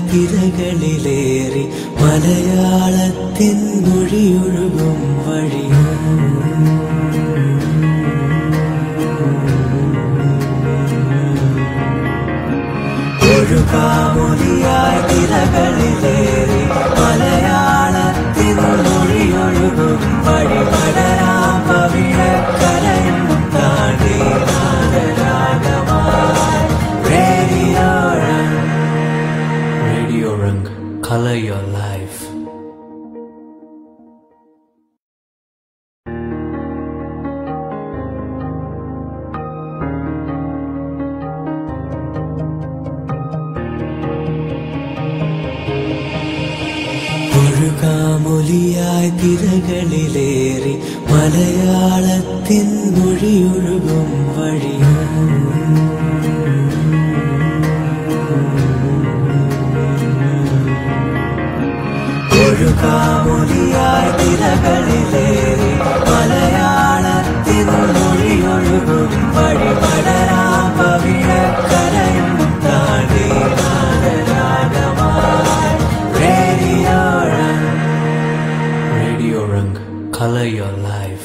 തിരകളിലേറി മലയാളത്തിൻ മൊഴിയൊഴുകും വഴിയും ഒഴുകാമൊലിയായി തിരകളിലേറി മലയാളത്തിൻ മൊഴിയൊഴുകും വഴി പടരാം പവിഴക്കരയും താണ്ടി നാദരാഗമായി radio റംഗ് radio റംഗ് color your life ഒഴുകാമൊലിയായി തിരകളിലേറി മലയാളത്തിൻ മൊഴിയൊഴുകും വഴിയും ഒഴുകാമൊലിയായി തിരകളിലേറി മലയാളത്തിൻ മൊഴിയൊഴുകും വഴി പടരാം പവിഴക്കരയും താണ്ടി നാദരാഗമായി radio റംഗ് radio റംഗ് color your life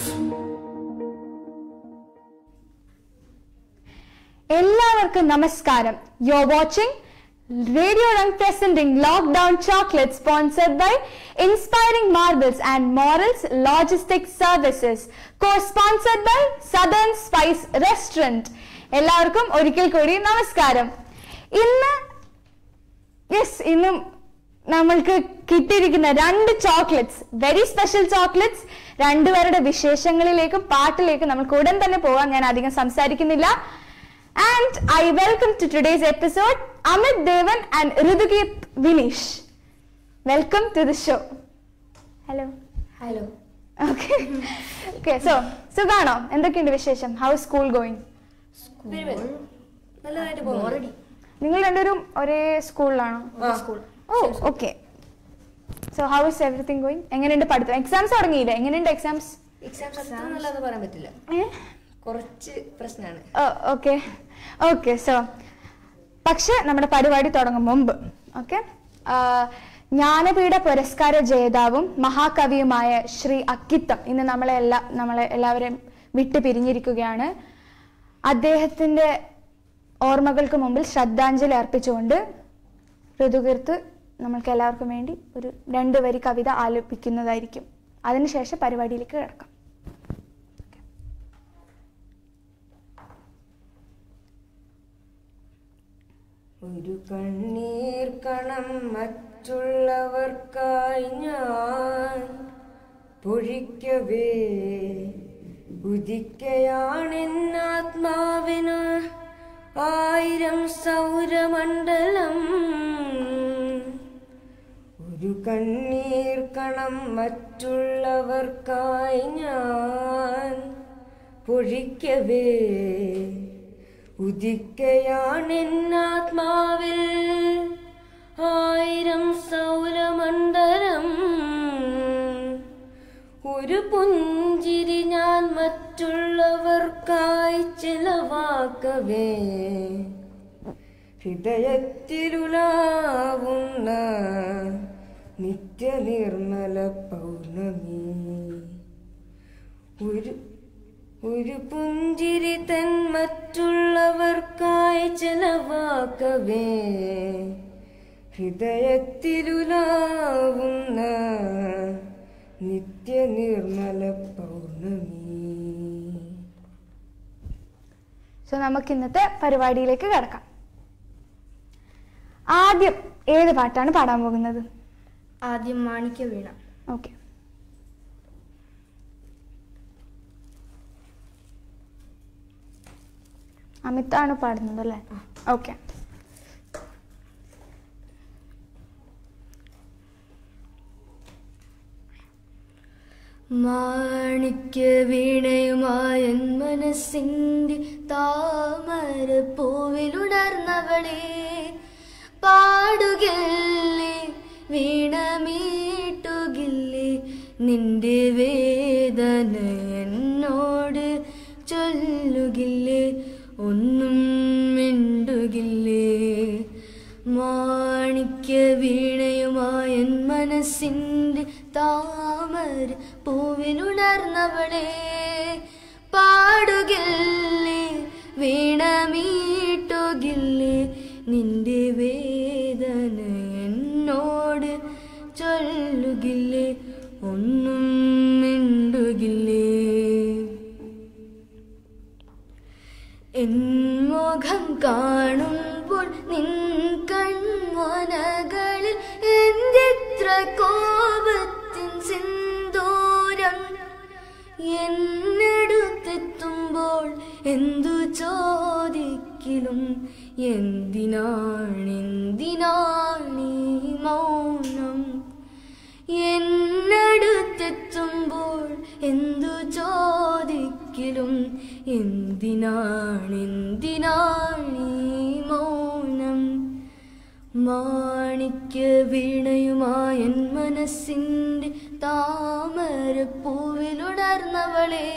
എല്ലാവർക്കും നമസ്കാരം you are watching Radio Rang presenting lockdown chocolate sponsored by Inspiring Marbles and Morals logistic Services co sponsored by Southern Spice Restaurant എല്ലാവർക്കും ഒരിക്കൽ കൂടി നമസ്കാരം ഇന്ന് യെസ് ഇന്നും നമ്മൾക്ക് കിട്ടിയിരിക്കുന്ന രണ്ട് ചോക്ലേറ്റ്സ് വെരി സ്പെഷ്യൽ ചോക്ലേറ്റ്സ് രണ്ടുപേരുടെ വിശേഷങ്ങളിലേക്കും പാട്ടിലേക്കും നമുക്ക് ഉടൻ തന്നെ പോവാം ഞാൻ അധികം സംസാരിക്കുന്നില്ല and I welcome to today's episode Amit Devan and Rithugeeth Vineesh welcome to the show hello hello okay okay so സുഖാണോ എന്തൊക്കെയുണ്ട് വിശേഷം ഹൗ സ്കൂൾ ഗോയിങ് നല്ലതായിട്ട് പോകുന്നു നിങ്ങൾ രണ്ടുപേരും ഒരേ സ്കൂളിലാണോ school oh okay so how is everything going എങ്ങനെയുണ്ട് പഠിത്തം എക്സാംസ് തുടങ്ങിയില്ലേ എങ്ങനെയുണ്ട് എക്സാംസ് എക്സാംസ് അത്ര നല്ലത് പറയാൻ പറ്റില്ല കുറച്ച് പ്രശ്നമാണ് ഓക്കെ ഓക്കെ സോ പക്ഷെ നമ്മുടെ പരിപാടി തുടങ്ങും മുമ്പ് ഓക്കെ ജ്ഞാനപീഠ പുരസ്കാര ജേതാവും മഹാകവിയുമായ ശ്രീ അക്കിത്തം ഇന്ന് നമ്മളെ എല്ലാ നമ്മളെ എല്ലാവരെയും വിട്ടു പിരിഞ്ഞിരിക്കുകയാണ് അദ്ദേഹത്തിന്റെ ഓർമ്മകൾക്ക് മുമ്പിൽ ശ്രദ്ധാഞ്ജലി അർപ്പിച്ചുകൊണ്ട് ഋതുകീർത്ത് നമ്മൾക്ക് എല്ലാവർക്കും വേണ്ടി ഒരു രണ്ട് വരി കവിത ആലപിക്കുന്നതായിരിക്കും അതിനുശേഷം പരിപാടിയിലേക്ക് കിടക്കാം ഒരു കണ്ണീർ കണം മറ്റുള്ളവർക്കായി ഞാൻ പൊഴിക്കവേ ഉദിക്കയാണെന്നാത്മാവിന് ആയിരം സൗരമണ്ഡലം ഒരു കണ്ണീർ കണം മറ്റുള്ളവർക്കായി ഞാൻ പൊഴിക്കവേ ഉദിക്കയാണെന്നാത്മാവിൽ ആയിരം സൗരമണ്ഡലം ഒരു പുഞ്ചിരി ഞാൻ മറ്റുള്ളവർക്കായി ചിലവാക്കവേ ഹൃദയത്തിലുലാവുന്ന നിത്യനിർമ്മല പൗർണമി ഒരു ഒരു പുഞ്ചിരി തൻ മറ്റുള്ളവർക്കായി ചെലവാക്കവേ ഹൃദയത്തിലുലാവുന്ന നിത്യനിർമ്മല പൗർണമി സോ നമുക്ക് ഇന്നത്തെ പരിപാടിയിലേക്ക് കിടക്കാം ആദ്യം ഏത് പാട്ടാണ് പാടാൻ പോകുന്നത് ആദ്യം മാണിക്യ വീണ ഓക്കെ അമിതാണ് പാടുന്നത് അല്ലേ ഓക്കെ മാണിക്യ വീണയുമായ മനസ്സിൻ്റെ താമര പൂവിലുണർന്നവളെ പാടുകില്ലേ വീണമീട്ടുകില്ലേ നിന്റെ വേദന എന്നോട് ചൊല്ലുകില്ലേ ഒന്നും മിണ്ടുകില്ലേ മാണിക്യ മനസ്സിൻ്റെ താമര പൂവിലുണർന്നവളെ പാടുകില്ലേ വീണമീട്ടുകില്ലേ നിന്റെ വേദന എന്നോട് ചൊല്ലുകില്ലേ ഒന്നും മിണ്ടുകില്ലേ എൻ മുഖം കാണുമ്പോൾ നിൻ കൺമനകളിൽ എന്തെത്ര കോപത്തിൻ സിന്ദൂരം എന്നടുത്തെത്തുമ്പോൾ എന്തു ചോദിക്കലും എന്തിനാണെന്തിനാണീ മൗനം എന്നടുത്തെത്തുമ്പോൾ എന്തു ചോദിക്കലും എന്തിനാണെന്തിനാണീ മൗനം മാണിക്യ വീണയുമായ എൻ മനസ്സിൻ്റെ താമരപ്പൂവിലുണർന്നവളെ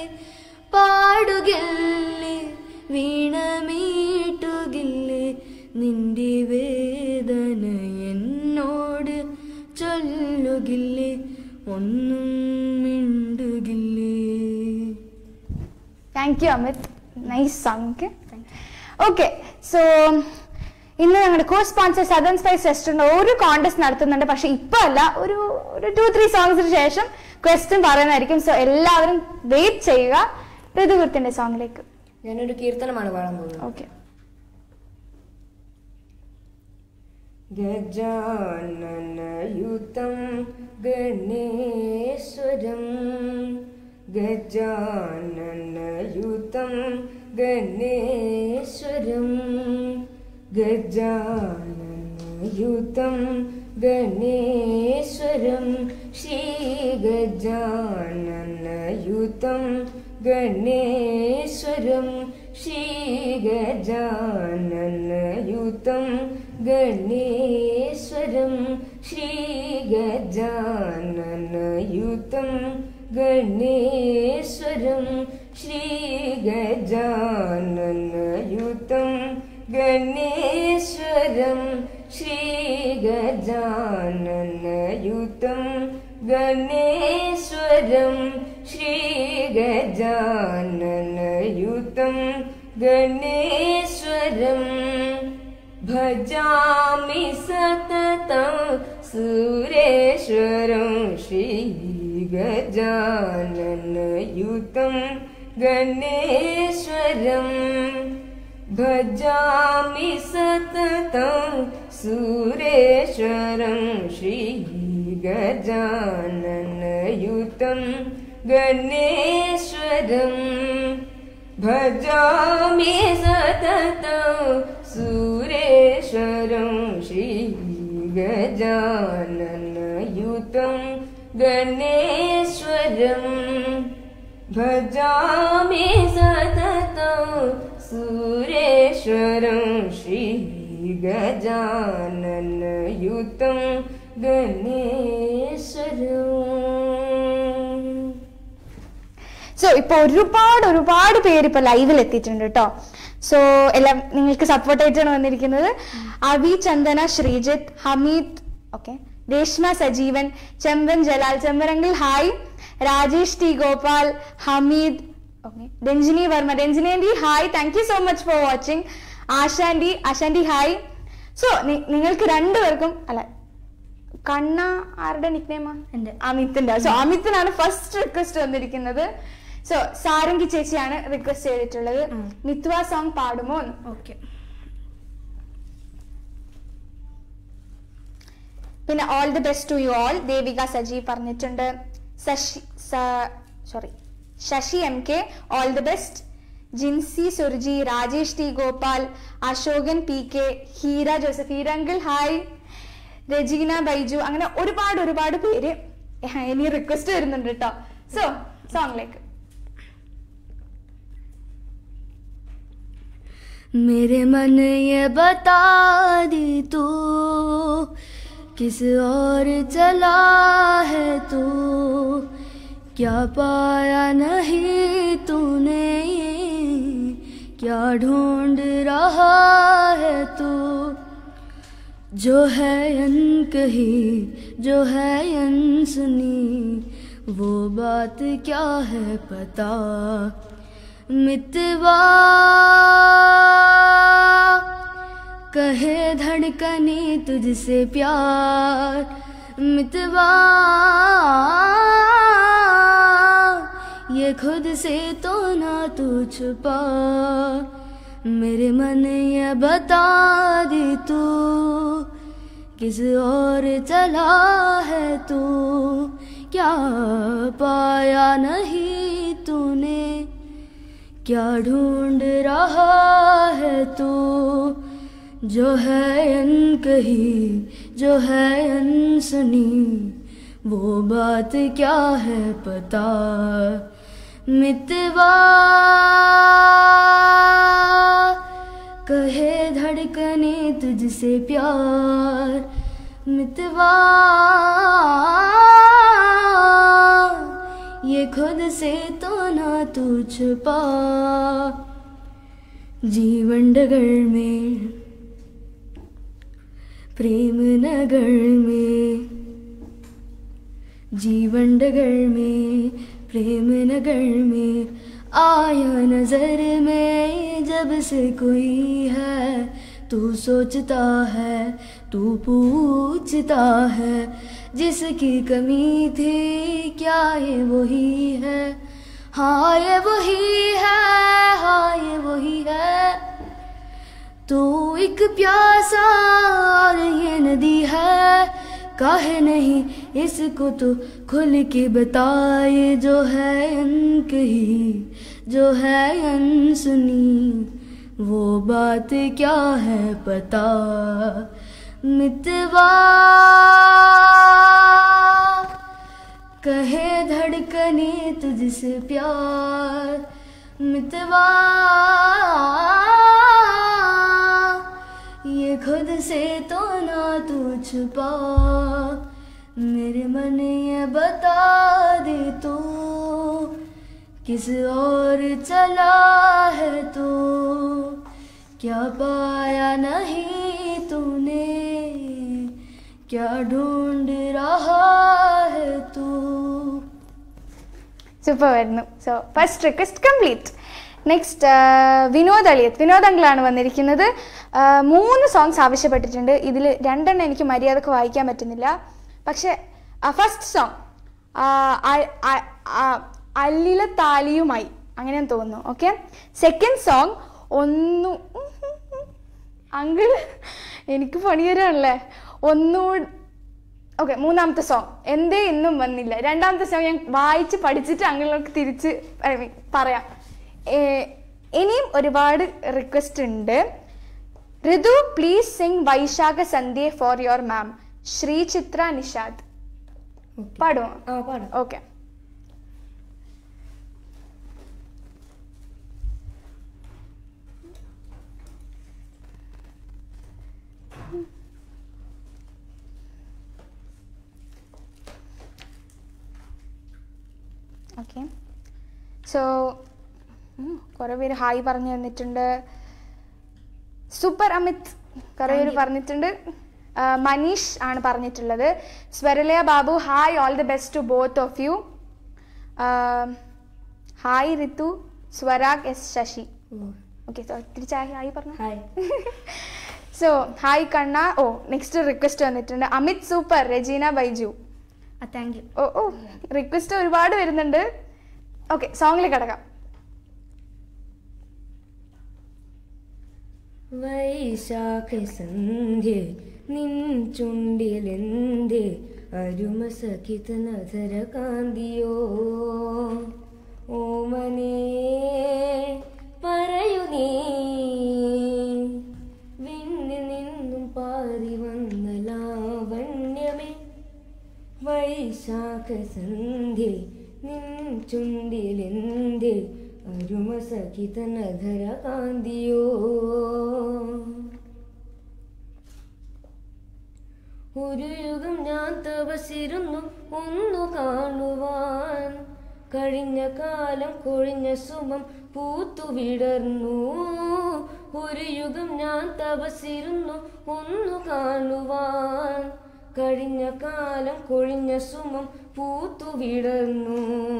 പാടുകില്ലേ വീണമീട്ടുകില്ലേ നിന്റെ വേദന എന്നോട് ചൊല്ലുകില്ലേ ഒന്നും മിണ്ടുകില്ലേ thank you Amit nice song okay so ഇന്ന് ഞങ്ങളുടെ co sponsor Southern Spice Restaurant ഒരു കോൺടെസ്റ്റ് നടത്തുന്നുണ്ട് പക്ഷെ ഇപ്പൊ അല്ല ഒരു ഒരു ടു ത്രീ സോങ്സിന് ശേഷം ക്വസ്റ്റ്യൻ പറയുന്നതായിരിക്കും സോ എല്ലാവരും വെയിറ്റ് ചെയ്യുക ഋതുകുർത്തിന്റെ സോങ്ങിലേക്ക് ഞാനൊരു കീർത്തനമാണ് പാടാൻ പോകുന്നത് ഓക്കെ ഗജാനനയുതം ഗണേശ്വരം ഗജാനനയുതം ഗണേശ്വരം ഗജാനനയുതം ഗണേശ്വരം ശ്രീഗജാനനയുതം ഗണേശ്വരം ശ്രീഗജാനനയുതം ഗണേശ്വരം ശ്രീഗജാനനയുതം ഗണേശ്വരം ശ്രീഗജാനനയുതം ഗണേശ്വരം ശ്രീഗജാനനയുതം ഗണേശ്വരം ശ്രീഗജാനനയുതം ഗണേശ്വരം ഭജാമി സതതം സുരേശ്വരം ശ്രീഗജാനനയുതം ഗണേശ്വരം ഭജാമി സതതം സുരേശ്വരം ശ്രീഗജാനനയുതം ഗണേശ്വരം ഭജാമി സതതം സുരേശ്വരം ശ്രീഗജാനനയുതം ഗണേശ്വരം ഭജാമി സതതം സുരേശ്വരം ശ്രീഗജാനനയുതം ഗണേശ്വരം സോ ഇപ്പൊ ഒരുപാട് ഒരുപാട് പേര് ഇപ്പൊ ലൈവിൽ എത്തിയിട്ടുണ്ട് കേട്ടോ സോ എല്ലാം നിങ്ങൾക്ക് സപ്പോർട്ട് ആയിട്ടാണ് വന്നിരിക്കുന്നത് അബി ചന്ദന ശ്രീജിത്ത് ഹമീദ് ഓക്കെ രേഷ്മ സജീവൻ ചെമ്പൻ ജലാൽ ചെമ്പരങ്കിൽ hi Rajesh T Gopal Hameed okay Ranjini Varma Ranjini aunty hi thank you so much for watching Asha aunty Asha aunty hi so നിങ്ങൾക്ക് രണ്ടുപേർക്കും അല്ല കണ്ണ ആരുടെ നിക്നെയിമാ എന്റെ. അമിത്തിന്റെ സോ അമിത്തിനാണ് ഫസ്റ്റ് റിക്വസ്റ്റ് വന്നിരിക്കുന്നത് സോ സാരംഗി ചേച്ചിയാണ് റിക്വസ്റ്റ് ചെയ്തിട്ടുള്ളത് മിത്വ സോങ് പാടുമോ എന്ന്. ഓക്കെ പിന്നെ all the best to you all Devika Saji പറഞ്ഞിട്ടുണ്ട് Sasi sorry Sasi M K all the best Jincy Surji Rajesh T Gopal Ashokan P K Heera Joseph Heera uncle hi Rajeena Baiju അങ്ങനെ ഒരുപാട് ഒരുപാട് പേര് ഇനി റിക്വസ്റ്റ് വരുന്നുണ്ട് കേട്ടോ സോ സോങ്ങിലേക്ക് मेरे मन ये बता दी तू किस और चला है तू क्या पाया नहीं तूने क्या ढूंढ रहा है तू जो है अनकही जो है अनसुनी वो बात क्या है पता मितवा कहे धड़कने तुझसे प्यार मितवा ये खुद से तो ना तू छुपा मेरे मन ये बता दे तू किस और चला है तू क्या पाया नहीं तूने क्या ढूंढ रहा है तू जो है अनकही जो है अनसुनी वो बात क्या है पता मितवा कहे धड़कने तुझसे प्यार मितवा ये खुद से तो ना तू छुपा जीवन डगर में प्रेम नगर में जीवन डगर में प्रेम नगर में आया नजर में जब से कोई है तू सोचता है तू पूछता है जिसकी कमी थी क्या ये वही है हाँ ये वही है हाँ ये वही है तू एक प्यासा और ये नदी है काहे नहीं इसको तो खुल के बताए जो है अनकही जो है अनसुनी वो बात क्या है पता मितवा कहे धड़कने तुझसे प्यार मितवा ये खुद से तो ना तू छुपा मेरे मन ये बता दे तू किस और चला है तू क्या पाया नहीं तूने क्या ढूंढ रहा है तू സൂപ്പർ വരുന്നു so first request complete next Vinod Aliyath Vinod അങ്കിളാണ് വന്നിരിക്കുന്നത് ആ, മൂന്ന് സോങ്സ് ആവശ്യപ്പെട്ടിട്ടുണ്ട് ഇതിൽ രണ്ടെണ്ണം എനിക്ക് മര്യാദക്ക് വായിക്കാൻ പറ്റുന്നില്ല പക്ഷെ ഫസ്റ്റ് സോങ് അല്ലില താലിയുമായി അങ്ങനെയാന്ന് തോന്നുന്നു ഓക്കെ സെക്കൻഡ് സോങ് ഒന്നു അങ്കിൾ എനിക്ക് പണി തരാണല്ലേ ഒന്നുകൂടി ഓക്കെ മൂന്നാമത്തെ സോങ് എന്തേ ഇന്നും വന്നില്ല രണ്ടാമത്തെ സോങ് ഞാൻ വായിച്ച് പഠിച്ചിട്ട് അങ്കിൾക്ക് തിരിച്ച് I mean, പറയാം ഏ, ഇനിയും ഒരുപാട് റിക്വസ്റ്റ് ഉണ്ട് Rithu please sing Vaisakha Sandhya for your ma'am Sree ചിത്ര നിഷാദ് പാടുമോ ആ പാടാം ഓക്കെ ഓക്കെ സോ കുറേ പേര് ഹായ് പറഞ്ഞു തന്നിട്ടുണ്ട് സൂപ്പർ അമിത് കുറേ പേര് പറഞ്ഞിട്ടുണ്ട് ആ, മനീഷ് ആണ് പറഞ്ഞിട്ടുള്ളത് Swaralaya Babu hi all the best to both of you hi Rithu Swarag S Sasi okay so തിരിച്ച് ഹായ് പറഞ്ഞു ഹായ് സോ ഹായ് കണ്ണ ഓ നെക്സ്റ്റ് റിക്വസ്റ്റ് വന്നിട്ടുണ്ട് Amit super Rajeena Baiju thank you oh oh request ഒരുപാട് വരുന്നുണ്ട് ഓക്കെ സോങ്ങിൽ കിടക്കാം വൈശാഖ സന്ധ്യ നിൻ ചുണ്ടിലെന്തേ അരുമ സഖിത നധര കാന്തിയോ ഓമനേ പറയൂ നീ വിണ്ണിൽ നിന്നും പാറി വന്ന ലാവണ്യമേ വൈശാഖ സന്ധ്യ നിൻ ചുണ്ടിലെന്തേ അരുമ സഖിത നഗര കാന്തിയോ ഒരു യുഗം ഞാൻ തപസിരുന്നു ഒന്നു കാണുവാൻ കഴിഞ്ഞ കാലം കൊഴിഞ്ഞ സുമം പൂത്തു വിടർന്നു ഒരു യുഗം ഞാൻ തപസിരുന്നു ഒന്നു കാണുവാൻ കഴിഞ്ഞ കാലം കൊഴിഞ്ഞ സുമം പൂത്തു വിടർന്നു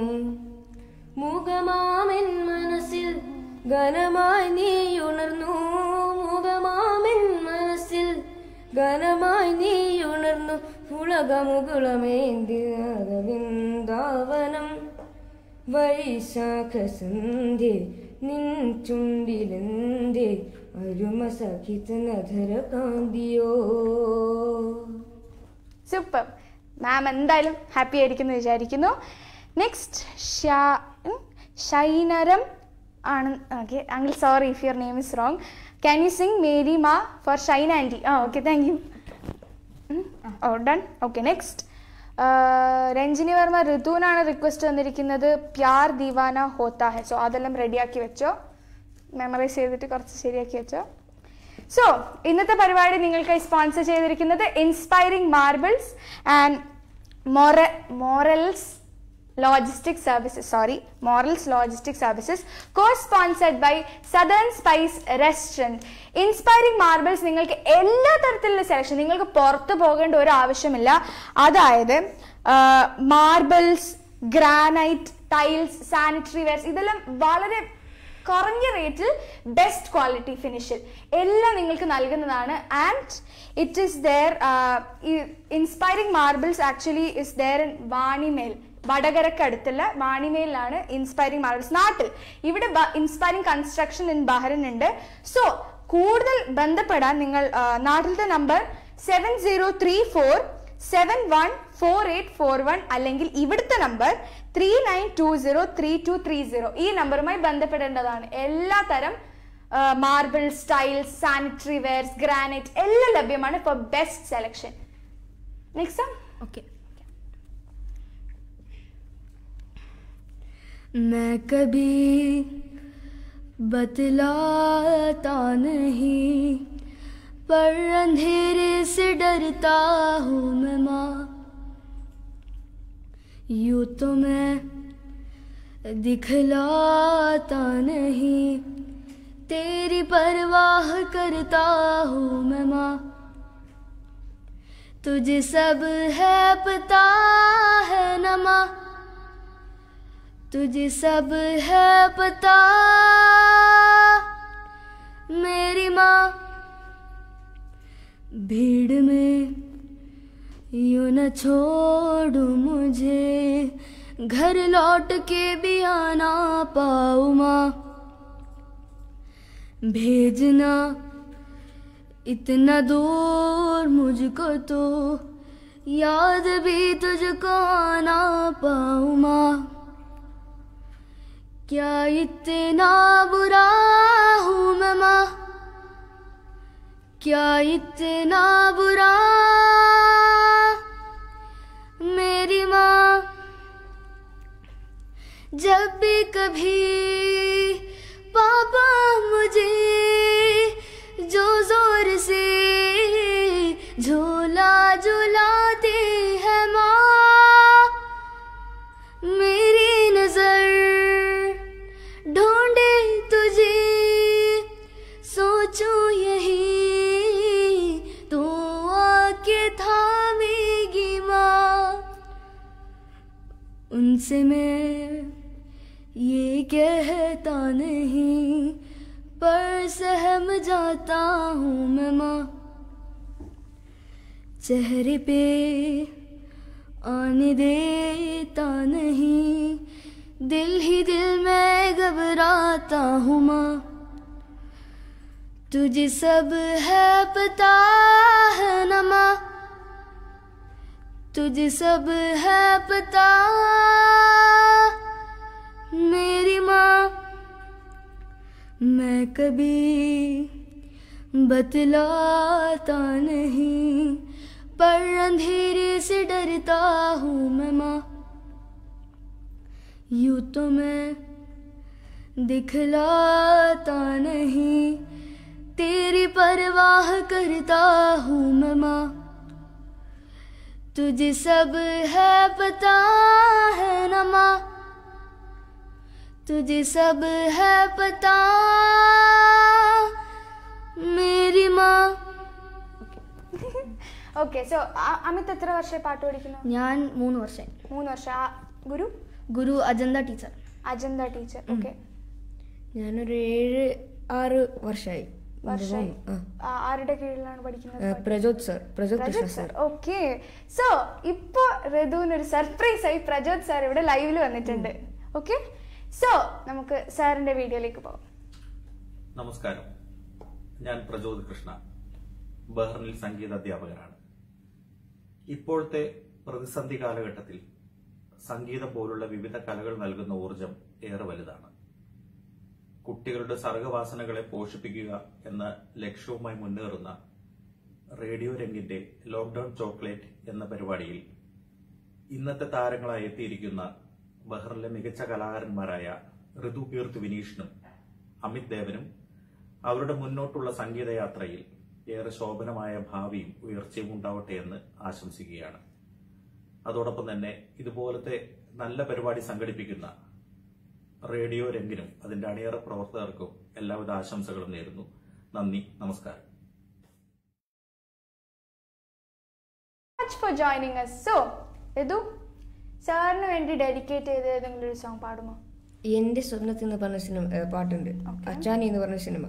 മുഖമാമെൻ മനസ്സിൽ ഘനമായി നീ ഉണർന്നു മുഖമാമെൻ മനസ്സിൽ ഘനമായി നീ ഉണർന്നു പുളകമുകുളമേന്തിവൃന്ദാവനം വൈശാഖ സന്ധ്യ നിൻ ചുണ്ടിലെന്തേ അരുമ സഖിത നധര കാന്തിയോ സൂപ്പർ മാം എന്തായാലും ഹാപ്പി ആയിരിക്കുന്നു വിചാരിക്കുന്നു നെക്സ്റ്റ് ഷൈനരം ആണ് okay uncle sorry if your name is wrong can you sing Meri Maa for Shine aunty ആ okay thank you oh done okay next Ranjini Varma ഋതുവിനാണ് റിക്വസ്റ്റ് വന്നിരിക്കുന്നത് പ്യാർ ദീവാന ഹോത്താ ഹെ സോ അതെല്ലാം റെഡിയാക്കി വെച്ചോ മെമ്മറൈസ് ചെയ്തിട്ട് കുറച്ച് ശരിയാക്കി വെച്ചോ സോ ഇന്നത്തെ പരിപാടി നിങ്ങൾക്കായി സ്പോൺസർ ചെയ്തിരിക്കുന്നത് ഇൻസ്പയറിംഗ് മാർബിൾസ് ആൻഡ് മോറ Morals logistic Services sorry Morals logistic Services co sponsored by Southern Spice Restaurant Inspiring Marbles നിങ്ങൾക്ക് എല്ലാ തരത്തിലുള്ള സെലക്ഷൻ നിങ്ങൾക്ക് പുറത്ത് പോകേണ്ട ഒരു ആവശ്യമില്ല അതായത് marbles granite tiles sanitary wares ഇതെല്ലാം വളരെ കുറഞ്ഞ റേറ്റിൽ ബെസ്റ്റ് ക്വാളിറ്റി ഫിനിഷിൽ എല്ലാം നിങ്ങൾക്ക് നൽകുന്നതാണ് and it is there Inspiring Marbles actually is there in Vanimel വടകരക്ക് അടുത്തുള്ള വാണിമേലിലാണ് ഇൻസ്പയറിംഗ് മാർബിൾസ് നാട്ടിൽ ഇവിടെ ഇൻസ്പയറിംഗ് കൺസ്ട്രക്ഷൻ ഇൻ ബഹ്റിൻ ഉണ്ട് സോ കൂടുതൽ ബന്ധപ്പെടാൻ നിങ്ങൾ ആ, നാട്ടിലത്തെ number seven zero three four seven one four eight four one അല്ലെങ്കിൽ ഇവിടുത്തെ number three nine two zero three two three zero ഈ നമ്പറുമായി ബന്ധപ്പെടേണ്ടതാണ് എല്ലാ തരം marble styles sanitary wares granite എല്ലാം ലഭ്യമാണ് for best selection next okay मैं कभी बतलाता नहीं पर अंधेरे से डरता हूँ मैं माँ यूँ तो मैं दिखलाता नहीं तेरी परवाह करता हूँ मैं माँ तुझे सब है पता है न माँ तुझे सब है पता मेरी माँ भीड़ में यूं न छोड़ू मुझे घर लौट के भी आना पाऊ माँ भेजना इतना दूर मुझको तो याद भी तुझको आना पाऊँ माँ क्या इतना बुरा हूँ मैं माँ क्या इतना बुरा मेरी माँ जब भी कभी पापा मुझे जो जोर से झूला झूलाते हैं माँ मेरी नजर ढूंढे तुझे सोचूं यही तू आके थामेगी माँ उनसे मैं ये कहता नहीं पर सहम जाता हूँ मैं माँ चेहरे पे आने देता नहीं दिल ही दिल में घबराता हूँ माँ तुझे सब है पता है न माँ तुझे सब है पता मेरी माँ मैं कभी बतलाता नहीं पर अंधेरे से डरता हूँ मैं माँ यूँ तो मैं दिखलाता नहीं तेरी परवाह करता हूँ मैं माँ तुझे सब है पता है न माँ तुझे सब है पता मेरी माँ ഓക്കെ സോ അമിത് എത്ര വർഷമായി പാട്ട് പഠിക്കുന്നു ഞാൻ മൂന്ന് വർഷം മൂന്ന് വർഷം ആ ഗുരു ഗുരു Ajantha teacher Ajantha teacher okay ഞാനൊരു ഏഴ് ആറ് വർഷമായി വർഷമായി ആ. ആ, ആരുടെ കീഴിലാണ് പഠിക്കുന്നത് ഏ, Prajoth sir Prajoth Krishna Prajoth sir sir okay so ഇപ്പോ ഋതുവിന് ഒരു സർപ്രൈസ് ആയി പ്രജോത് സാർ ഇവിടെ ലൈവിൽ വന്നിട്ടുണ്ട് ഓക്കെ സോ നമുക്ക് സാറിന്റെ വീഡിയോയിലേക്ക് പോകാം നമസ്കാരം ഞാൻ പ്രചോദ് കൃഷ്ണ ബഹ്റിനിൽ സംഗീത അധ്യാപകനാണ് ഇപ്പോഴത്തെ പ്രതിസന്ധി കാലഘട്ടത്തിൽ സംഗീതം പോലുള്ള വിവിധ കലകൾ നൽകുന്ന ഊർജം ഏറെ വലുതാണ് കുട്ടികളുടെ സർഗവാസനകളെ പോഷിപ്പിക്കുക എന്ന ലക്ഷ്യവുമായി മുന്നേറുന്ന റേഡിയോ രംഗിന്റെ ലോക്ക്ഡൌൺ ചോക്ലേറ്റ് എന്ന പരിപാടിയിൽ ഇന്നത്തെ താരങ്ങളായി എത്തിയിരിക്കുന്ന ബഹ്റിനിലെ മികച്ച കലാകാരന്മാരായ ഋതു കീർത്തി വിനീഷിനും അമിത് ദേവനും അവരുടെ മുന്നോട്ടുള്ള സംഗീതയാത്രയിൽ ഏറെ ശോഭനമായ ഭാവിയും ഉയർച്ചയും ഉണ്ടാവട്ടെ എന്ന് ആശംസിക്കുകയാണ് അതോടൊപ്പം തന്നെ ഇതുപോലത്തെ നല്ല പരിപാടി സംഘടിപ്പിക്കുന്ന റേഡിയോ രംഗിനും അതിന്റെ അണിയറ പ്രവർത്തകർക്കും എല്ലാവിധ ആശംസകളും നേരുന്നു നന്ദി നമസ്കാരം much for joining us so Rithu സാറിന് വേണ്ടി ഡെഡിക്കേറ്റ് ചെയ്ത ഏതെങ്കിലും ഒരു സോങ് പാടുമോ എന്റെ സ്വപ്നത്തിൽ എന്ന് പറഞ്ഞ സിനിമ ഏ, പാട്ടുണ്ട് അച്ചാനി എന്ന് പറഞ്ഞ സിനിമ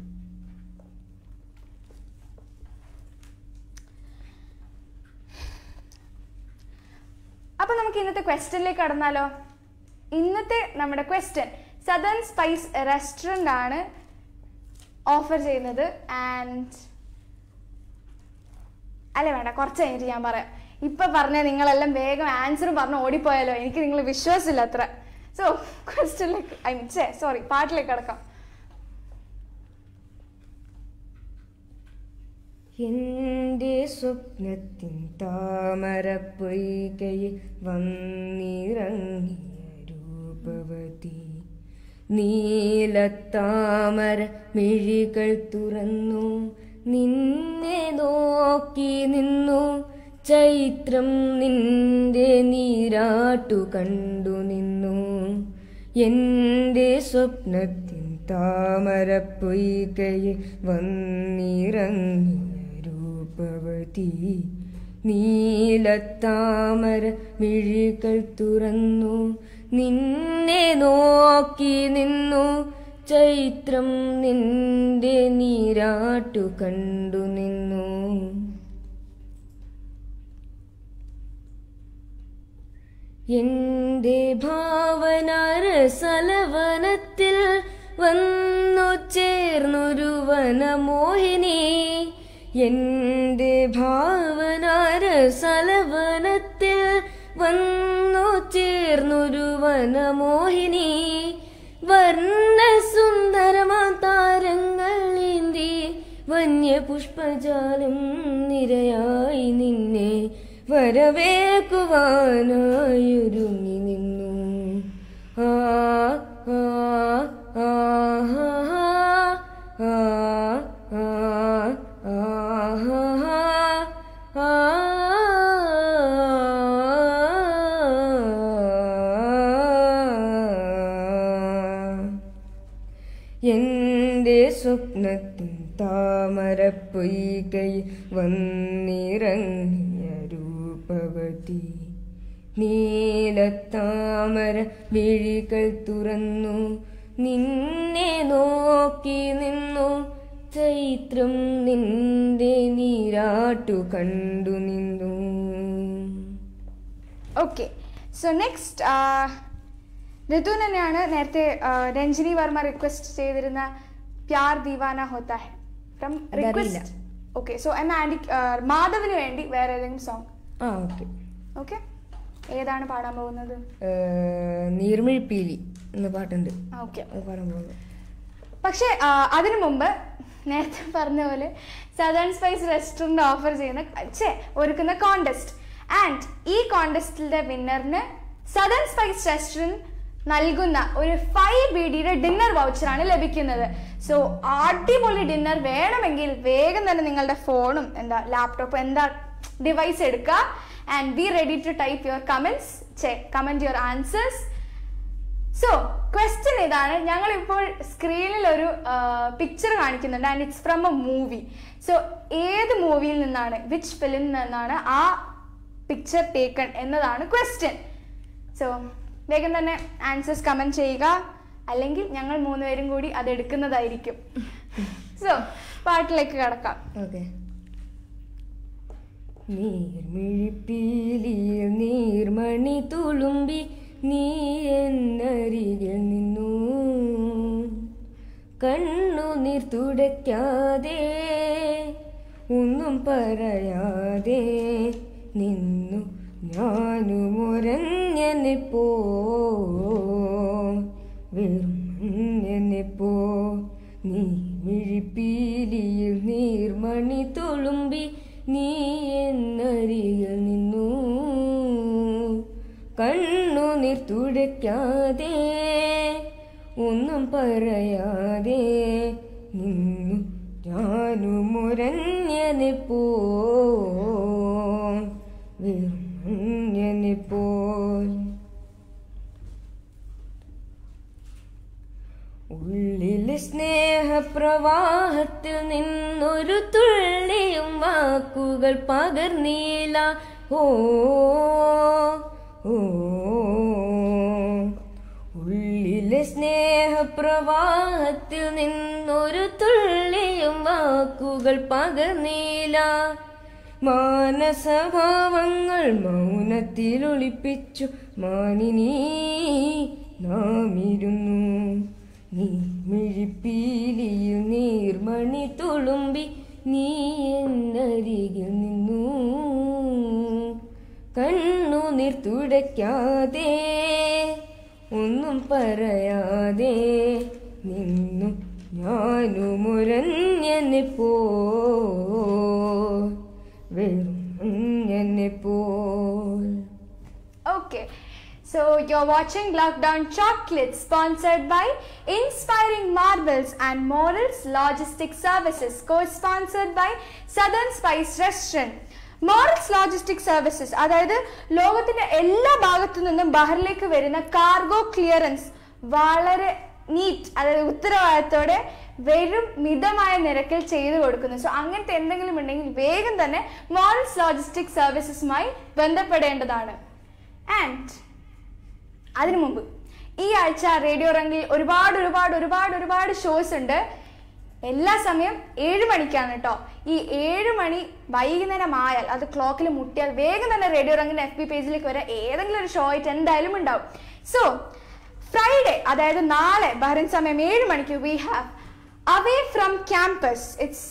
അപ്പൊ നമുക്ക് ഇന്നത്തെ ക്വസ്റ്റ്യനിലേക്ക് കടന്നാലോ ഇന്നത്തെ നമ്മുടെ ക്വസ്റ്റ്യൻ സദൺ സ്പൈസ് റെസ്റ്റോറൻ്റ് ആണ് ഓഫർ ചെയ്യുന്നത് ആൻഡ് അല്ല വേണ്ട കുറച്ച് കഴിഞ്ഞിട്ട് ഞാൻ പറയാം ഇപ്പൊ പറഞ്ഞ നിങ്ങളെല്ലാം വേഗം ആൻസറും പറഞ്ഞ് ഓടിപ്പോയാലോ എനിക്ക് നിങ്ങൾ വിശ്വാസമില്ല അത്ര സോ ക്വസ്റ്റ്യനിലേക്ക് ഐ മീൻ ചേ സോറി പാട്ടിലേക്ക് കിടക്കാം എന്റെ സ്വപ്നത്തിൻ താമര പൊയ്കയിൽ വന്നിറങ്ങിയ രൂപവതി നീലത്താമര മിഴികൾ തുറന്നു നിന്നെ നോക്കി നിന്നു ചൈത്രം നിന്റെ നീരാട്ടു കണ്ടു നിന്നു എന്റെ സ്വപ്നത്തിൻ താമര പൊയ്കയിൽ വന്നിറങ്ങിയ രൂപവതി നീലത്താമര മിഴികൾ തുറന്നു നിന്നെ നോക്കി നിന്നു ചൈത്രം നിന്റെ നീരാട്ടു കണ്ടു നിന്നു എന്റെ ഭാവന രസലവനത്തിൽ വന്നു ചേർന്നൊരു വനമോഹിനി എന്റെ ഭാവന രസലവനത്തിൽ വന്നു ചേർന്നൊരു വനമോഹിനി വർണ്ണ സുന്ദരമാ താരങ്ങൾ ഏന്തി വന്യപുഷ്പജാലം നിരയായി നിന്നെ വരവേക്കുവാനായൊരുങ്ങി നിന്നു ആ ആ ആ ആ ആ ആ എന്റെ സ്വപ്നത്തിൻ താമര പൊയ്കൈ വന്നിറങ്ങിയ രൂപവതി നീലത്താമര വിഴികൾ തുറന്നു നിന്നെ നോക്കി നിന്നു ചൈത്രം നിന്റെ നീരാട്ടു കണ്ടു നിന്നു ഓക്കെ സോ നെക്സ്റ്റ് ഋതു തന്നെയാണ് നേരത്തെ ആ, രഞ്ജിനി വർമ്മ റിക്വസ്റ്റ് ചെയ്തിരുന്ന പ്യാർ ദീവാന ഹോത്ത ഹെ ഫ്രം അതറിയില്ല. റിക്വസ്റ്റ് ഓക്കെ സോ എന്നാ ആൻഡി മാധവിന് വേണ്ടി വേറെ ഏതെങ്കിലും സോങ് ആ ഓക്കെ ഓക്കെ ഏതാണ് പാടാൻ പോകുന്നത് നീർമിഴിപ്പീലി എന്ന പാട്ടുണ്ട് ഓക്കെ അത് പാടാൻ പോകുന്നു പക്ഷേ ആ, അതിനു മുമ്പ് നേരത്തെ പറഞ്ഞ പോലെ സദേൺ സ്പൈസ് റെസ്റ്റോറൻറ്റ് ഓഫർ ചെയ്യുന്ന ഛേ ഒരുക്കുന്ന കോണ്ടസ്റ്റ് ആൻഡ് ഈ കോണ്ടസ്റ്റിന്റെ വിന്നറിന് സദേൺ സ്പൈസ് റെസ്റ്റോറൻറ്റ് നൽകുന്ന ഒരു ഫൈവ് ബി ഡിയുടെ ഡിന്നർ വൗച്ചറാണ് ലഭിക്കുന്നത് സോ അടിപൊളി ഡിന്നർ വേണമെങ്കിൽ വേഗം തന്നെ നിങ്ങളുടെ ഫോണും എന്താ ലാപ്ടോപ്പ് എന്താ ഡിവൈസ് എടുക്കുക and be ready to type your comments ചെ comment your answers so question ഇതാണ് ഞങ്ങൾ ഇപ്പോൾ സ്ക്രീനിൽ ഒരു പിക്ചർ കാണിക്കുന്നുണ്ട് and it's from a movie so ഏത് മൂവിയിൽ നിന്നാണ് വിച്ച് ഫിലിം നിന്നാണ് ആ പിക്ചർ ടേക്കൺ എന്നതാണ് ക്വസ്റ്റ്യൻ സോ വേഗം തന്നെ ആൻസേഴ്സ് കമന്റ് ചെയ്യുക അല്ലെങ്കിൽ ഞങ്ങൾ മൂന്നുപേരും കൂടി അത് എടുക്കുന്നതായിരിക്കും സോ പാട്ടിലേക്ക് കടക്കാം ഓക്കെ നീർമിഴിപ്പീലിയിൽ നീർമണി തുളുമ്പി നീ എന്നരികിൽ നിന്നു കണ്ണുനീർ തുടയ്ക്കാതെ ഒന്നും പറയാതെ നിന്നു ഞാനും ഒരഞ്ഞനെ പോ വെറും മഞ്ഞനെ പോ നീ മിഴിപ്പീലിയിൽ നീർമണി തുളുമ്പി നീ എന്നരികിൽ നിന്നു കണ്ണുനീർ തുടയ്ക്കാതെ ഒന്നും പറയാതെ നിന്നു ഞാനും ഒരഞ്ഞനെ പോ വെറും മഞ്ഞനെ പോൽ ഉള്ളിലെ സ്നേഹപ്രവാഹത്തിൽ നിന്നൊരു തുള്ളിയും വാക്കുകൾ പകർന്നീല ഓ ഓ ഉള്ളിലെ സ്നേഹപ്രവാഹത്തിൽ നിന്നൊരു തുള്ളിയും വാക്കുകൾ പകർന്നീല മാനസഭാവങ്ങൾ മൗനത്തിൽ ഒളിപ്പിച്ചു മാനിനി നാം ഇരുന്നു നീ മിഴിപ്പീലിയിൽ നീർമണി തുളുമ്പി നീ എന്നരികിൽ നിന്നു കണ്ണുനീർ തുടയ്ക്കാതെ ഒന്നും പറയാതെ നിന്നു ഞാനും ഒരഞ്ഞനെ പോ വെറും മഞ്ഞനെ പോൽ Okay, so you're watching Lockdown Chocolate, sponsored by Inspiring Marbles and Morals Logistics Services, co-sponsored by Southern Spice Restaurant. Morals logistic services അതായത് ലോകത്തിന്റെ എല്ലാ ഭാഗത്തു നിന്നും ബഹറിലേക്ക് വരുന്ന കാർഗോ ക്ലിയറൻസ് വളരെ നീറ്റ് അതായത് ഉത്തരവാദിത്തോടെ വെറും മിതമായ നിരക്കിൽ ചെയ്തു കൊടുക്കുന്നു സോ അങ്ങനത്തെ എന്തെങ്കിലും ഉണ്ടെങ്കിൽ വേഗം തന്നെ മോറൽസ് ലോജിസ്റ്റിക് സർവീസസുമായി ബന്ധപ്പെടേണ്ടതാണ് ആൻഡ് അതിനു മുമ്പ് ഈ ആഴ്ച റേഡിയോ റംഗിൽ ഒരുപാട് ഒരുപാട് ഒരുപാട് ഒരുപാട് ഷോസ് ഉണ്ട് എല്ലാ സമയം ഏഴ് മണിക്കാണ് കേട്ടോ ഈ ഏഴ് മണി വൈകുന്നേരം ആയാൽ അത് ക്ലോക്കിൽ മുട്ടിയാൽ വേഗം തന്നെ റേഡിയോ റംഗിന്റെ എഫ് ബി പേജിലേക്ക് വരെ ഏതെങ്കിലും ഒരു ഷോ ആയിട്ട് എന്തായാലും ഉണ്ടാവും സോ ഫ്രൈഡേ അതായത് നാളെ ബഹ്റിൻ സമയം ഏഴ് മണിക്ക് we have away from Campus it's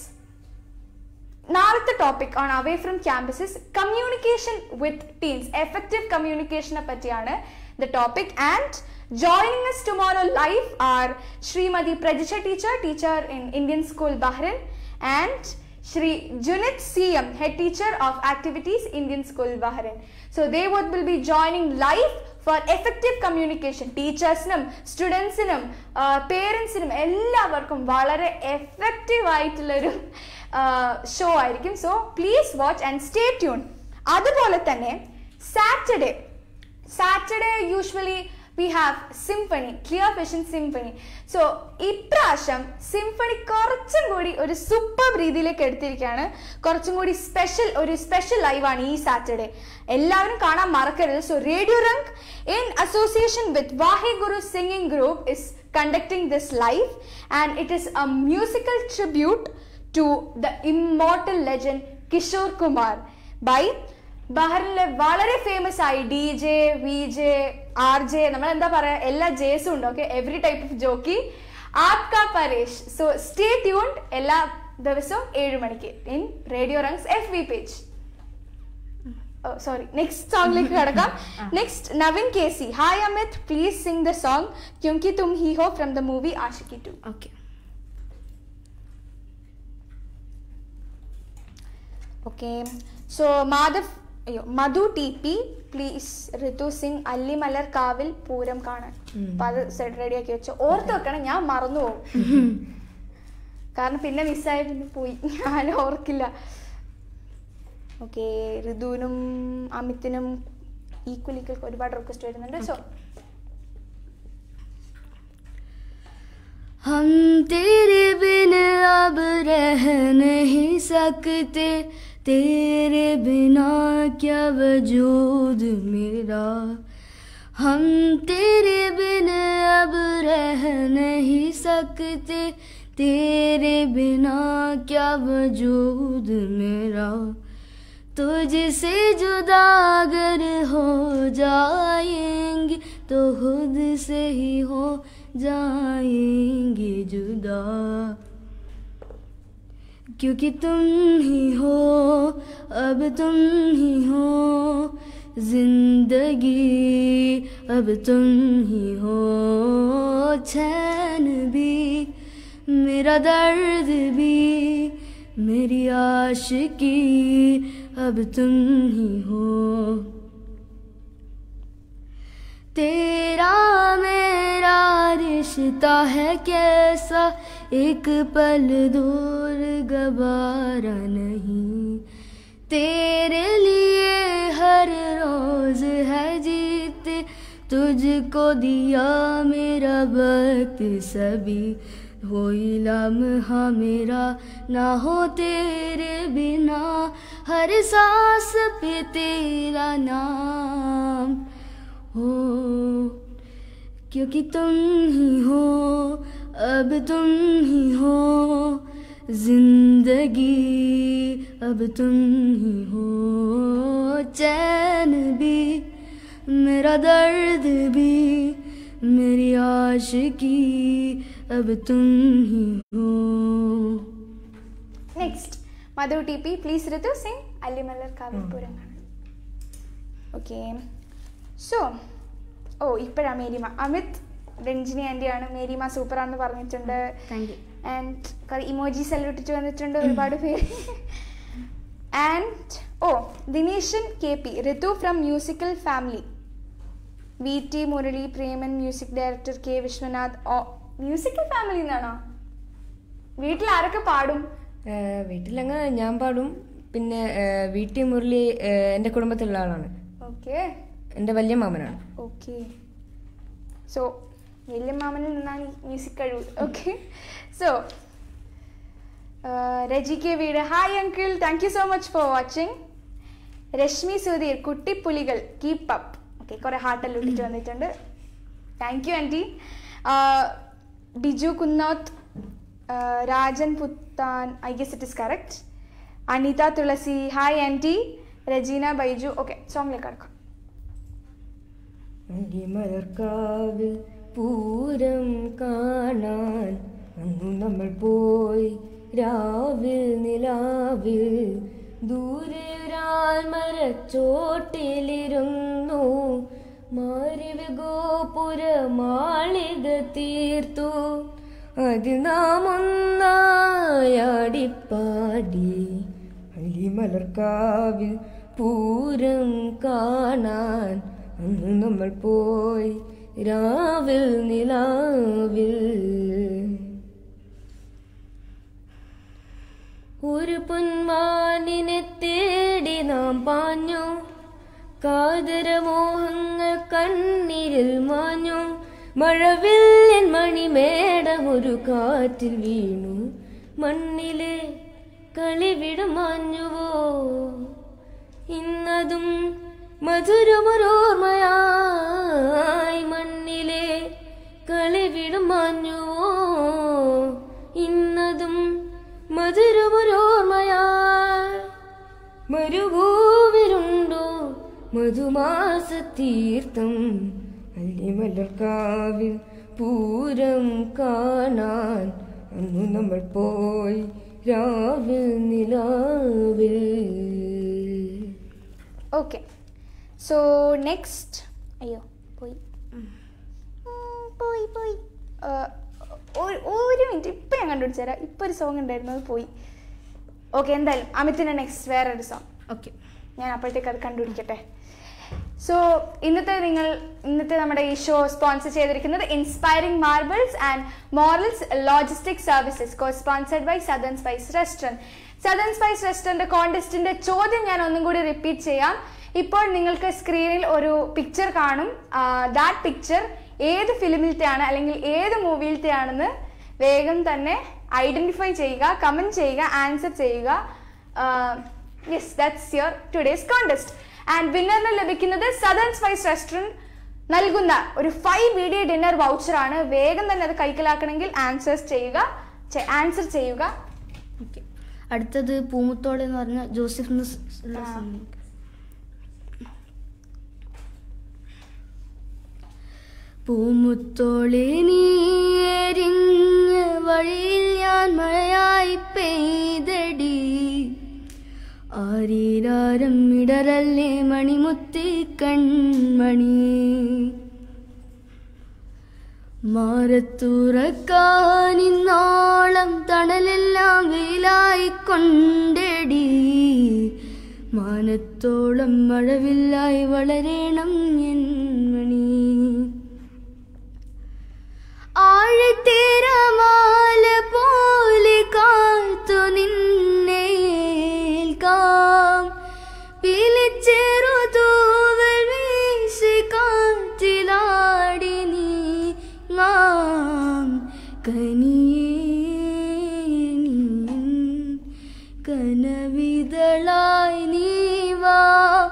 നാളത്തെ topic on Away From Campuses communication with teens effective കമ്മ്യൂണിക്കേഷനെ പറ്റിയാണ് the topic and joining us tomorrow live are Shrimati Prajisha teacher teacher in Indian school Bahrain and Shri Junith C M head teacher of activities Indian school Bahrain so they would will be joining live for effective communication ടീച്ചേഴ്സിനും സ്റ്റുഡൻസിനും പേരൻസിനും എല്ലാവർക്കും വളരെ effective ആയിട്ടുള്ളൊരു show ആയിരിക്കും so please watch and stay tune അതുപോലെ തന്നെ Saturday Saturday usually we have Symphony Clear vision Symphony so ഇപ്രാവശ്യം സിംഫണി കുറച്ചും കൂടി ഒരു സൂപ്പർ രീതിയിലേക്ക് എടുത്തിരിക്കുകയാണ് കുറച്ചും കൂടി സ്പെഷ്യൽ ഒരു സ്പെഷ്യൽ ലൈവാണ് ഈ സാറ്റർഡേ എല്ലാവരും കാണാൻ മറക്കരുത് so Radio Rang in association with Wahe Guru singing group is conducting this live and it is a musical tribute to the immortal legend Kishore Kumar by ബഹറിനിലെ വളരെ ഫേമസ് ആയി D J V J R J നമ്മൾ എന്താ പറയാ എല്ലാ ജേസും ഉണ്ട് okay every type of jockey ആപ്ക പരേഷ് സോ സ്റ്റേ ട്യൂൺഡ് എല്ലാ ദിവസവും ഏഴ് മണിക്ക് in Radio Rangs F B page sorry next സോങ്ങിലേക്ക് കടക്കാം next Navin K C hi Amit please sing the song Kyunki Tum Hi Ho from the movie Aashiqui two okay okay so Madhav അയ്യോ Madhu T P please Rithu sing അല്ലിമലർ കാവിൽ പൂരം കാണാൻ അപ്പൊ അത് സെറ്റ് റെഡിയാക്കി വെച്ചു ഓർത്ത് വെക്കണം ഞാൻ മറന്നു പോകും കാരണം പിന്നെ മിസ്സായി പിന്നെ പോയി ഞാൻ ഓർക്കില്ല ഓക്കെ ഋതുവിനും അമിത്തിനും ഈക്വൽ ഈക്വൽ ഒരുപാട് റിക്വസ്റ്റ് വരുന്നുണ്ട് സോ हम तेरे बिन अब रह नहीं सकते तेरे बिना क्या वजूद मेरा हम तेरे बिन अब रह नहीं सकते तेरे बिना क्या वजूद मेरा तुझसे जुदा अगर हो जाएंगे तो खुद से ही हो जाएंगे जुदा क्योंकि तुम ही हो अब तुम ही हो जिंदगी अब तुम ही हो चैन भी मेरा दर्द भी मेरी आशिकी अब तुम ही हो तेरा मेरा रिश्ता है कैसा एक पल दूर गबारा नहीं तेरे लिए हर रोज है जीते तुझको दिया मेरा वक्त सभी हो लम्हा मेरा ना हो तेरे बिना हर सांस पे तेरा नाम हो क्योंकि तुम ही हो अब तुम ही हो जिंदगी अब तुम ही हो चैन भी मेरा दर्द भी मेरी आशिकी अब Tum Hi Ho next Madhu T P please Rithu sing അല്ലിമല്ലർ കാവൽപുരമാണ് ഓക്കെ സോ ഓ ഇപ്പോഴാ മേരിമ അമിത് രഞ്ജിനി ആൻറ്റിയാണ് മേരിമ സൂപ്പറാണെന്ന് പറഞ്ഞിട്ടുണ്ട് താങ്ക് യു ആൻഡ് കുറെ ഇമോജീസ് എല്ലാം ഇട്ടിട്ട് വന്നിട്ടുണ്ട് ഒരുപാട് പേര് and oh Dineshan K P Rithu from musical family V T Murali Preman music director K Viswanath oh musical family എന്നാണോ വീട്ടിൽ ആരൊക്കെ പാടും ഏഹ് വീട്ടിലങ്ങ് ഞാൻ പാടും പിന്നെ ഏഹ് വീട്ടിൽ മുരളി ഏഹ് എൻ്റെ കുടുംബത്തിലുള്ള ആളാണ് ഓക്കെ എൻ്റെ വലിയ മാമനാണ് ഓക്കെ സോ വലിയ മാമനിൽ നിന്നാണ് ഈ മ്യൂസിക് കഴിവ് ഓക്കെ സോ രജി കെ വീട് hi uncle thank you so much for watching Reshmi Sudheer കുട്ടിപ്പുലികൾ കീപ്പ് അപ്പ് ഓക്കെ കുറെ ഹാർട്ടെല്ലാം ഇട്ടിട്ട് വന്നിട്ടുണ്ട് thank you aunty Biju Kunnoth Rajan Puthan I guess it is correct Anitha Thulasi hi aunty Rajeena Baiju okay സോങ്ങിലേക്ക് കിടക്കാം മലർക്കാവിൽ പൂരം കാണാൻ അന്നു നമ്മൾ പോയി രാവിൽ നിലാവിൽ ദൂരെ ഒരാൾ മരച്ചോട്ടിലിരുന്നു മാരിവ് ഗോപുര മാളിക തീർത്തു അത് നാം ഒന്നായാടിപ്പാടി അല്ലിമലർക്കാവിൽ പൂരം കാണാൻ അന്ന് നമ്മൾ പോയി രാവിൽ നിലാവിൽ ഒരു പൊന്മാനിനെ തേടി നാം പാഞ്ഞു കാതരമോഹങ്ങൾ കണ്ണീരിൽ മാഞ്ഞു മഴവില്ലൻ മണിമേടം ഒരു കാറ്റിൽ വീണു മണ്ണിലെ കളിവിടം മാഞ്ഞുവോ ഇന്നതും മധുരമൊരോർമ്മയായി മണ്ണിലെ കളിവിടം മാഞ്ഞുവോ ഇന്നതും മധുരമൊരോർമ്മയായി മരുഭൂവിലുണ്ടോ മധുമാസ തീർത്ഥം അല്ലിമലർക്കാവിൽ പൂരം കാണാൻ അന്നു നമ്മൾ പോയി രാവിൽ നിലാവിൽ ഓക്കെ സോ നെക്സ്റ്റ് അയ്യോ പോയി ഉം, പോയി പോയി ആ, ഒരു- ഒരു മിനിറ്റ് ഇപ്പം ഞാൻ കണ്ടുപിടിച്ചു തരാം ഇപ്പം ഒരു സോങ് ഉണ്ടായിരുന്നു അത് പോയി ഓക്കെ എന്തായാലും അമിത്തിന് നെക്സ്റ്റ് വേറൊരു സോങ് ഓക്കെ ഞാൻ അപ്പോഴത്തേക്ക് അത് കണ്ടുപിടിക്കട്ടെ സോ ഇന്നത്തെ നിങ്ങൾ ഇന്നത്തെ നമ്മുടെ ഈ ഷോ സ്പോൺസർ ചെയ്തിരിക്കുന്നത് Inspiring Marbles and Morals logistic Services co sponsored by Southern Spice Restaurant Southern Spice Restaurant കോൺടെസ്റ്റിന്റെ ചോദ്യം ഞാൻ ഒന്നും കൂടി റിപ്പീറ്റ് ചെയ്യാം ഇപ്പോൾ നിങ്ങൾക്ക് സ്ക്രീനിൽ ഒരു പിക്ചർ കാണും ദാറ്റ് പിക്ചർ ഏത് ഫിലിമിലത്തെയാണ് അല്ലെങ്കിൽ ഏത് മൂവിയിലത്തെയാണെന്ന് വേഗം തന്നെ ഐഡന്റിഫൈ ചെയ്യുക കമന്റ് ചെയ്യുക ആൻസർ ചെയ്യുക yes that's your today's contest and വിന്നറിന് ലഭിക്കുന്നത് സദൺ സ്പൈസ് റെസ്റ്റോറൻറ്റ് നൽകുന്ന ഒരു ഫൈവ് ബി ഡി ഡിന്നർ വൗച്ചറാണ് വേഗം തന്നെ അത് കൈക്കലാക്കണമെങ്കിൽ ആൻസേഴ്സ് ചെയ്യുക ആൻസർ ചെയ്യുക ഓക്കെ അടുത്തത് പൂമുത്തോട് എന്ന് പറഞ്ഞ ജോസഫ് എന്ന് സ് ഉള്ള ആ. സിനിമ. പൂമുത്തോളെ നീ എരിഞ്ഞ വഴിയിൽ ഞാൻ മഴയായി പെയ്തടി ആരീരാരം ഇടരല്ലേ മണിമുത്തി കൺമണി മാറത്തുറക്കാനിന്നോളം തണലെല്ലാം വെയിലായി കൊണ്ടടി മാനത്തോളം മഴവില്ലായി വളരണം എൻ മണി ആഴിത്തേരമാല പോലെ കാത്തു നിന്നേൽക്കാം പിലിച്ചെറുതൂവൽ വീശി കാറ്റിലാടി നീങ്ങാം കനിയേ നീ കനവിതളായി നീ വാ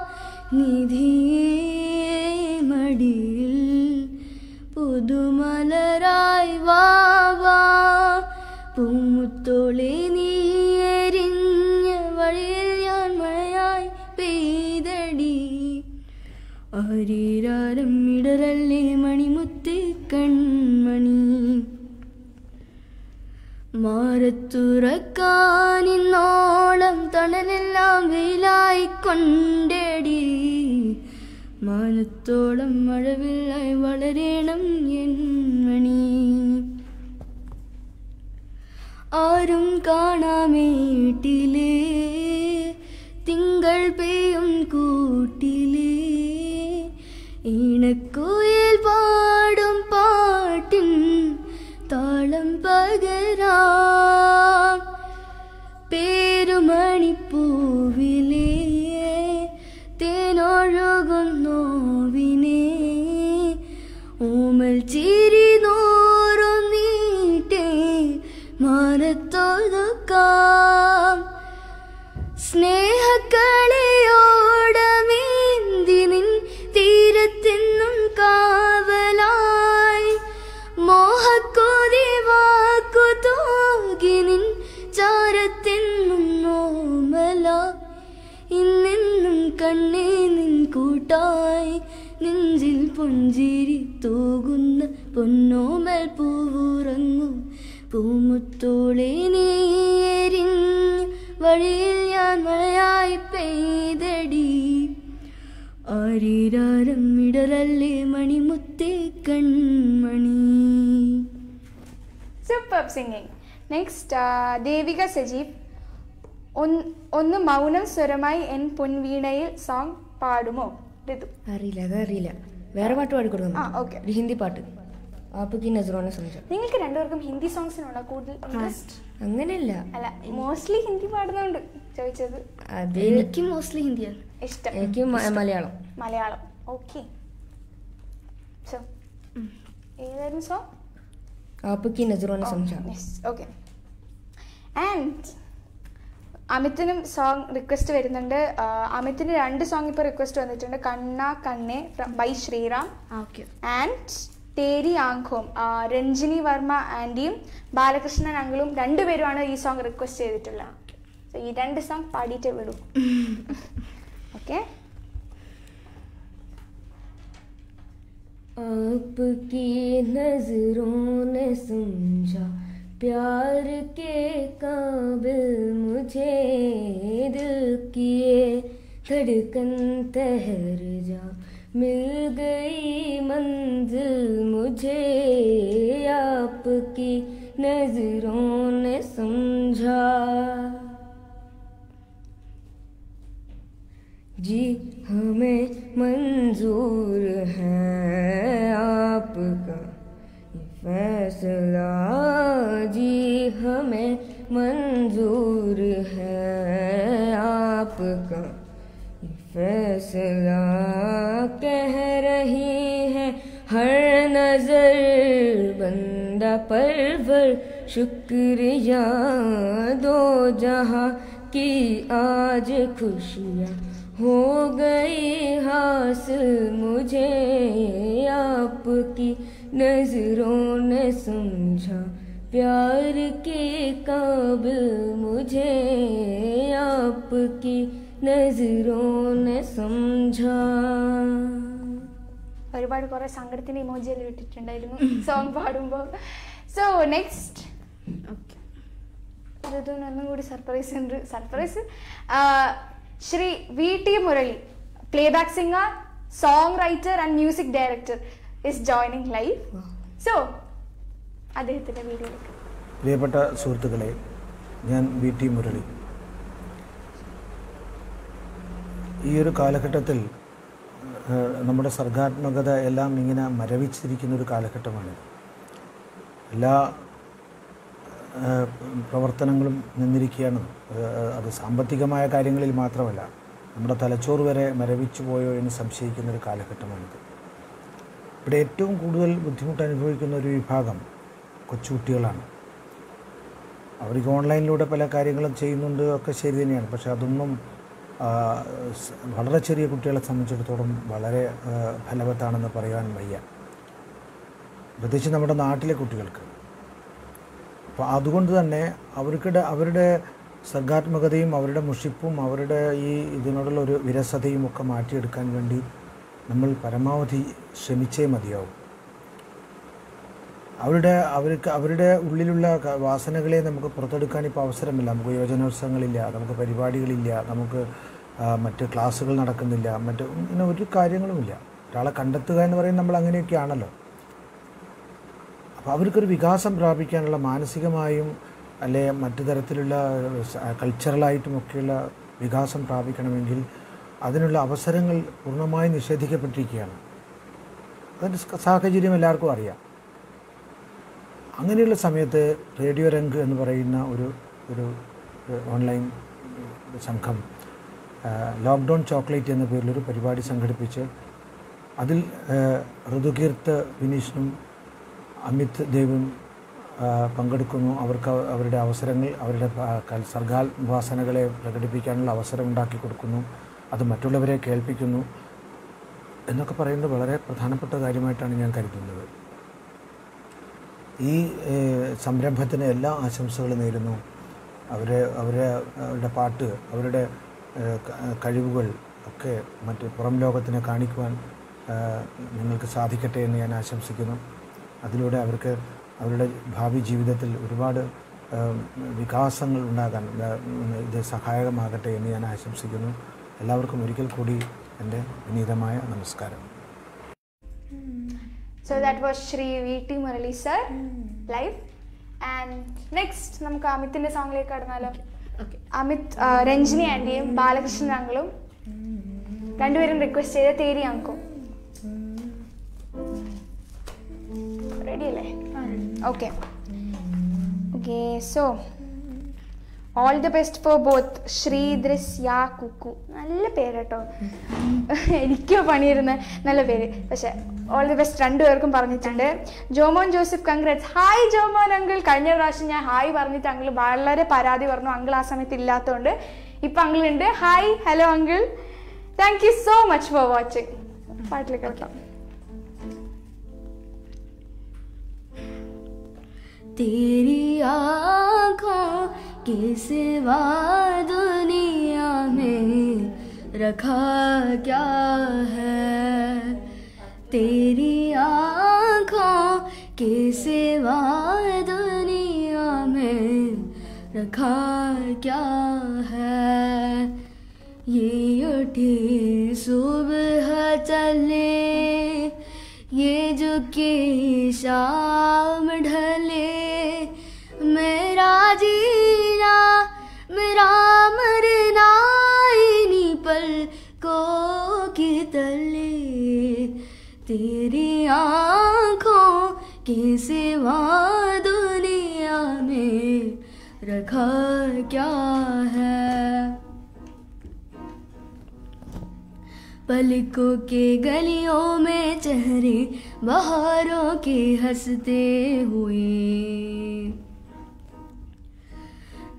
നിധിയേ മടിയിൽ പുതുമലരായി വാ വാ പൂമുത്തോളെ നീ എരിഞ്ഞ വഴിയിൽ ഞാൻ മഴയായി പെയ്തടി ആരീരാരം ഇടരല്ലേ മണിമുത്തി കൺമണി മാറത്തുറക്കാനിന്നോളം തണലെല്ലാം വെയിലായി കൊണ്ടടി മാനത്തോളം മഴവില്ലായി വളരണം എൻ മണി ആരും കാണാമേട്ടിലേ തിങ്കൾ പെയ്യും കൂട്ടിലേ ഈണക്കുയിൽ പാടും പാട്ടിൻ താളം പകരാം പേരുമണിപ്പൂവിലേ തേനൊഴുകും നോവിനെ ഓമൽ ചിരി നോറും നീട്ടേ മാനത്തൊതുക്കാം സ്നേഹക്കളിയോടമേന്തി നിൻ തീരത്തെന്നും കാവലായി മോഹക്കോതി വാക്കു തോകി നിൻ ചാരത്തെന്നും നോമല ഇന്നെന്നും കണ്ണേ നിൻ കൂട്ടായി നെഞ്ചിൽ പുഞ്ചിരി തൂകുന്ന പൊന്നോമൽ പൂവുറങ്ങും പൂമുത്തോളെ നീ എരിഞ്ഞ് വഴിയിൽ ഞാൻ മഴയായി പെയ്തടി ആരീരാരം ഇടരല്ലേ മണിമുത്തേ കൺമണി super singing next Devika Sajeev ഒന്ന് ഒന്ന് മൗനം സ്വരമായി എൻ പൊൻവീണയിൽ സോങ് പാടുമോ ഋതു അറിയില്ല അതറിയില്ല വേറെ പാട്ട് പാടിക്കൊടുക്കണം ആ, okay. ഒരു ഹിന്ദി പാട്ട് ആപ്പക്ക് നസറോനെ സംബന്ധിച്ച നിങ്ങൾക്ക് രണ്ടുപേർക്കും ഹിന്ദി സോങ്സിനുള്ള കൂടുതൽ ഇൻട്രസ്റ്റ് അങ്ങനെയല്ല അല്ല മോസ്റ്റ്ലി ഹിന്ദി പാടുന്നുണ്ട് ചോദിച്ചത് അത് എനിക്ക് മോസ്റ്റ്ലി ഹിന്ദിയാണ് ഇഷ്ടം എനിക്ക് മ- മലയാളം മലയാളം ഓക്കെ സോ ഏതായിരുന്നു സോങ് ആപ്പക്ക് നസറോനെ സംബന്ധിച്ച ഓക്കെ ആൻഡ് അമിത്തിനും സോങ് റിക്വസ്റ്റ് വരുന്നുണ്ട് ആ, അമിത്തിന് രണ്ട് സോങ് ഇപ്പോൾ റിക്വസ്റ്റ് വന്നിട്ടുണ്ട് കണ്ണ കണ്ണെ ബൈ ശ്രീറാം ആ ഓക്കെ ആൻഡ് തേരി ആംഖോം ആ, രഞ്ജിനി വർമ്മ ആൻറ്റിയും ബാലകൃഷ്ണൻ അങ്കിളും രണ്ടുപേരുമാണ് ഈ സോങ് റിക്വസ്റ്റ് ചെയ്തിട്ടുള്ളത് So, ഈ രണ്ട് സോങ് പാടിയിട്ടേ വിടൂ ഓക്കെ आपकी नजरों ने समझा प्यार के काबिल मुझे दिल किए धड़कन ठहर जा मिल गई मंजिल मुझे आपकी नजरों ने समझा जी हमें मंजूर है आपका ये फैसला जी हमें मंजूर है आपका ये फैसला कह रही है हर नजर बंदा परवर शुक्रिया दो जहाँ की आज खुशियाँ हो गई हासिल मुझे आपकी नजरों ने समझा प्यार के काबिल मुझे आपकी नजरों ने समझा ഒരുപാട് കുറെ സങ്കടത്തിന്റെ ഇമോജിയിൽ ഇട്ടിട്ടുണ്ടായിരുന്നു സോങ് പാടുമ്പോൾ സോ നെക്സ്റ്റ് ഋതുവിന് കൂടി സർപ്രൈസ് ഉണ്ട് surprise Shri V T Murali playback singer song writer and music director is joining live so അദ്ദേഹത്തിന്റെ വീഡിയോയിലേക്ക് പ്രിയപ്പെട്ട സുഹൃത്തുക്കളെ ഞാൻ വി ടി മുരളി ഈ ഒരു കാലഘട്ടത്തിൽ ഏഹ്, നമ്മുടെ സർഗാത്മകത എല്ലാം ഇങ്ങനെ മരവിച്ചിരിക്കുന്ന ഒരു കാലഘട്ടമാണ് എല്ലാ ഏഹ്, പ്രവർത്തനങ്ങളും നിന്നിരിക്കുകയാണ് ഏഹ്, അത് സാമ്പത്തികമായ കാര്യങ്ങളിൽ മാത്രമല്ല നമ്മുടെ തലച്ചോറ് വരെ മരവിച്ചു പോയോ എന്ന് സംശയിക്കുന്ന ഒരു കാലഘട്ടമാണിത് ഇവിടെ ഏറ്റവും കൂടുതൽ ബുദ്ധിമുട്ട് അനുഭവിക്കുന്ന ഒരു വിഭാഗം കൊച്ചുകുട്ടികളാണ് അവർക്ക് ഓൺലൈനിലൂടെ പല കാര്യങ്ങളും ചെയ്യുന്നുണ്ട് ഒക്കെ ശരി തന്നെയാണ് പക്ഷെ അതൊന്നും ആ, സ് വളരെ ചെറിയ കുട്ടികളെ സംബന്ധിച്ചിടത്തോളം വളരെ ആ, ഫലവത്താണെന്ന് പറയാൻ വയ്യ പ്രത്യേകിച്ച് നമ്മുടെ നാട്ടിലെ കുട്ടികൾക്ക് അപ്പോൾ അതുകൊണ്ട് തന്നെ അവർക്കിടെ അവരുടെ സർഗാത്മകതയും അവരുടെ മുഷിപ്പും അവരുടെ ഈ ഇതിനോടുള്ള ഒരു വിരസതയും ഒക്കെ മാറ്റിയെടുക്കാൻ വേണ്ടി നമ്മൾ പരമാവധി ശ്രമിച്ചേ മതിയാവും അവരുടെ അവർക്ക് അവരുടെ ഉള്ളിലുള്ള ക- വാസനകളെ നമുക്ക് പുറത്തെടുക്കാൻ ഇപ്പോൾ അവസരമില്ല നമുക്ക് യുവജനോത്സവങ്ങളില്ല നമുക്ക് പരിപാടികളില്ല നമുക്ക് ആ, മറ്റ് ക്ലാസ്സുകൾ നടക്കുന്നില്ല മറ്റ് ഇങ്ങനെ ഒരു കാര്യങ്ങളുമില്ല ഒരാളെ കണ്ടെത്തുക എന്ന് പറയുന്നത് നമ്മൾ അങ്ങനെയൊക്കെയാണല്ലോ അപ്പോൾ അവർക്കൊരു വികാസം പ്രാപിക്കാനുള്ള മാനസികമായും അല്ലെ മറ്റു തരത്തിലുള്ള സ- കൾച്ചറലായിട്ടുമൊക്കെയുള്ള വികാസം പ്രാപിക്കണമെങ്കിൽ അതിനുള്ള അവസരങ്ങൾ പൂർണ്ണമായും നിഷേധിക്കപ്പെട്ടിരിക്കുകയാണ് അതിൻ്റെ സ് സാഹചര്യം എല്ലാവർക്കും അറിയാം അങ്ങനെയുള്ള സമയത്ത് റേഡിയോ രംഗ് എന്ന് പറയുന്ന ഒരു ഒരു ഒരു ഓൺലൈൻ സംഘം ആ, ലോക്ക്ഡൗൺ ചോക്ലേറ്റ് എന്ന പേരിലൊരു പരിപാടി സംഘടിപ്പിച്ച് അതിൽ ആ, ഋതുകീർത്ത് വിനീഷനും അമിത് ദേവും ആ, പങ്കെടുക്കുന്നു അവർക്ക് അവരുടെ അവസരങ്ങൾ അവരുടെ ആ, കൽ- സർഗാത്മവാസനകളെ പ്രകടിപ്പിക്കാനുള്ള അവസരം ഉണ്ടാക്കി കൊടുക്കുന്നു അത് മറ്റുള്ളവരെ കേൾപ്പിക്കുന്നു എന്നൊക്കെ പറയുന്നത് വളരെ പ്രധാനപ്പെട്ട കാര്യമായിട്ടാണ് ഞാൻ കരുതുന്നത് ഈ ഏഹ്, സംരംഭത്തിന് എല്ലാ ആശംസകളും നേരുന്നു അവരെ അവരെ അവരുടെ പാട്ട് അവരുടെ ഏഹ്, ക- കഴിവുകൾ ഒക്കെ മറ്റ് പുറം ലോകത്തിനെ കാണിക്കുവാൻ ഏഹ്, നിങ്ങൾക്ക് സാധിക്കട്ടെ എന്ന് ഞാൻ ആശംസിക്കുന്നു അതിലൂടെ അവർക്ക് അവരുടെ ഭാവി ജീവിതത്തിൽ ഒരുപാട് ഏഹ്, വികാസങ്ങൾ ഉണ്ടാകാൻ ഏഹ്, ഇത് സഹായകമാകട്ടെ എന്ന് ഞാൻ ആശംസിക്കുന്നു എല്ലാവർക്കും ഒരിക്കൽ കൂടി എൻ്റെ വിനീതമായ നമസ്കാരം so that was Shri V T Murali sir live and next നമുക്ക് അമിത്തിന്റെ സോങ്ങിലേക്ക് കടന്നാലോ അമിത് ആ, രഞ്ജിനി ആൻറ്റിയും ബാലകൃഷ്ണൻ അങ്കിളും രണ്ടുപേരും റിക്വസ്റ്റ് ചെയ്ത തേരി അങ്കും റെഡി അല്ലേ okay okay so all the best for both ശ്രീദ്രിസ് യാ കുക്കു നല്ല പേര് കേട്ടോ എനിക്കോ പണിയിരുന്ന നല്ല പേര് പക്ഷെ ഓൾ ദി ബെസ്റ്റ് രണ്ടുപേർക്കും പറഞ്ഞിട്ടുണ്ട് Jomon Joseph congrats hi Jomon uncle കഴിഞ്ഞ പ്രാവശ്യം ഞാൻ ഹായ് പറഞ്ഞിട്ട് അങ്കിൾ വളരെ പരാതി പറഞ്ഞു അങ്കിൾ ആ സമയത്ത് ഇല്ലാത്തതുകൊണ്ട് ഇപ്പം അങ്കിൾ ഉണ്ട് hi hello uncle thank you so much for watching പാട്ടിലേക്ക് കേൾക്കാം तेरी आँखों के सिवा दुनिया में रखा क्या है तेरी आँखों के सिवा दुनिया में रखा क्या है ये उठी सुबह चले ये जो की शाम ढले मेरा जीना मेरा मरना इन्हीं पल को की तले तेरी आँखों के सिवा दुनिया में रखा क्या है पलकों के गलियों में चेहरे बहारों के हंसते हुए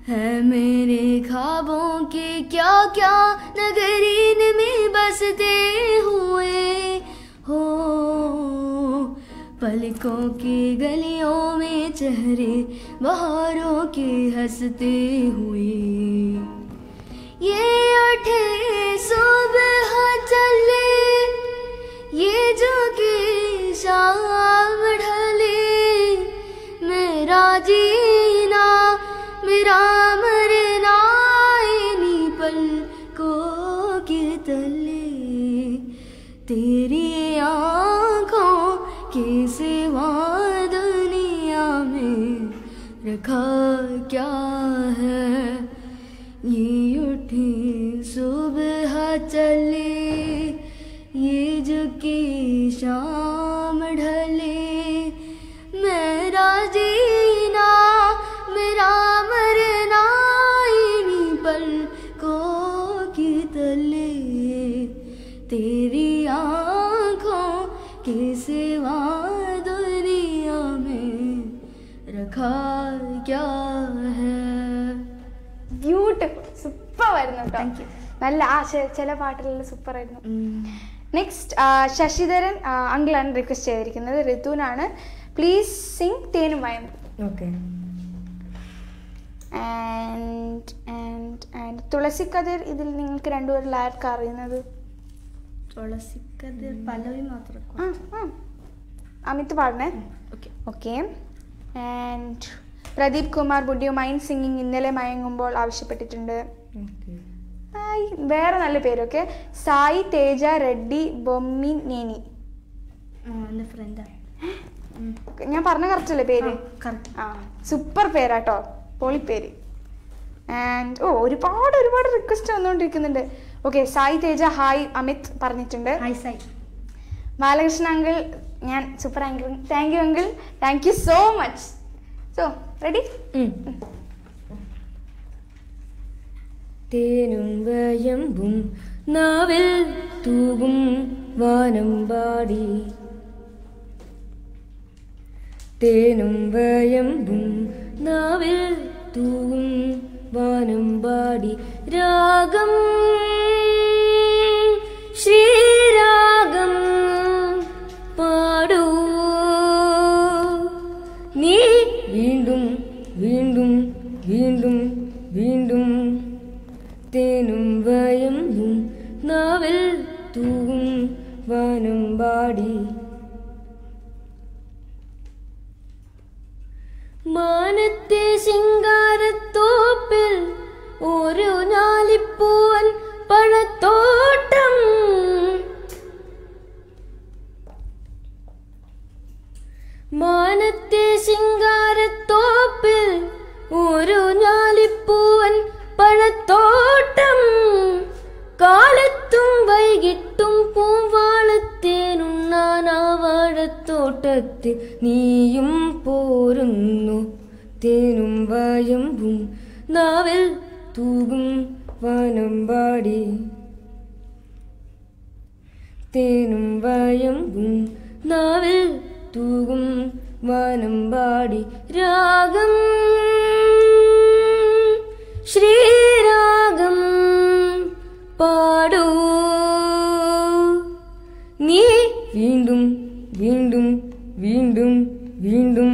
है मेरे ख्वाबों के क्या क्या नगरीन में बसते हुए हो पलकों की गलियों में चेहरे बहारों के हंसते हुए ये उठे सुबह चले ये जो की शाम ढले मेरा जीना मेरा मरना इन्हीं पलकों के तले तेरी आंखों के सिवा दुनिया में रखा क्या है ये उठी सुबह चले ये जो की शाम ढले मेरा जीना मेरा मरना इन्हीं पलकों की तले तेरी आंखों के सिवा दुनिया में रखा क्या है ബ്യൂട്ടിഫുൾ സൂപ്പർ ആയിരുന്നു കേട്ടോ നല്ല ആ ചെ- ചില പാട്ടുകളിൽ സൂപ്പർ ആയിരുന്നു നെക്സ്റ്റ് ശശിധരൻ അങ്കിളാണ് റിക്വസ്റ്റ് ചെയ്തിരിക്കുന്നത് ഋതുവിനാണ് പ്ലീസ് സിംഗ് തേനും വയം ഓക്കെ ആൻഡ് ആൻഡ് ആൻഡ് തുളസി കതിർ ഇതിൽ നിങ്ങൾക്ക് രണ്ടുപേരിൽ ആർക്കാ അറിയുന്നത് തുളസിക്കതിർ പലവി മാത്രം ആ ആ അമിത് പാടണേ okay okay and Pradeep Kumar would you mind singing ഇന്നലെ മയങ്ങുമ്പോൾ ആവശ്യപ്പെട്ടിട്ടുണ്ട് ഹായ് വേറെ നല്ല പേരൊക്കെ സായി തേജ റെഡ്ഡി ബൊമ്മി നേനി എൻ്റെ ഫ്രണ്ടാ ഞാൻ പറഞ്ഞ കറക്റ്റ് അല്ലേ പേര് കറക്റ്റ് ആ സൂപ്പർ പേരാട്ടോ പൊളിപ്പേര് ആൻഡ് ഓ ഒരുപാട് ഒരുപാട് റിക്വസ്റ്റ് വന്നുകൊണ്ടിരിക്കുന്നുണ്ട് ഓക്കെ സായി തേജ ഹായ് അമിത് പറഞ്ഞിട്ടുണ്ട് ഹായ് സായി ബാലകൃഷ്ണ അങ്കിൾ ഞാൻ super uncle thank you uncle thank you so much so ready തേനും വയമ്പും നാവിൽ തൂകും വാനമ്പാടി തേനും വയമ്പും നാവിൽ തൂകും വാനമ്പാടി രാഗം ശ്രീരാഗം പാടൂ നീ വീണ്ടും വീണ്ടും വീണ്ടും വീണ്ടും തേനും വയമ്പും നാവിൽ തൂവും വാനം പാടി മാനത്തെ ശിങ്കാരത്തോപ്പിൽ ഒരു ഞാലിപ്പൂവൻ പഴത്തോട്ടം മാനത്തെ ശിങ്കാരത്തോപ്പിൽ ഒരു ഞാലിപ്പൂവൻ പഴത്തോട്ടം കാലത്തും വൈകിട്ടും പൂവാളത്തേനുണ്ണാൻ ആ വാഴത്തോട്ടത്തിൽ നീയും പോരുന്നു തേനും വയമ്പും നാവിൽ തൂകും വാനമ്പാടി തേനും വയമ്പും നാവിൽ തൂകും വാനമ്പാടി രാഗം ശ്രീരാഗം പാടൂ നീ വീണ്ടും വീണ്ടും വീണ്ടും വീണ്ടും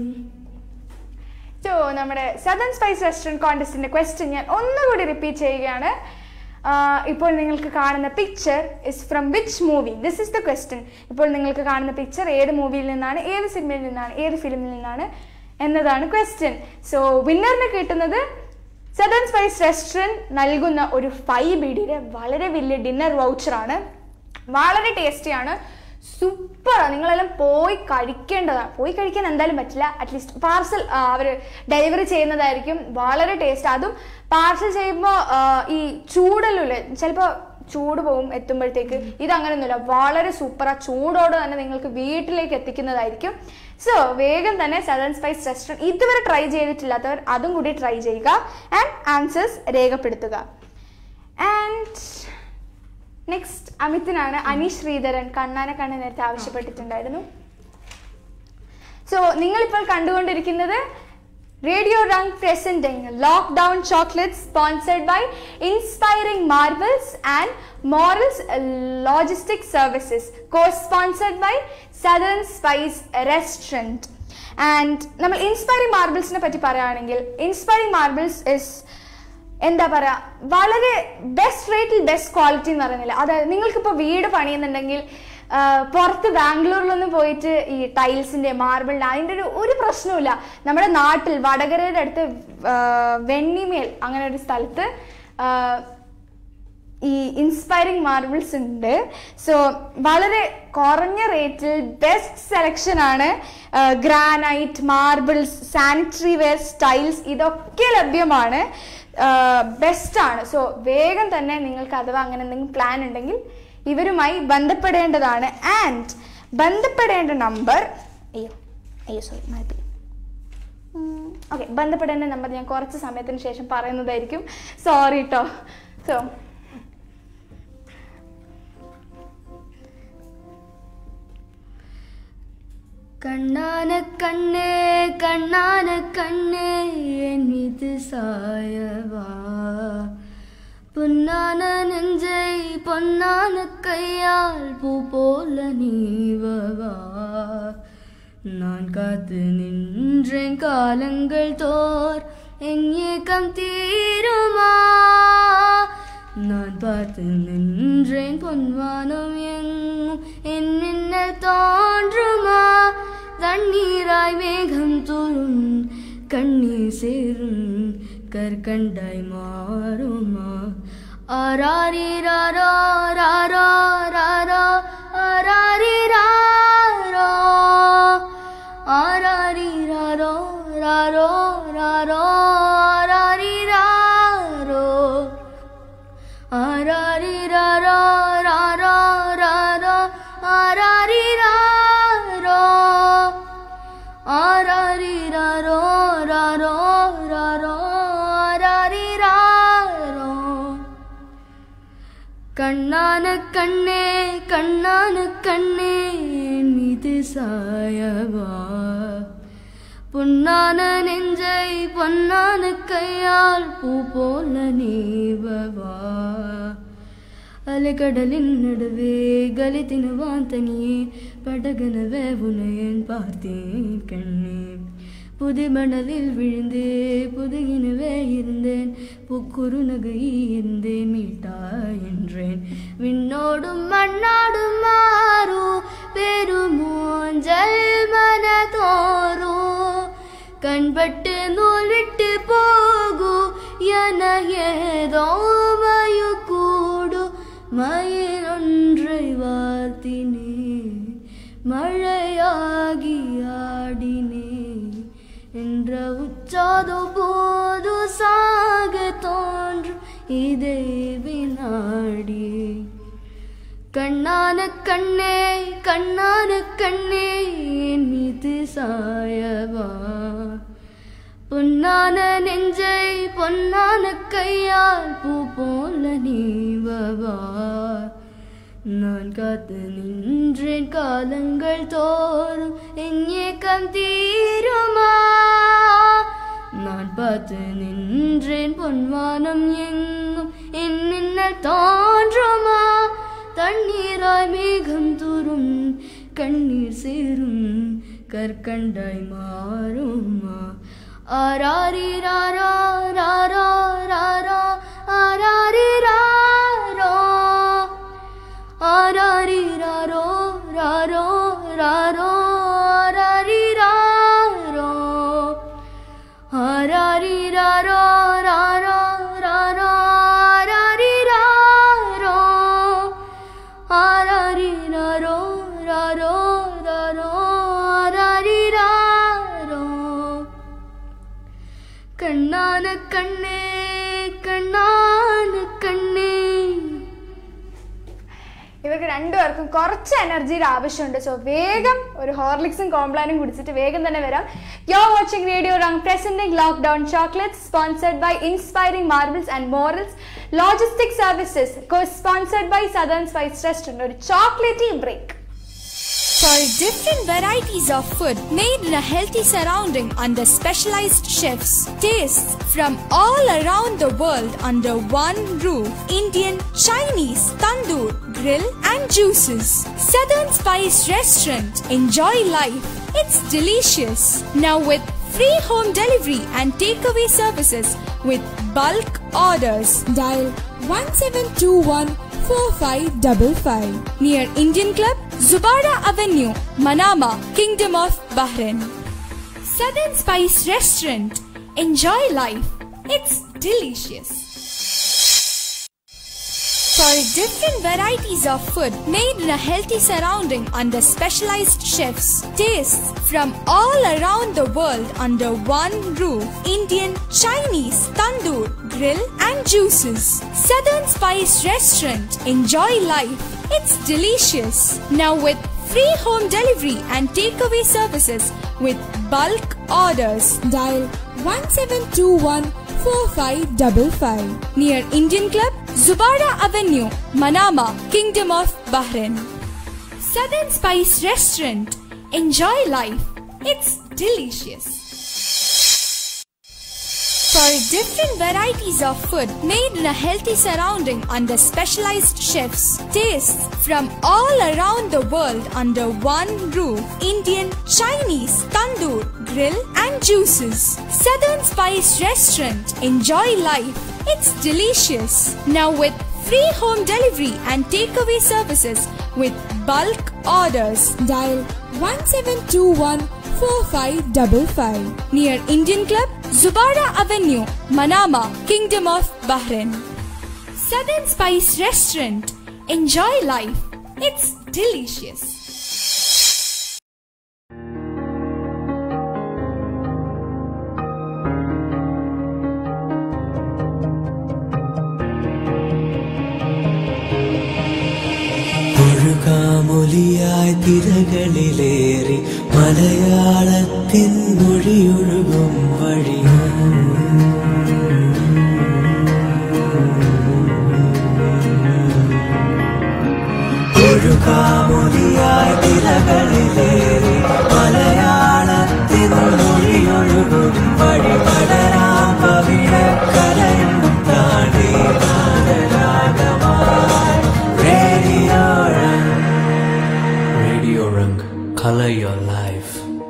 സോ നമ്മുടെ സദൻ സ്പൈസ് റെസ്റ്റോറൻറ്റ് കോൺടെസ്റ്റിന്റെ ക്വസ്റ്റ്യൻ ഞാൻ ഒന്നുകൂടി റിപ്പീറ്റ് ചെയ്യുകയാണ് ആഹ് ഇപ്പോൾ നിങ്ങൾക്ക് കാണുന്ന picture is from which movie this is the question ഇപ്പോൾ നിങ്ങൾക്ക് കാണുന്ന പിക്ചർ ഏത് മൂവിയിൽ നിന്നാണ് ഏത് സിനിമയിൽ നിന്നാണ് ഏത് ഫിലിമിൽ നിന്നാണ് എന്നതാണ് ക്വസ്റ്റ്യൻ സോ വിന്നറിന് കിട്ടുന്നത് സദൻ സ്പൈസ് റെസ്റ്റോറൻറ്റ് നൽകുന്ന ഒരു ഫൈവ് ബിഡിയുടെ വളരെ വലിയ ഡിന്നർ വൗച്ചറാണ് വളരെ ടേസ്റ്റിയാണ് സൂപ്പറാണ് നിങ്ങളെല്ലാം പോയി കഴിക്കേണ്ടതാണ് പോയി കഴിക്കാൻ എന്തായാലും പറ്റില്ല അറ്റ്ലീസ്റ്റ് പാർസൽ അവർ ഡെലിവറി ചെയ്യുന്നതായിരിക്കും വളരെ ടേസ്റ്റ് അതും പാർസൽ ചെയ്യുമ്പോൾ ഈ ചൂടല്ലേ ചിലപ്പോൾ ചൂട് പോവും എത്തുമ്പോഴത്തേക്ക് ഇത് അങ്ങനെയൊന്നുമില്ല വളരെ സൂപ്പർ ആ ചൂടോടെ തന്നെ നിങ്ങൾക്ക് വീട്ടിലേക്ക് എത്തിക്കുന്നതായിരിക്കും സോ വേഗം തന്നെ സദൻ സ്പൈസ് റെസ്റ്റോറൻറ്റ് ഇതുവരെ ട്രൈ ചെയ്തിട്ടില്ലാത്തവർ അതും കൂടി ട്രൈ ചെയ്യുക ആൻഡ് ആൻസേഴ്സ് രേഖപ്പെടുത്തുക ആൻഡ് നെക്സ്റ്റ് അമിത്തിനാണ് അനീഷ് ശ്രീധരൻ കണ്ണാനെ കണ്ണ് നേരത്തെ ആവശ്യപ്പെട്ടിട്ടുണ്ടായിരുന്നു സോ നിങ്ങളിപ്പോൾ കണ്ടുകൊണ്ടിരിക്കുന്നത് Radio Rang presenting Lockdown Chocolates sponsored by Inspiring Marvels and Morals Logistic Services, co-sponsored by Southern Spice Restaurant. And നമ്മൾ ഇൻസ്പയറിംഗ് മാർബിൾസിനെ പറ്റി പറയുകയാണെങ്കിൽ ഇൻസ്പയറിംഗ് മാർബിൾസ് ഇസ് എന്താ പറയുക വളരെ ബെസ്റ്റ് റേറ്റിൽ ബെസ്റ്റ് ക്വാളിറ്റി എന്ന് പറയുന്നില്ല അതായത് നിങ്ങൾക്കിപ്പോൾ വീട് പണിയുന്നുണ്ടെങ്കിൽ ആ, പുറത്ത് ബാംഗ്ലൂരിലൊന്നും പോയിട്ട് ഈ ടൈൽസിന്റെ മാർബിളിന്റെ അതിൻ്റെ ഒരു ഒരു പ്രശ്നവുമില്ല നമ്മുടെ നാട്ടിൽ വടകരയുടെ അടുത്ത് ആ, വെണ്ണിമേൽ അങ്ങനെ ഒരു സ്ഥലത്ത് ആ, ഈ ഇൻസ്പയറിംഗ് മാർബിൾസ് ഉണ്ട് സോ വളരെ കുറഞ്ഞ റേറ്റിൽ ബെസ്റ്റ് സെലക്ഷൻ ആണ് granite marbles sanitary ware styles ഇതൊക്കെ ലഭ്യമാണ് ബെസ്റ്റ് ആണ് സോ വേഗം തന്നെ നിങ്ങൾക്ക് അഥവാ അങ്ങനെ എന്തെങ്കിലും പ്ലാൻ ഉണ്ടെങ്കിൽ ഇവരുമായി ബന്ധപ്പെടേണ്ടതാണ് ആൻഡ് ബന്ധപ്പെടേണ്ട നമ്പർ അയ്യോ അയ്യോ സോറി മാറ്റി ഓക്കെ ബന്ധപ്പെടേണ്ട നമ്പർ ഞാൻ കുറച്ച് സമയത്തിന് ശേഷം പറയുന്നതായിരിക്കും സോറി കേട്ടോ സോ கண்ணான கண்ணே கண்ணான கண்ணே என் மீது சாயவா பொன்னான நெஞ்சை பொன்னான கையால் பூ போல நீவவா நான் காத்து நின்றேன் காலங்கள் தோர் என் ஏக்கம் தீருமா நான் பார்த்து நின்றேன் பொன்வானம் எங்கும் என் மின்னல் தோன்றுமா தண்ணீராய் மேகம் தூரும் கண்ணீர் சேரும் கற்கண்டாய் மாறுமா ஆராரிராரோ ராரோ ராரோ ஆராரிராரோ ஆராரிராரோ ராரோ ராரோ ஆராரிராரோ ஆராரிராரோ ராரோ ராரோ ஆராரிராரோ ஆராரிராரோ ராரோ ராரோ ஆராரிராரோ கண்ணான கண்ணே கண்ணான கண்ணே என் மீது சாயவா பொன்னான நெஞ்சை பொன்னான கையால் பூ போல நீவவா அலைக்கடலின் நடுவே கலித்தினுவான் தனியே படகனவே உனையன் பார்த்தேன் கண்ணே புது மணலில் விழுந்தே புதுகினவே இருந்தேன் புக்குரு நகை இருந்தேன் மீட்டா என்றேன் விண்ணோடும் மண்ணாடும் மாறு பெருமூஞ்சல் மனதோறு கண்பட்டு நூல் விட்டு போகு என ஏதோ மயு கூடு மயிலொன்றை வார்த்தினே மழையாகி ஆடினே என்ற உச்சாதோ போது சாக தோன்றும் இதே வினாடி கண்ணான கண்ணே கண்ணான கண்ணே என் மீது சாயவா பொன்னான நெஞ்சை பொன்னான கையால் பூ போல நீவவா நான் காத்து நின்றேன் காலங்கள் தோறும் என் ஏக்கம் தீருமா நான் பார்த்து நின்றேன் பொன்வானம் எங்கும் என் மின்னல் தோன்றுமா தண்ணீராய் மேகம் தூரும் கண்ணீர் சேரும் கற்கண்டாய் மாறுமா ஆராரிராரோ ராரோ ராரோ ஆராரிராரோ ஆராரிராரோ ராரோ ராரோ ஆராரிராரோ ஆராரிராரோ ராரோ ராரோ ஆராரிராரோ ஆராரிராரோ ராரோ ராரோ ஆராரிராரோ കണ്ണാന കണ്ണേ കണ്ണാന കണ്ണേ ഇവർക്ക് രണ്ടുപേർക്കും കുറച്ച് എനർജിയുടെ ആവശ്യമുണ്ട് സോ വേഗം ഒരു ഹോർലിക്സും കോംപ്ലാനും കുടിച്ചിട്ട് വേഗം തന്നെ വരാം you're watching Radio Rang presenting lockdown chocolate sponsored by Inspiring Marbles and Morals logistic Services co sponsored by Southern Spice Restaurant ഒരു chocolatey break For different varieties of food made in a healthy surrounding under specialized chefs, tastes from all around the world under one roof. Indian, Chinese, tandoor, grill and juices. Southern Spice Restaurant. Enjoy life. It's delicious. Now with free home delivery and takeaway services with bulk orders. Dial 1721 4555 near Indian Club, Zubara Avenue, Manama, Kingdom of Bahrain. Southern Spice Restaurant. Enjoy life. It's delicious. For different varieties of food made in a healthy surrounding under specialized chefs, tastes from all around the world under one roof. Indian, Chinese, tandoor, grill and juices. Southern Spice Restaurant. Enjoy life. It's delicious. Now with free home delivery and takeaway services with bulk orders. Dial 1721 4555 near Indian Club, Zubara Avenue, Manama, Kingdom of Bahrain. Southern Spice Restaurant. Enjoy life. It's delicious. For different varieties of food made in a healthy surrounding under specialized chefs, tastes from all around the world under one roof. Indian, Chinese, tandoor, grill and juices. Southern Spice Restaurant. Enjoy life. It's delicious. Now with free home delivery and takeaway services with bulk orders. Dial 1721 4555 near Indian Club, Zubara Avenue, Manama, Kingdom of Bahrain. Southern Spice Restaurant. Enjoy life. It's delicious. ഒഴുകാമൊലിയായി തിരകളിലേറി മലയാളത്തിൻ മൊഴിയൊഴുകും വഴി ഒഴുകാമൊലിയായി തിരകളിലേറി മലയാളത്തിൻ മൊഴിയൊഴുകും വഴി പടരാം പവിഴക്കരയും താണ്ടി നാദരാഗമായി Radio Radio റംഗ് color your life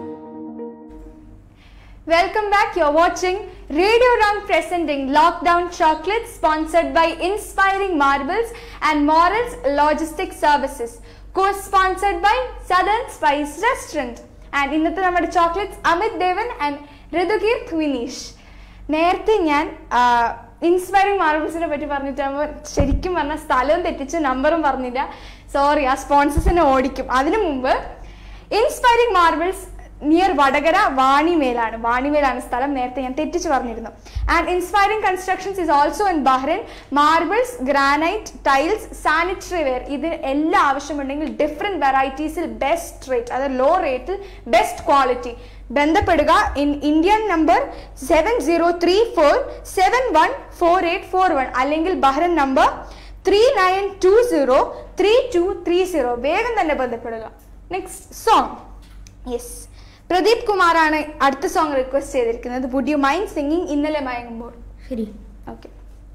Welcome back. You're watching Radio Rang presenting Lockdown Chocolates sponsored by Inspiring Marbles and Morals Logistics Services. Co-sponsored by Southern Spice Restaurant. And ഇന്നത്തെ നമ്മുടെ ചോക്ലേറ്റ്സ് അമിത് ദേവൻ ആൻഡ് ഋതുകീർത്ത് വിനീഷ് നേരത്തെ ഞാൻ ഇൻസ്പയറിംഗ് മാർബിൾസിനെ പറ്റി പറഞ്ഞിട്ടാകുമ്പോൾ ശരിക്കും പറഞ്ഞ സ്ഥലവും തെറ്റിച്ച് നമ്പറും പറഞ്ഞില്ല സോറി ആ സ്പോൺസേഴ്സിനെ ഓടിക്കും അതിനു മുമ്പ് ഇൻസ്പയറിംഗ് മാർബിൾസ് നിയർ വടകര വാണിമേലാണ് വാണിമേലാണ് സ്ഥലം നേരത്തെ ഞാൻ തെറ്റിച്ച് പറഞ്ഞിരുന്നു and Inspiring Constructions is also in Bahrain marbles granite tiles sanitary ware ഇതിന് എല്ലാ ആവശ്യമുണ്ടെങ്കിൽ ഡിഫറെൻറ്റ് വെറൈറ്റീസിൽ ബെസ്റ്റ് റേറ്റ് അതായത് ലോ റേറ്റിൽ ബെസ്റ്റ് ക്വാളിറ്റി ബന്ധപ്പെടുക in Indian number seven zero three four seven one four eight four one അല്ലെങ്കിൽ Bahrain number three nine two zero three two three zero വേഗം തന്നെ ബന്ധപ്പെടുക നെക്സ്റ്റ് സോങ് യെസ് പ്രദീപ് കുമാറാണ് അടുത്ത song request ചെയ്തിരിക്കുന്നത് would you mind singing ഇന്നലെ മയങ്ങുമ്പോൾ ശരി ഓക്കെ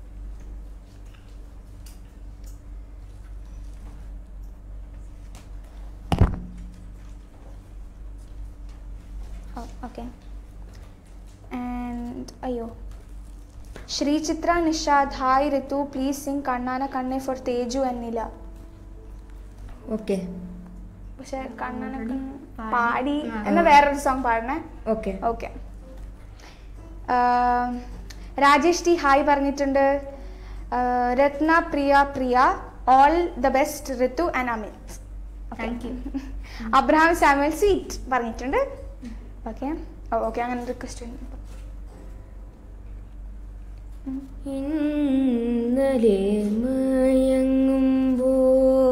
ഓക്കെ ആൻഡ് അയ്യോ ശ്രീ ചിത്ര Nishad hi Ritu please sing കണ്ണാന കണ്ണെ ഫോർ തേജു എന്നില്ല ഓക്കെ പക്ഷെ കണ്ണാന കണ്ണ് പാടി എന്ന വേറൊരു സോങ് പാടണേ okay okay Rajesh T hi പറഞ്ഞിട്ടുണ്ട് ആഹ് Ratna Priya Priya all the best Ritu and Amit thank you Abraham Samuel sweet പറഞ്ഞിട്ടുണ്ട് ഓക്കെ ഓക്കെ അങ്ങനെ റിക്വസ്റ്റ് ചെയ്യുന്നു ഇന്നലെ മയങ്ങുമ്പോ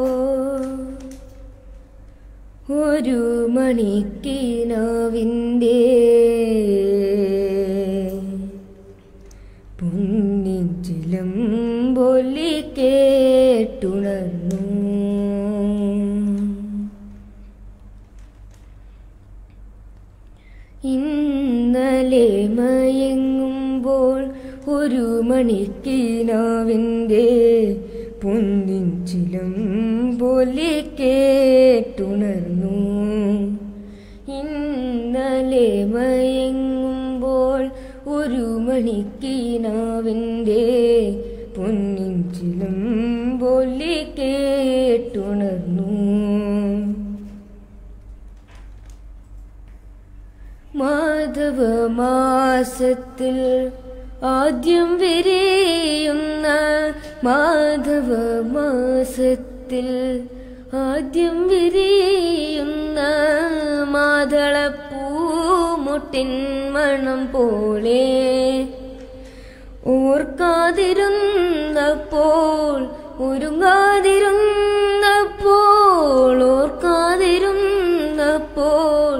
ഒരു മണിക്കിനാവിൻ്റെ പുണ്യജലം പൊലി കേട്ടുണർന്നു ഇന്നലെ മയങ്ങുമ്പോൾ ഒരു മണിക്കിനാവിൻ്റെ പൊന്നിഞ്ചിലും പോലെ കേട്ടുണർന്നു ഇന്നലെ മയങ്ങുമ്പോൾ ഒരു മണിക്കിനാവിൻ്റെ പൊന്നിഞ്ചിലും പോലെ കേട്ടുണർന്നു മാധവ മാസത്തിൽ ആദ്യം വിരിയുന്ന മാധവ മാസത്തിൽ ആദ്യം വിരിയുന്ന മാതളപ്പൂമുട്ടിൻ മണം പോലെ ഓർക്കാതിരുന്നപ്പോൾ ഒരുങ്ങാതിരുന്നപ്പോൾ ഓർക്കാതിരുന്നപ്പോൾ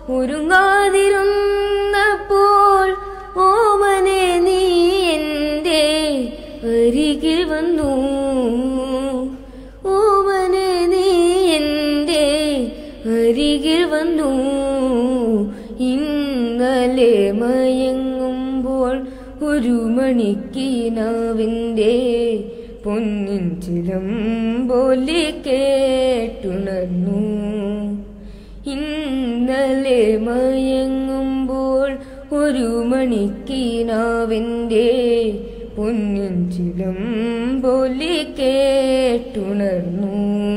ഒരുങ്ങാതിരുന്നപ്പോൾ ഓമനെ നീ എൻ്റെ അരികിൽ വന്നു ഓമനെ നീ എൻ്റെ അരികിൽ വന്നു ഇന്നലെ മയങ്ങുമ്പോൾ ഒരു മണിക്കിനാവിൻ്റെ പൊന്നിൻ ചിലം പോലെ കേട്ടുണർന്നു ഇന്നലെ മയങ്ങുമ്പോൾ ഒരു മണിക്കിനാവിൻ്റെ പൊന്നിൻ ചിലം പോലെ കേട്ടുണർന്നു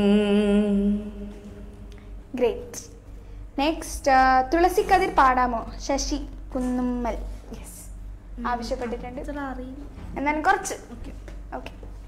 ഗ്രേറ്റ് നെക്സ്റ്റ് തുളസി കതിർ പാടാമോ ശശി കുന്നുമ്മൽ യെസ് ആവശ്യപ്പെട്ടിട്ടുണ്ട് എന്നാലും കുറച്ച് ഓക്കെ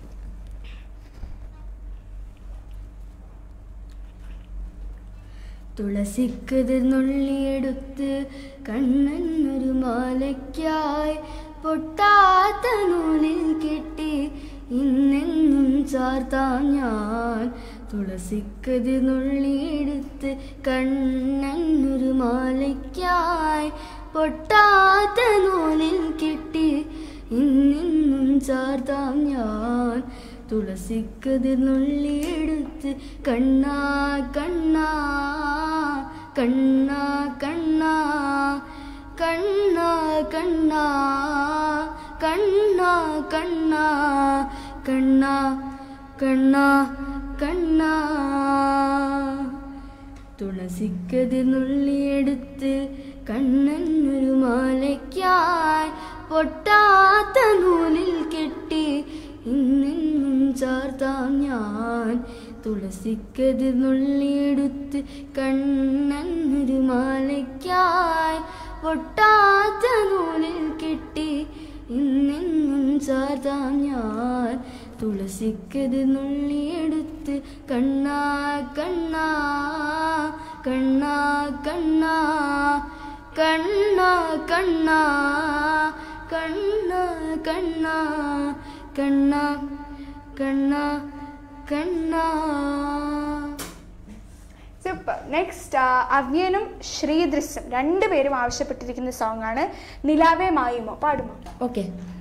തുളസിക്കതിർ നുള്ളിയെടുത്ത് കണ്ണൻ ഒരു മാലയ്ക്കായി പൊട്ടാത്ത നൂലിൽ കെട്ടി ഇന്നെന്നും ചാർത്താം ഞാൻ തുളസിക്കതിർ നുള്ളിയെടുത്ത് കണ്ണൻ ഒരു മാലയ്ക്കായി പൊട്ടാത്ത നൂലിൽ കെട്ടി ഇന്നെന്നും ചാർത്താം ഞാൻ തുളസിക്കതിർ നുള്ളിയെടുത്ത് കണ്ണാ കണ്ണാ കണ്ണാ കണ്ണാ കണ്ണാ കണ്ണാ കണ്ണാ കണ്ണാ കണ്ണാ കണ്ണാ കണ്ണാ തുളസിക്കതിർ നുള്ളിയെടുത്ത് കണ്ണൻ ഒരു മാലയ്ക്കായി പൊട്ടാത്ത നൂലിൽ കെട്ടി ഇന്നെന്നും ചാർത്താം ഞാൻ തുളസിക്കതിർ നുള്ളിയെടുത്ത് കണ്ണൻ ഒരു മാലയ്ക്കായി പൊട്ടാത്ത നൂലിൽ കെട്ടി ഇന്നെന്നും ചാർത്താം ഞാൻ തുളസിക്കതിർ നുള്ളിയെടുത്ത് കണ്ണാ കണ്ണാ കണ്ണാ കണ്ണാ കണ്ണാ കണ്ണാ കണ്ണാ കണ്ണാ കണ്ണാ കണ്ണാ കണ്ണാ സൂപ്പർ നെക്സ്റ്റ് അവ്യനും ശ്രീദൃശും രണ്ടുപേരും ആവശ്യപ്പെട്ടിരിക്കുന്ന സോങ് ആണ് നിലാവേ മായുമോ പാടുമോ ഓക്കെ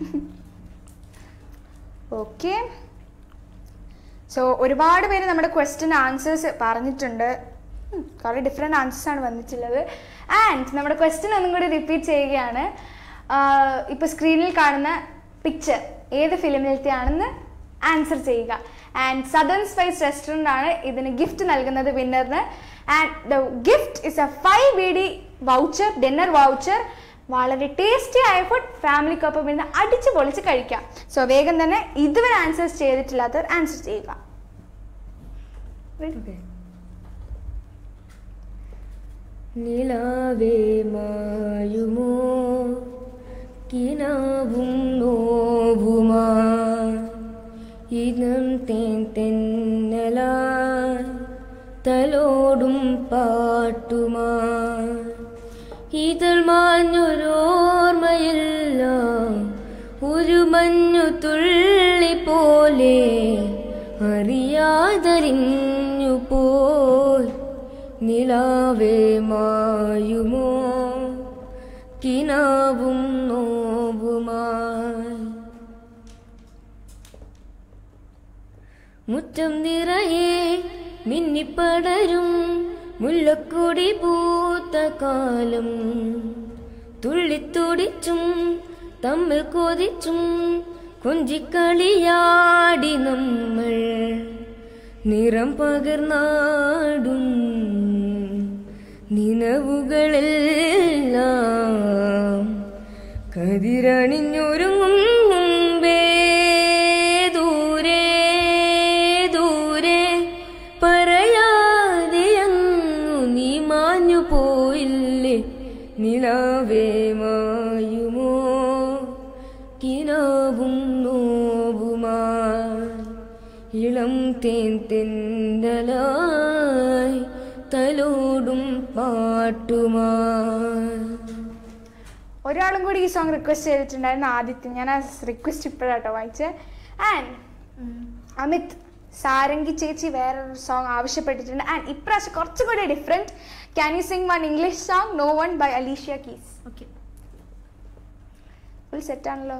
ഓക്കെ സോ ഒരുപാട് പേര് നമ്മുടെ ക്വസ്റ്റ്യൻ ആൻസേഴ്സ് പറഞ്ഞിട്ടുണ്ട് ഉം, കുറേ ഡിഫറെൻറ്റ് ആൻസേഴ്സ് ആണ് വന്നിട്ടുള്ളത് ആൻഡ് നമ്മുടെ ക്വസ്റ്റ്യൻ ഒന്നും കൂടി റിപ്പീറ്റ് ചെയ്യുകയാണ് ഇപ്പോൾ സ്ക്രീനിൽ കാണുന്ന പിക്ചർ ഏത് ഫിലിമിലത്തെയാണെന്ന് ആൻസർ ചെയ്യുക ആൻഡ് സദൺ സ്പൈസ് റെസ്റ്റോറൻ്റ് ആണ് ഇതിന് ഗിഫ്റ്റ് നൽകുന്നത് വിന്നറിന് and the gift is a five B D voucher dinner voucher വളരെ ടേസ്റ്റി ആയ ഫുഡ് ഫാമിലിക്കൊപ്പം ഇരുന്ന് അടിച്ച് പൊളിച്ച് കഴിക്കാം സോ വേഗം തന്നെ ഇതുവരെ ആൻസേഴ്സ് ചെയ്തിട്ടില്ലാത്തവർ ആൻസർ ചെയ്യുക ഓക്കെ നിലാവേ മായുമോ കിനാവും നോവുമാ ഇനം തേൻ തെന്നലാ തലോടും പാട്ടുമാ ഇതിൽ മാഞ്ഞൊരോർമ്മയില്ല ഒരു മഞ്ഞു തുള്ളി പോലെ അറിയാതറിഞ്ഞു പോയി നിലാവേ മായുമോ കിനാവും നോവുമായി മുറ്റം നിറയെ മിന്നിപ്പടരും മുല്ലക്കൊടി പൂത്ത കാലം തുള്ളിത്തുടിച്ചും തമ്മിൽ കൊതിച്ചും കൊഞ്ചിക്കളിയാടി നമ്മൾ നിറം പകർന്നാടും നിലവുകളെല്ലാം കതിരണിഞ്ഞൊരുങ്ങും മുമ്പേ ദൂരെ ദൂരെ പറയാതെ അങ്ങു നീ മാഞ്ഞു പോയില്ലേ നിലാവേ മായുമോ കിനാവും നോവുമാ ഇളം തേൻ തെന്നലായി തലോടും പാട്ടുമായി ഒരാളും കൂടി ഈ സോങ് റിക്വസ്റ്റ് ചെയ്തിട്ടുണ്ടായിരുന്നു ആദിത്യം ഞാൻ ആ റിക്വസ്റ്റ് ഇപ്പോഴാട്ടോ വായിച്ചത് ആൻഡ് അമിത് സാരംഗി ചേച്ചി വേറൊരു സോങ് ആവശ്യപ്പെട്ടിട്ടുണ്ട് ആൻഡ് ഇപ്രാവശ്യം കുറച്ചും കൂടി different can you sing one English song no one by Alicia Keys okay full സെറ്റാണല്ലോ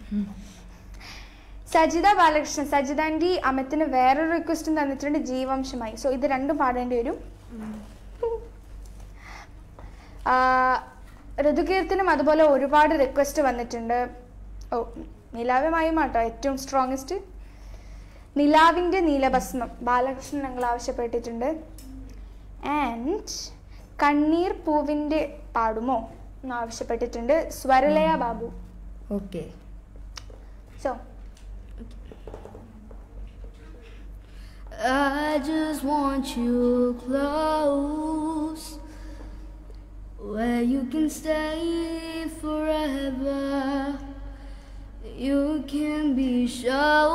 സജിത ബാലകൃഷ്ണൻ സജിത ആൻറ്റി അമിത്തിന് വേറൊരു റിക്വസ്റ്റും തന്നിട്ടുണ്ട് ജീവംശമായി സോ ഇത് രണ്ടും പാടേണ്ടി വരും ആ, ഋതുകീർത്തിനും അതുപോലെ ഒരുപാട് റിക്വസ്റ്റ് വന്നിട്ടുണ്ട് ഓ നിലാവുമായും ആട്ടോ ഏറ്റവും സ്ട്രോങ്ങസ്റ്റ് നിലാവിൻ്റെ നീലഭസ്മം ബാലകൃഷ്ണൻ ഞങ്ങൾ ആവശ്യപ്പെട്ടിട്ടുണ്ട് ആൻഡ് കണ്ണീർ പൂവിൻ്റെ പാടുമോ എന്ന് ആവശ്യപ്പെട്ടിട്ടുണ്ട് Swaralaya Babu okay so I just want you close where you can stay forever. You can be sure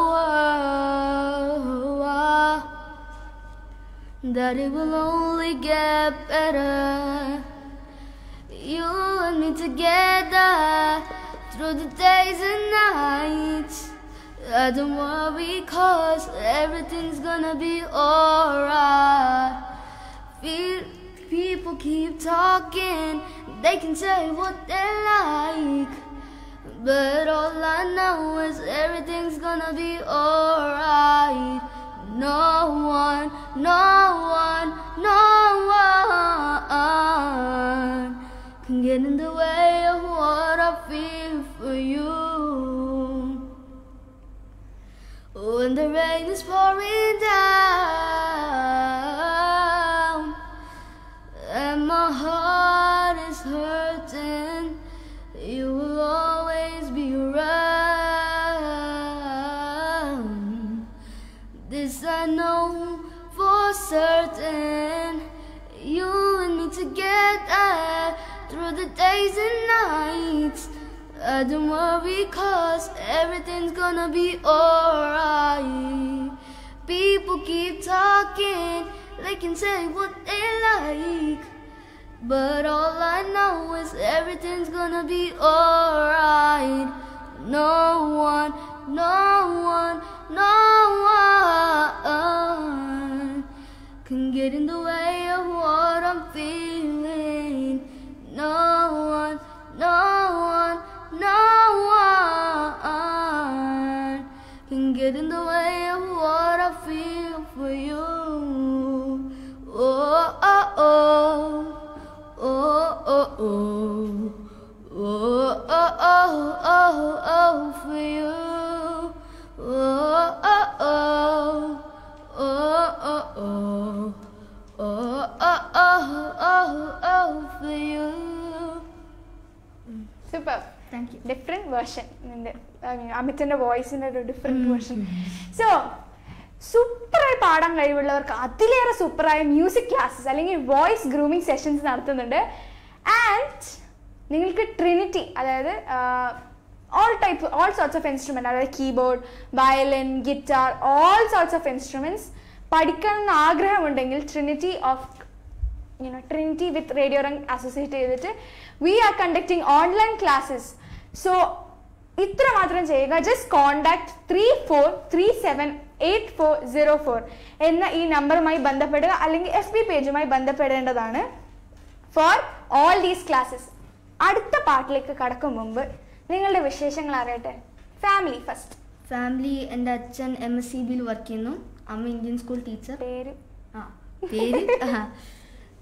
that it will only get better. You and me together through the days and nights. I don't worry cause everything's gonna be alright. Feel people keep talking, they can say what they like. But all I know is everything's gonna be alright. No one, no one, no one can get in the way of what I feel for you. When the rain is pouring down and my heart is hurting, you will always be around. This I know for certain. You and me together through the days and nights. I don't worry cause everything's gonna be alright. People keep talking, they can say what they like. But all I know is everything's gonna be alright. No one, no one, no one can get in the way of what I'm feeling. No one, no one, no one can get in the way of what I feel for you. Oh, oh, oh, oh, oh, oh. Oh, oh, oh, oh, oh, for you. Oh, oh, oh, oh, oh, oh, oh, oh, oh, oh, oh, for you. Super Thank you. Different version അമിത്തിൻ്റെ വോയിസിൻ്റെ ഒരു different version so സൂപ്പറായി പാടാൻ കഴിവുള്ളവർക്ക് അതിലേറെ സൂപ്പറായ music classes അല്ലെങ്കിൽ voice grooming sessions നടത്തുന്നുണ്ട് ആൻഡ് നിങ്ങൾക്ക് ട്രിനിറ്റി അതായത് all type all sorts of instrument അതായത് keyboard violin guitar all sorts of instruments പഠിക്കണമെന്ന് ആഗ്രഹമുണ്ടെങ്കിൽ Trinity of you know trinity with radio rang associate ചെയ്തിട്ട് we are conducting online classes so ഇത്ര മാത്രം ചെയ്യുക just contact three four three seven eight four zero four എന്ന ഈ നമ്പറുമായി ബന്ധപ്പെടുക അല്ലെങ്കിൽ എഫ് ബി പേജുമായി ബന്ധപ്പെടേണ്ടതാണ് ഫോർ ഓൾ ദീസ് ക്ലാസ്സസ് അടുത്ത പാട്ടിലേക്ക് കടക്കും മുമ്പ് നിങ്ങളുടെ വിശേഷങ്ങൾ അറിയട്ടെ ഫാമിലി ഫസ്റ്റ് ഫാമിലി എൻ്റെ അച്ഛൻ എം എസ് സി ബിയിൽ വർക്ക് ചെയ്യുന്നു അമ്മ ഇന്ത്യൻ സ്കൂൾ ടീച്ചർ പേര് ആ പേര് ആ,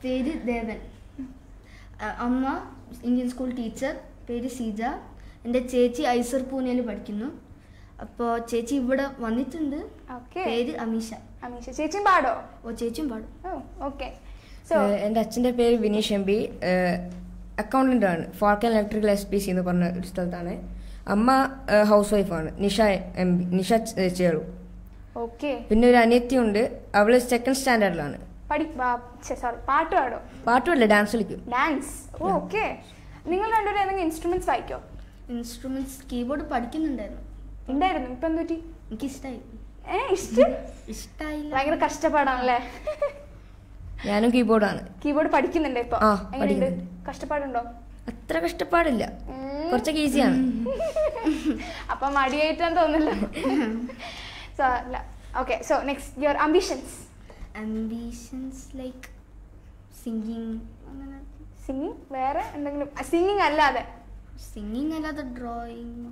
പേര് ദേവൻ ആ, അമ്മ ഇന്ത്യൻ സ്കൂൾ ടീച്ചർ പേര് സീജ എൻ്റെ ചേച്ചി ഐസർ പൂനെയിൽ പഠിക്കുന്നു അപ്പോൾ ചേച്ചി ഇവിടെ വന്നിട്ടുണ്ട് ഓക്കെ പേര് അമീഷ അമീഷ ചേച്ചിയും പാടോ ഓ ചേച്ചിയും പാടും ഓ ഓക്കെ സോ ഏഹ് എൻ്റെ അച്ഛൻ്റെ പേര് വിനീഷ് എം പി അക്കൗണ്ടൻ്റ് ആണ് Falcon Electrical S P C എന്ന് പറഞ്ഞ ഒരു സ്ഥലത്താണ് അമ്മ ഹൗസ് വൈഫാണ് നിഷ എം പി നിഷ ചെ- ചേളു ഓക്കെ പിന്നെ ഒരു അനിയത്തിയുണ്ട് അവള് സെക്കൻഡ് സ്റ്റാൻഡേർഡിലാണ് പഠി സോറി പാട്ട് പാടോ പാട്ടുമല്ല ഡാൻസ് കളിക്കും ഡാൻസ് ഓ ഓക്കെ നിങ്ങൾ രണ്ടുപേരും ഏതെങ്കിലും ഇൻസ്ട്രുമെന്റ്സ് വായിക്കോ ഇൻസ്ട്രുമെന്റ്സ് കീബോർഡ് പഠിക്കുന്നുണ്ടായിരുന്നു ഉണ്ടായിരുന്നു ഇപ്പൊ എന്ത് പറ്റി എനിക്കിഷ്ടമായി ഏ ഇഷ്ടം ഇഷ്ടമായില്ല ഭയങ്കര കഷ്ടപ്പാടാണല്ലേ ഞാനും കീബോർഡാണ് കീബോർഡ് പഠിക്കുന്നുണ്ട് ഇപ്പൊ ആ, എങ്ങനെയുണ്ട് പഠിക്കുന്നുണ്ട്. കഷ്ടപ്പാടുണ്ടോ അത്ര കഷ്ടപ്പാടില്ല ഉം. കുറച്ചൊക്കെ ഈസിയാണ് അപ്പൊ മടിയായിട്ടാന്ന് തോന്നില്ല so okay so next your ambitions ambitions like singing അങ്ങനെ സിംഗിങ് വേറെ എന്തെങ്കിലും സിംഗിങ് അല്ലാതെ സിംഗിങ് അല്ലാതെ ഡ്രോയിങ്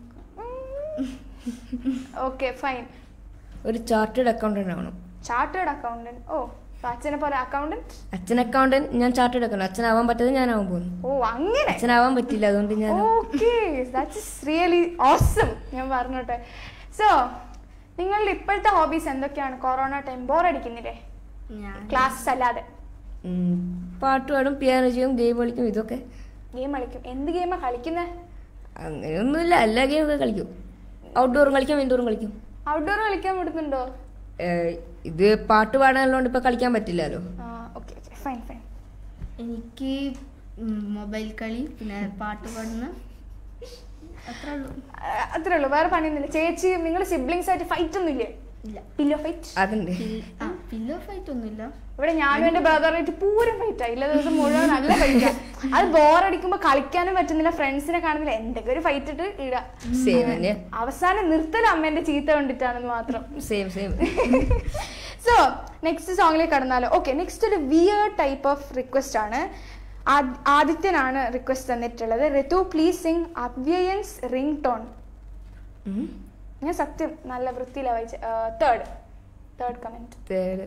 ഓക്കെ ഫൈൻ ഒരു ചാർട്ടേഡ് അക്കൗണ്ടന്റ് ആവണം ചാർട്ടേഡ് അക്കൗണ്ടന്റ് ഓ so അച്ഛനെ പോലെ അക്കൗണ്ടന്റ് അച്ഛൻ അക്കൗണ്ടന്റ് ഞാൻ ചാർട്ടേഡ് അക്കൗണ്ടന്റ് അച്ഛനാവാൻ പറ്റാതെ ഞാനാവാൻ പോകുന്നു ഓ അങ്ങനെ അച്ഛനാവാൻ പറ്റില്ല അതുകൊണ്ട് ഞാൻ ഓക്കെ ദാറ്റ്സ് റിയലി ഓസം ഞാൻ പറഞ്ഞോട്ടെ സോ നിങ്ങളുടെ ഇപ്പോഴത്തെ ഹോബീസ് എന്തൊക്കെയാണ് കൊറോണ ടൈം ബോറടിക്കുന്നില്ലേ ഞാൻ ക്ലാസ്സസ് അല്ലാതെ ഉം, പാട്ട് പാടും പിയാനോ ചെയ്യും ഗെയിം കളിക്കും ഇതൊക്കെ ഗെയിം കളിക്കും എന്ത് ഗെയിമാ കളിക്കുന്നത് അങ്ങനെയൊന്നുമില്ല എല്ലാ ഗെയിമൊക്കെ കളിക്കും ഔട്ട്ഡോറും കളിക്കും ഇൻഡോറും കളിക്കും ഔട്ട്ഡോർ കളിക്കാൻ വിടുന്നുണ്ടോ ഏഹ്, ഇത് പാട്ട് പാടാനുള്ളതുകൊണ്ട് ഇപ്പൊ കളിക്കാൻ പറ്റില്ലല്ലോ ആ ഓക്കെ ഓക്കെ ഫൈൻ ഫൈൻ എനിക്ക് മൊബൈൽ കളി പിന്നെ പാട്ട് പാടുന്ന അത്രേ ഉള്ളൂ അത്രേ ഉള്ളൂ വേറെ പണിയൊന്നുമില്ല ചേച്ചി നിങ്ങൾ സിബ്ലിങ്സ് ആയിട്ട് ഫൈറ്റ് ഒന്നുമില്ലേ ഇല്ല പില്ലോ ഫൈറ്റ് അതുണ്ട് ആ പില്ലോ ഫൈറ്റ് ഒന്നുമില്ല ഇവിടെ ഞാനും എന്റെ ബ്രദറായിട്ട് പൂരം ഫൈറ്റാ ഇല്ല ദിവസം മുഴുവൻ നല്ല ഫൈറ്റാ അത് ബോറടിക്കുമ്പോ കളിക്കാനും പറ്റുന്നില്ല ഫ്രണ്ട്സിനെ കാണുന്നില്ല എന്തൊക്കെ ഒരു ഫൈറ്റ് ഇട്ട് ഇടാ സെയിം തന്നെ അവസാനം നിർത്തൽ അമ്മേന്റെ ചീത്ത കണ്ടിട്ടാണെന്ന് മാത്രം സെയിം സെയിം സോ നെക്സ്റ്റ് സോങ്ങിലേക്ക് കടന്നാലോ ഓക്കെ നെക്സ്റ്റ് ഒരു വിയർ ടൈപ്പ് ഓഫ് റിക്വസ്റ്റ് ആണ് ആദ്- ആദിത്യനാണ് റിക്വസ്റ്റ് തന്നിട്ടുള്ളത് ഋതു പ്ലീസ് സിംഗ് അവ്യയൻസ് റിംഗ് ടോൺ ഞാൻ സത്യം നല്ല വൃത്തിയിലാണ് വായിച്ച തേർഡ് തേർഡ് കമന്റ് പേര്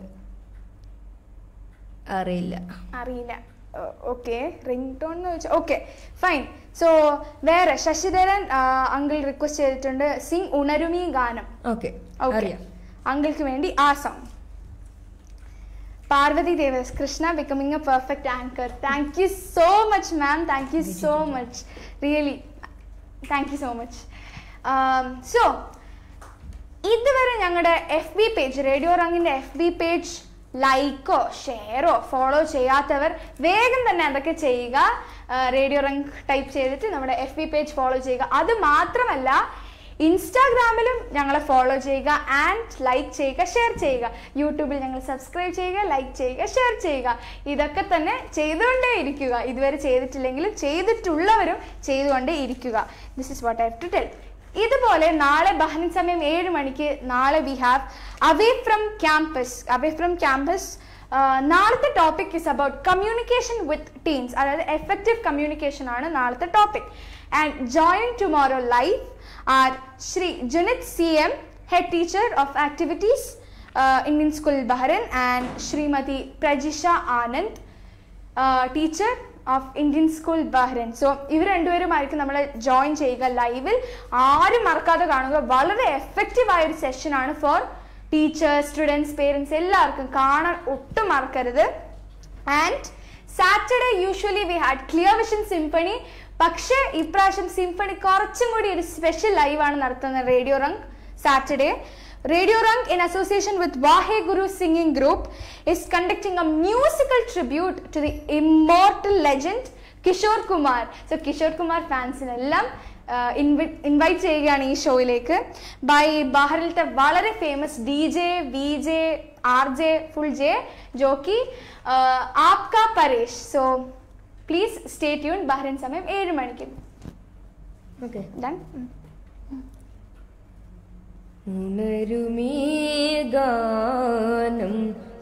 അറിയില്ല അറിയില്ല ഓക്കെ റിംഗ് ടോൺ എന്ന് വെച്ചാൽ ഓക്കെ ഫൈൻ സോ വേറെ ശശിധരൻ അങ്കിൾ റിക്വസ്റ്റ് ചെയ്തിട്ടുണ്ട് സിംഗ് ഉണരുമി ഗാനം ഓക്കെ ഓക്കെ അറിയാം അങ്കിൾക്ക് വേണ്ടി ആ song Parvathy Devas Krishna becoming a perfect anchor thank you so much ma'am thank you so much really thank you so much so ഇതുവരെ ഞങ്ങളുടെ എഫ് ബി പേജ് റേഡിയോ റങ്ങിൻ്റെ എഫ് ബി പേജ് ലൈക്കോ ഷെയറോ ഫോളോ ചെയ്യാത്തവർ വേഗം തന്നെ അതൊക്കെ ചെയ്യുക റേഡിയോ റങ്ക് ടൈപ്പ് ചെയ്തിട്ട് നമ്മുടെ എഫ് ബി പേജ് ഫോളോ ചെയ്യുക അത് മാത്രമല്ല ഇൻസ്റ്റാഗ്രാമിലും ഞങ്ങളെ ഫോളോ ചെയ്യുക ആൻഡ് ലൈക്ക് ചെയ്യുക ഷെയർ ചെയ്യുക യൂട്യൂബിൽ ഞങ്ങൾ സബ്സ്ക്രൈബ് ചെയ്യുക ലൈക്ക് ചെയ്യുക ഷെയർ ചെയ്യുക ഇതൊക്കെ തന്നെ ചെയ്തുകൊണ്ടേ ഇരിക്കുക ഇതുവരെ ചെയ്തിട്ടില്ലെങ്കിലും ചെയ്തിട്ടുള്ളവരും ചെയ്തുകൊണ്ടേ ഇരിക്കുക this is what I have to tell ഇതുപോലെ നാളെ ബഹ്റിൻ സമയം ഏഴ് മണിക്ക് നാളെ we have away from campus away from campus നാളത്തെ topic is about communication with teams അതായത് എഫക്റ്റീവ് കമ്മ്യൂണിക്കേഷൻ ആണ് നാളത്തെ topic and join tomorrow live are Shri Junith C M head teacher of activities Indian school Bahrain and Shrimati Prajisha Anand teacher of Indian school Bahrain so ഇവർ രണ്ടുപേരുമായിരിക്കും നമ്മൾ join ചെയ്യുക ലൈവിൽ ആരും മറക്കാതെ കാണുക വളരെ എഫക്റ്റീവ് ആയ ഒരു സെഷനാണ് ഫോർ ടീച്ചേഴ്സ് സ്റ്റുഡൻസ് പേരൻസ് എല്ലാവർക്കും കാണാൻ ഒട്ടും മറക്കരുത് and Saturday usually we had clear vision symphony പക്ഷേ ഇപ്രാവശ്യം സിംഫണി കുറച്ചും കൂടി ഒരു സ്പെഷ്യൽ ലൈവാണ് നടത്തുന്നത് Radio Rang Saturday Radio Rang, in association with Vahe Guru Singing Group, is conducting a musical tribute to the immortal legend Kishore Kumar so Kishore Kumar ഫാൻസിനെല്ലാം invite ചെയ്യുകയാണ് ഈ ഷോയിലേക്ക് ബൈ ബഹറിലത്തെ വളരെ famous D J V J R J full J jockey ആപ്ക Paresh so please stay tune Bahrain സമയം ഏഴ് മണിക്ക് ഓക്കെ ഡൺ ഉണരുമീ ഗാനം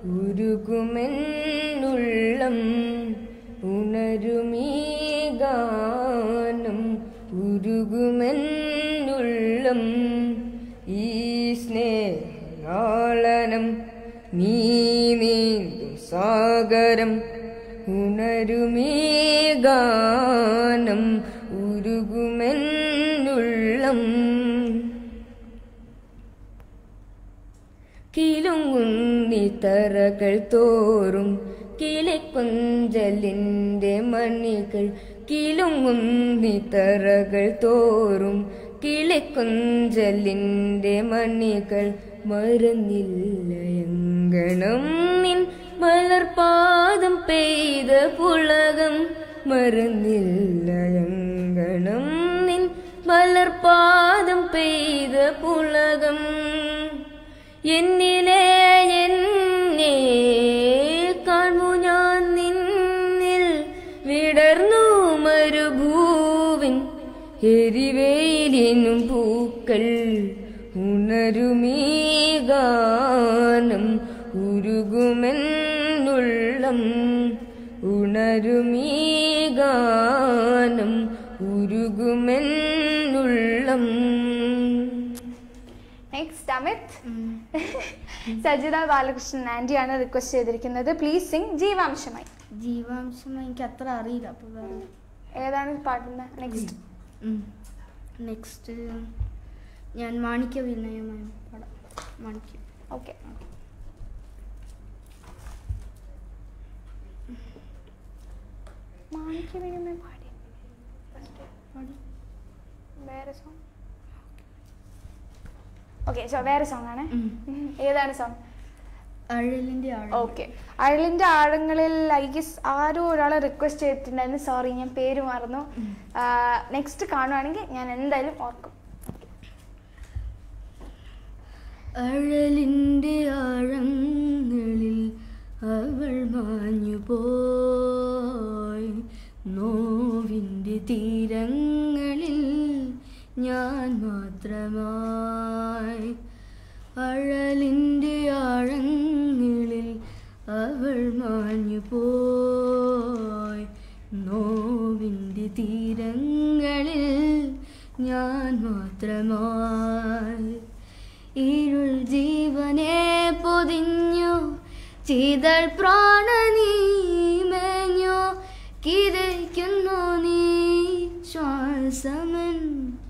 ഉരുകുമെന്നുള്ളം ഉണരുമീ ഗാനം ഉരുകുമെന്നുള്ളം ഈ സ്നേഹാളനം നീ നീന്തും സാഗരം ഗാനം ഉരുകുമെന്നുള്ളം കിലുങ്ങുന്നിത്തറകൾ തോറും കിളിക്കൊഞ്ചലിൻ്റെ മണികൾ കിലുങ്ങുന്നിത്തറകൾ തോറും കിളിക്കൊഞ്ചലിൻ്റെ മണികൾ മറന്നില്ലയങ്കണം നിൻ മലർപാദം പെയ്ത പുളകം മറന്നില്ലയങ്കണം നിൻ മലർപാദം പെയ്ത പുളകം എന്നിലെ എന്നെ കാണു ഞാൻ നിന്നിൽ വിടർന്നു മരുഭൂവിൻ എരിവേലിനും പൂക്കൾ ഉണരുമീ ഗാനം ഉരുകുമെന്നുള്ളം ഉണരുമീ ഗാനം ഉരുകുമെന്നുള്ളം നെക്സ്റ്റ് അമിത് സജിത ബാലകൃഷ്ണൻ ആൻറ്റിയാണ് റിക്വസ്റ്റ് ചെയ്തിരിക്കുന്നത് പ്ലീസ് സിംഗ് ജീവാംശമായി ജീവാംശം എനിക്ക് അത്ര അറിയില്ല അപ്പോൾ വേറെ ഏതാണ് പാടുന്നത് നെക്സ്റ്റ് നെക്സ്റ്റ് ഞാൻ മാണിക്യ വിനയമായി പാടാം മാണിക്യം ഓക്കെ മാണിക്യവിനിമയം പാടി പാടി വേറെ സോങ് ഓക്കെ സോ വേറെ സോങ് ആണ് ഉം. ഏതാണ് സോങ് അഴലിൻ്റെ ആഴം ഓക്കെ അഴലിൻ്റെ ആഴങ്ങളിൽ ഐ ഗസ് ആരോ ഒരാളെ റിക്വസ്റ്റ് ചെയ്തിട്ടുണ്ടായിരുന്നു സോറി ഞാൻ പേര് മറന്നു നെക്സ്റ്റ് കാണുവാണെങ്കിൽ ഞാൻ എന്തായാലും ഓർക്കും അഴലിൻ്റെ ആഴങ്ങളിൽ അവൾ മാഞ്ഞു പോയി നോവിൻ്റെ തീരങ്ങളിൽ ഞാൻ മാത്രമായി അഴലിൻ്റെ ആഴങ്ങളിൽ അവൾ മാഞ്ഞു പോയി നോവിൻ്റെ തീരങ്ങളിൽ ഞാൻ മാത്രമായി ഇരുൾ ജീവനെ പൊതിഞ്ഞു ചിതൾ പ്രാണനീ മേഞ്ഞു കിതയ്ക്കുന്നു നീ ശ്വാസമൻ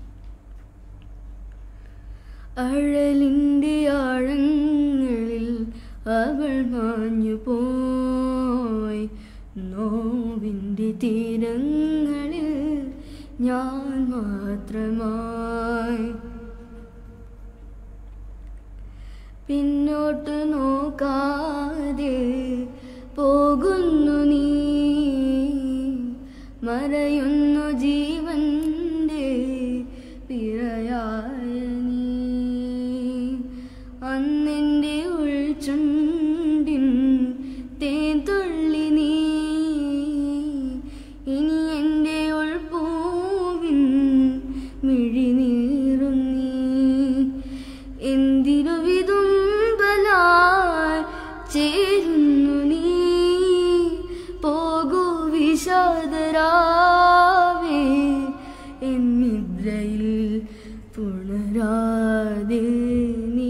അഴലിൻ്റെ ആഴങ്ങളിൽ അവൾ മാഞ്ഞു പോയി നോവിൻ്റെ തീരങ്ങളിൽ ഞാൻ മാത്രമായി പിന്നോട്ട് നോക്കാതെ പോകുന്നു നീ മറയുന്നു ജീവന്റെ പിറയായ നീ അന്നെൻ്റെ ഉൾച്ചുണ്ടിൻ തേൻ തുള്ളി നീ ഇനി എൻ്റെ ഉൾപൂവിൻ മിഴിനീറും നീ എന്തിനു വിതുമ്പലാൽ ചേരുന്നു നീ പോകൂ വിഷാദരാവേ എന്നിദ്രയിൽ പുണരാതെ നീ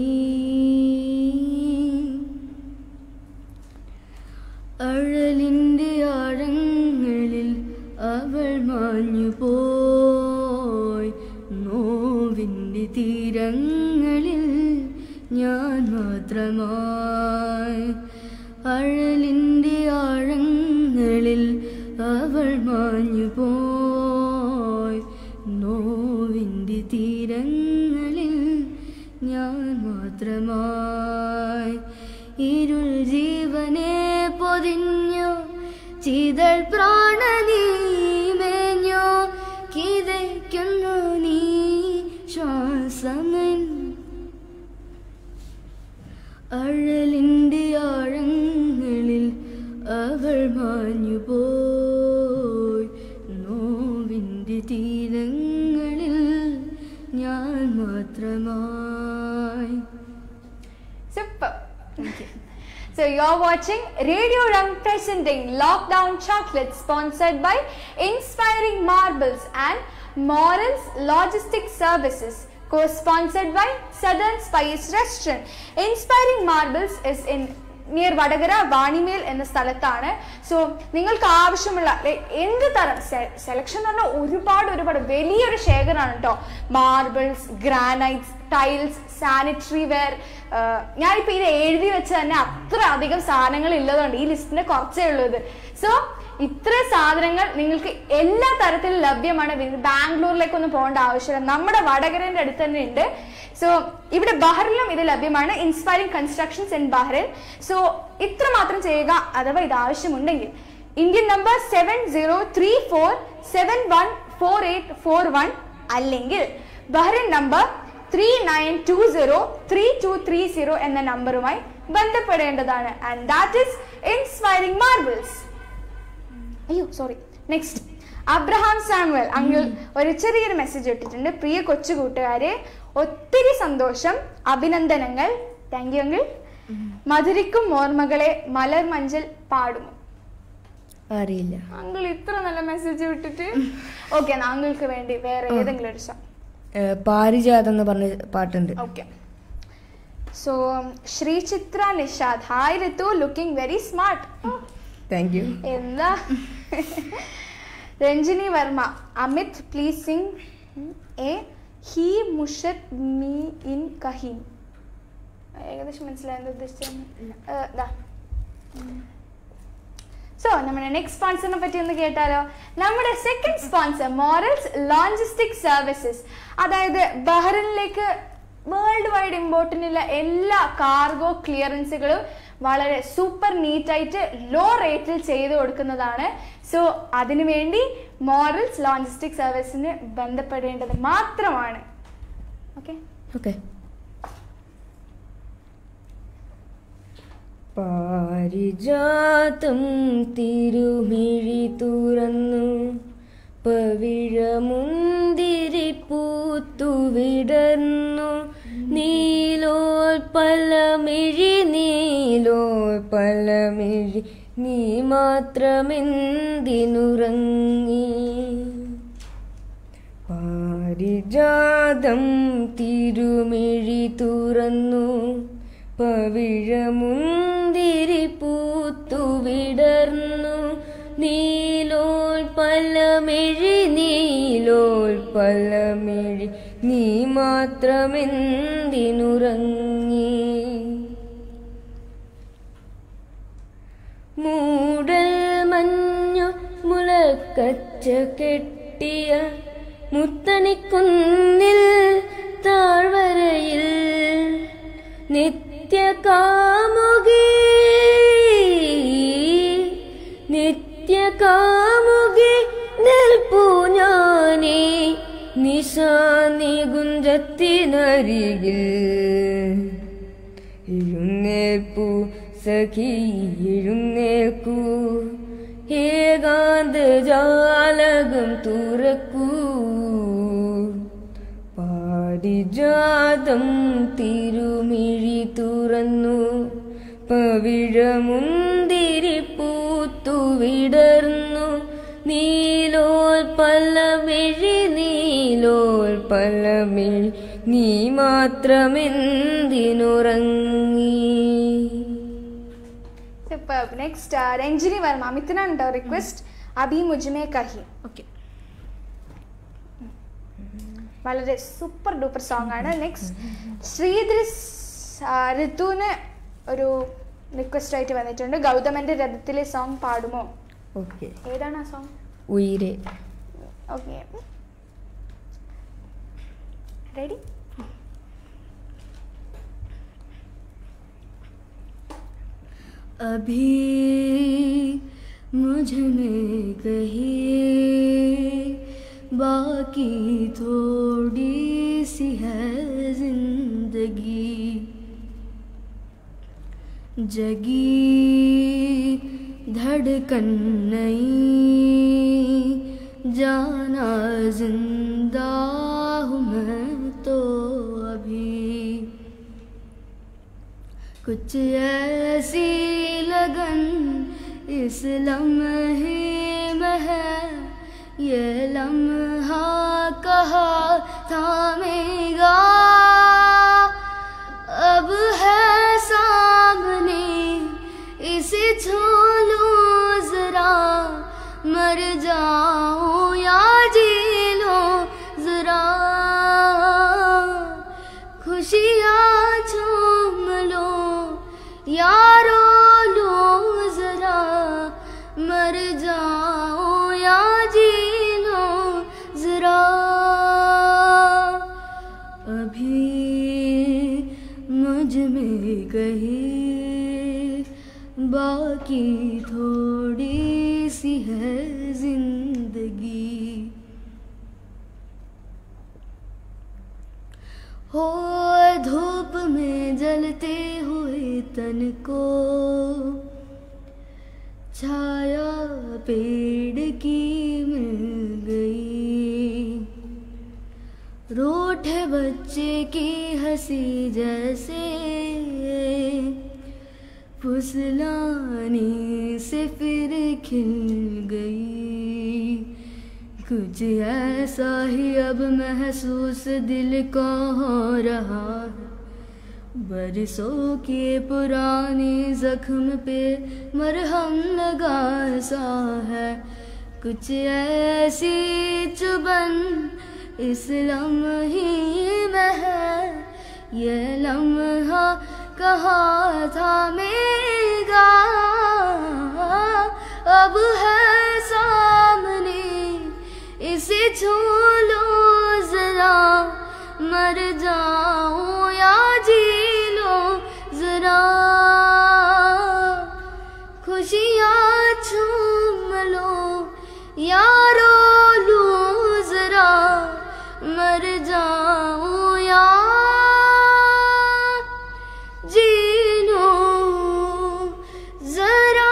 അഴലിൻ്റെ ആഴങ്ങളിൽ അവൾ മാഞ്ഞു പോയി നോവിൻ്റെ തീരങ്ങളിൽ ഞാൻ മാത്രമായി അഴലിൻ്റെ ആഴങ്ങളിൽ അവൾ മാഞ്ഞു പോയി നോവിൻ്റെ തീരങ്ങളിൽ ഞാൻ മാത്രമായി ഇരുൾ ജീവനെ പൊതിഞ്ഞു ചിതൾ പ്രാണനീ മേഞ്ഞു കിതയ്ക്കുന്നു നീ ശ്വാസമൻ അഴലിൻ്റെ ആഴങ്ങളിൽ അവൾ മാഞ്ഞു പോയി നോവിൻ്റെ തീരങ്ങളിൽ ഞാൻ മാത്രമായി Super. So you're watching Radio Rang presenting Lockdown Chocolate sponsored by Inspiring Marbles and Morals Logistic Services co-sponsored by Southern Spice Restaurant. Inspiring Marbles is in near Vadakara Vanimel എന്ന സ്ഥലത്താണ് സോ നിങ്ങൾക്ക് ആവശ്യമുള്ള like, എന്ത് തരം സെലക്ഷൻ എന്ന് പറഞ്ഞാൽ ഒരുപാട് ഒരുപാട് വലിയൊരു ശേഖരമാണ് കേട്ടോ marbles granites tiles sanitary ware ഞാനിപ്പോ ഇത് എഴുതി വെച്ച് തന്നെ അത്ര അധികം സാധനങ്ങൾ ഉള്ളതുകൊണ്ട് ഈ ലിസ്റ്റിന് കുറച്ചേ ഉള്ളൂ ഇത് സോ ഇത്ര സാധനങ്ങൾ നിങ്ങൾക്ക് എല്ലാ തരത്തിലും ലഭ്യമാണ് വി- ബാംഗ്ലൂരിലേക്കൊന്നും പോകേണ്ട ആവശ്യമില്ല നമ്മുടെ വടകരന്റെ അടുത്ത് തന്നെ ഉണ്ട് സോ ഇവിടെ ബഹ്റിലും ഇത് ലഭ്യമാണ് Inspiring Constructions in Bahrain so ഇത്ര മാത്രം ചെയ്യുക അഥവാ ഇത് ആവശ്യമുണ്ടെങ്കിൽ Indian number seven zero three four seven one four eight four one അല്ലെങ്കിൽ Bahrain number three nine two zero three two three zero എന്ന നമ്പറുമായി ബന്ധപ്പെടേണ്ടതാണ് and that is Inspiring Marbles അയ്യോ sorry next Abraham Samuel uncle ഒരു ചെറിയൊരു message ഇട്ടിട്ടുണ്ട് പ്രിയ കൊച്ചു കൂട്ടുകാരെ ഒത്തിരി സന്തോഷം അഭിനന്ദനങ്ങൾ താങ്ക് യു അങ്കിൾ മധുരിക്കും ഓർമ്മകളെ മലർ മഞ്ചൽ പാടുമോ അറിയില്ല അങ്കിൾ ഇത്ര നല്ല മെസ്സേജ് വിട്ടിട്ട് ഓക്കെ എന്നാ അങ്കിൾക്ക് വേണ്ടി വേറെ ഏതെങ്കിലും ഒരു സോങ് ഏഹ് പാരിജാതം എന്ന് പറഞ്ഞ പാട്ടുണ്ട് okay so Srichitra Nishad hi Ritu looking very smart thank you എന്താ രഞ്ജിനി വർമ്മ അമിത് പ്ലീസ് സിംഗ് എ ഹി മുഷത് മീ ഇൻ കഹീം ഏകദേശം മനസ്സിലായി എന്താ ഉദ്ദേശിച്ചത് സോ നമ്മുടെ നെക്സ്റ്റ് സ്പോൺസറിനെ പറ്റി ഒന്ന് കേട്ടാലോ നമ്മുടെ second sponsor morals logistic services അതായത് ബഹ്റിനിലേക്ക് വേൾഡ് വൈഡ് ഇമ്പോർട്ടൻ്റ് എല്ലാ കാർഗോ ക്ലിയറൻസുകളും വളരെ സൂപ്പർ നീറ്റായിട്ട് ലോ റേറ്റിൽ ചെയ്തു കൊടുക്കുന്നതാണ് സോ അതിനുവേണ്ടി മോറൽസ് ലോജിസ്റ്റിക് സർവീസിന് ബന്ധപ്പെടേണ്ടത് മാത്രമാണ് ഓക്കെ ഓക്കെ പാരിജാതം തിരുമിഴി തുറന്നു പവിഴമുന്തിരി പൂത്തു വിടർന്നു നീലോൽപ്പലമിഴി നീലോൽപ്പലമിഴി നീ മാത്രമെന്തിനുറങ്ങി പാരിജാതം തിരുമിഴി തുറന്നു പവിഴമുന്തിരി പൂത്തു വിടർന്നു നീലോൽപ്പലമിഴി നീലോൽപ്പലമിഴി നീ മാത്രമെന്തിനുറങ്ങി മൂടൽ മഞ്ഞു മുളക്കച്ച കെട്ടിയ മുത്തണിക്കുന്നിൽ താഴ്വരയിൽ നിത്യകാമുകി നിത്യകാമുകി നിൽപ്പു ഞാനേ നിശാനി ഗുഞ്ചത്തിനരികിൽ എഴുന്നേൽപ്പു സഖി എഴുന്നേൽക്കൂ ഏകാന്ത ജാലകം തുറക്കൂ പാരിജാതം തിരുമിഴി തുറന്നു പവിഴമുന്തിരി പൂത്തു വിടർന്നു നീലോൽപ്പലമിഴി നീലോൽപ്പലമിഴി നീ മാത്രമെന്തിനുറങ്ങി സൂപ്പർ നെക്സ്റ്റ് രഞ്ജിനി വർമ്മ അമിത്തിനുണ്ടോ റിക്വസ്റ്റ് അഭി മുജ്മേ കഹി ഓക്കെ വളരെ സൂപ്പർ ഡൂപ്പർ സോങ് ആണ് നെക്സ്റ്റ് ശ്രീധരി ഋതുവിന് ഒരു റിക്വസ്റ്റ് ആയിട്ട് വന്നിട്ടുണ്ട് ഗൗതമന്റെ രഥത്തിലെ സോങ് പാടുമോ ഓക്കെ ഏതാണ് ആ സോങ് ഉയരെ ഓക്കെ റെഡി अभी मुझ में कही बाकी थोड़ी सी है जिंदगी जगी धड़कन नहीं जाना जिंदा हूँ मैं तो अभी कुछ ऐसी लगन इस लम्हे में है ये लम्हा कहा थामेगा अब है सामने हो धूप में जलते हुए तन को छाया पेड़ की मिल गई रूठे बच्चे की हंसी जैसे फुसलाने से फिर खिल गई कुछ ऐसा ही अब महसूस दिल को हो रहा है बरसों के पुराने जख्म पे मरहम लगा सा है कुछ ऐसी चुबन इस लम्हे में है ये लम्हा कहाँ था मेगा अब है सामने इसे छू लो जरा मर जाऊं या जी लो जरा खुशियाँ छूम लो या रो लूं जरा मर जाऊं या जी लूं जरा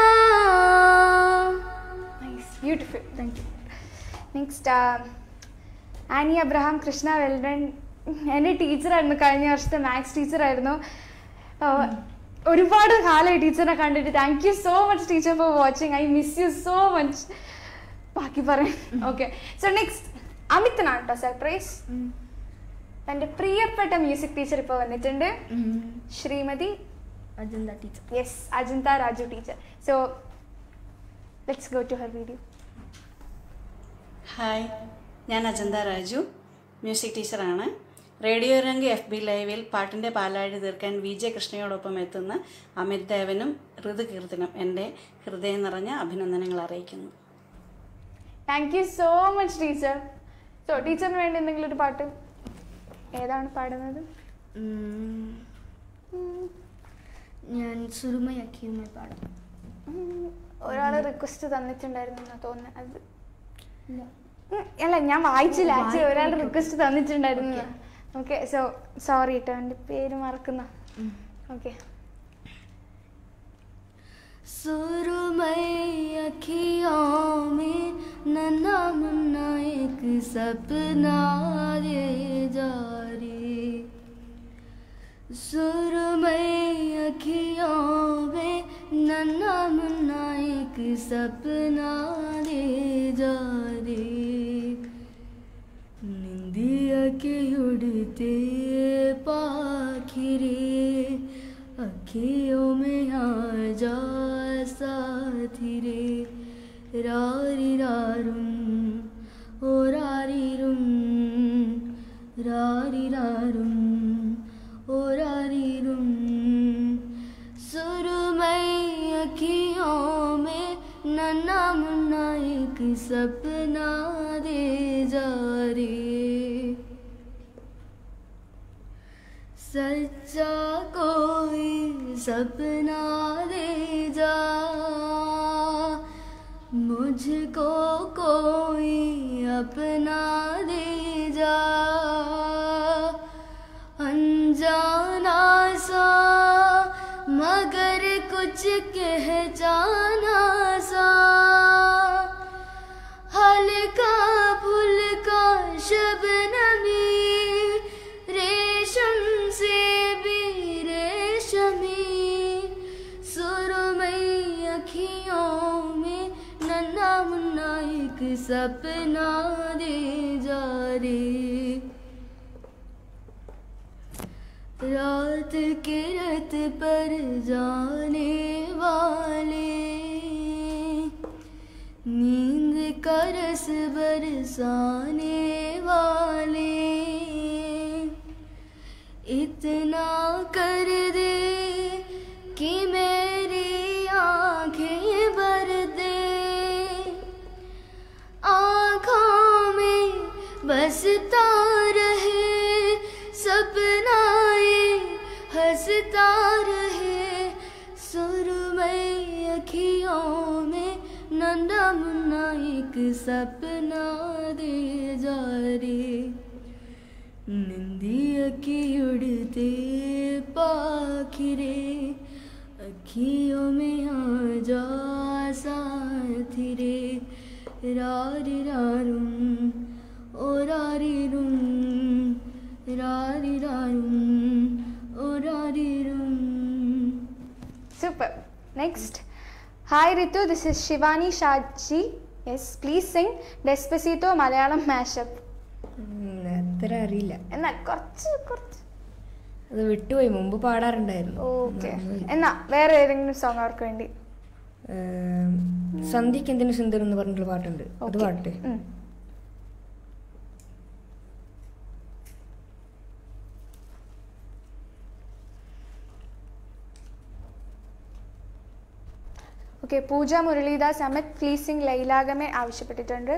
nice beautiful thank you next Annie Abraham Krishna well done എൻ്റെ ടീച്ചറായിരുന്നു കഴിഞ്ഞ വർഷത്തെ മാത്സ് ടീച്ചറായിരുന്നു ഒരുപാട് കാലമായി ടീച്ചറിനെ കണ്ടിട്ട് thank you so much teacher for watching I miss you so much ബാക്കി പറയാം ഓക്കെ സോ നെക്സ്റ്റ് അമിത്തനാണ് കേട്ടോ സർപ്രൈസ് എൻ്റെ പ്രിയപ്പെട്ട മ്യൂസിക് ടീച്ചർ ഇപ്പോൾ വന്നിട്ടുണ്ട് Shrimati Ajanta teacher yes Ajanta Raju teacher so let's go to her video hi ഞാൻ അജന്ത രാജു മ്യൂസിക് ടീച്ചറാണ് റേഡിയോ രംഗ് എഫ് ബി ലൈവിൽ പാട്ടിൻ്റെ പാലാഴി തീർക്കാൻ വി ജെ കൃഷ്ണയോടൊപ്പം എത്തുന്ന അമിത് ദേവനും ഋതുകീർത്തനും എൻ്റെ ഹൃദയം നിറഞ്ഞ അഭിനന്ദനങ്ങൾ അറിയിക്കുന്നു thank you so much teacher so ടീച്ചറിന് വേണ്ടി എന്തെങ്കിലും ഒരു പാട്ട് ഏതാണ് പാടുന്നത് ഞാൻ സുറുമയക്കിയുമായി പാടാം ഒരാൾ റിക്വസ്റ്റ് തന്നിട്ടുണ്ടായിരുന്നു എന്നാ തോന്നുന്നത് അത് ഉം, അല്ല ഞാൻ വായിച്ചില്ല ആക്ച്വലി ഒരാൾ റിക്വസ്റ്റ് തന്നിട്ടുണ്ടായിരുന്നു ഓക്കെ സോ സോറി കേട്ടോ എൻ്റെ പേര് മറക്കുന്ന ഓക്കെ सुरमई अखियों में नन्हा मुन्ना एक सपना रे जारी सुरमई अखियों में नन्हा मुन्ना एक सपना रे जारी निंदिया के उड़ते पाखिरे अखियों में आ जा साथी रे रारी रारुम ओ रारी रुम रारी रारुम ओ रारी रुम सुरमई अखियों में नन्ना मुन्ना एक सपना दे जा रे सच्चा कोई सपना दे जा मुझको कोई अपना दे जा अनजाना सा मगर कुछ कह जाना सा हल्का फुल्का शबनमी रेशम से भी रेशमी सुरमई अखियों में नन्ना मुन्ना एक सपना दे जा रे रात के रत पर जाने वाले नींद का रस बरसाने वाले इतना कर दे कि मेरी आंखें भर दे आँखों में बसता रहे सपना ये हंसता रहे सुरमई अखियों में नन्ना मुन्ना एक सपना दे जा रे निंदिया की उड़ते पाखिरे अखियों में आ जा साथी रे रारी रारुम ओ रारी रुम रारी रारुम ओ रारी रुम Super. Next. Hi Ritu, this is Shivani Shaji. Yes, please sing Despacito Malayalam mashup. ഉം, അത്ര അറിയില്ല എന്നാ കുറച്ച് കുറച്ച് അത് വിട്ടുപോയി മുമ്പ് പാടാറുണ്ടായിരുന്നു ഓക്കെ എന്നാ വേറെ ഏതെങ്കിലും സോങ് അവർക്ക് വേണ്ടി ഏം, സന്ധ്യയ്ക്ക് എന്തിനു സുന്ദരം എന്ന് പറഞ്ഞിട്ടുള്ള പാട്ടുണ്ട് അത് Okay. പാട്ടെ ഉം. ഓക്കെ പൂജ മുരളീദാസ് അമിത് പ്ലീസിംഗ് ലൈലാഗമെ ആവശ്യപ്പെട്ടിട്ടുണ്ട്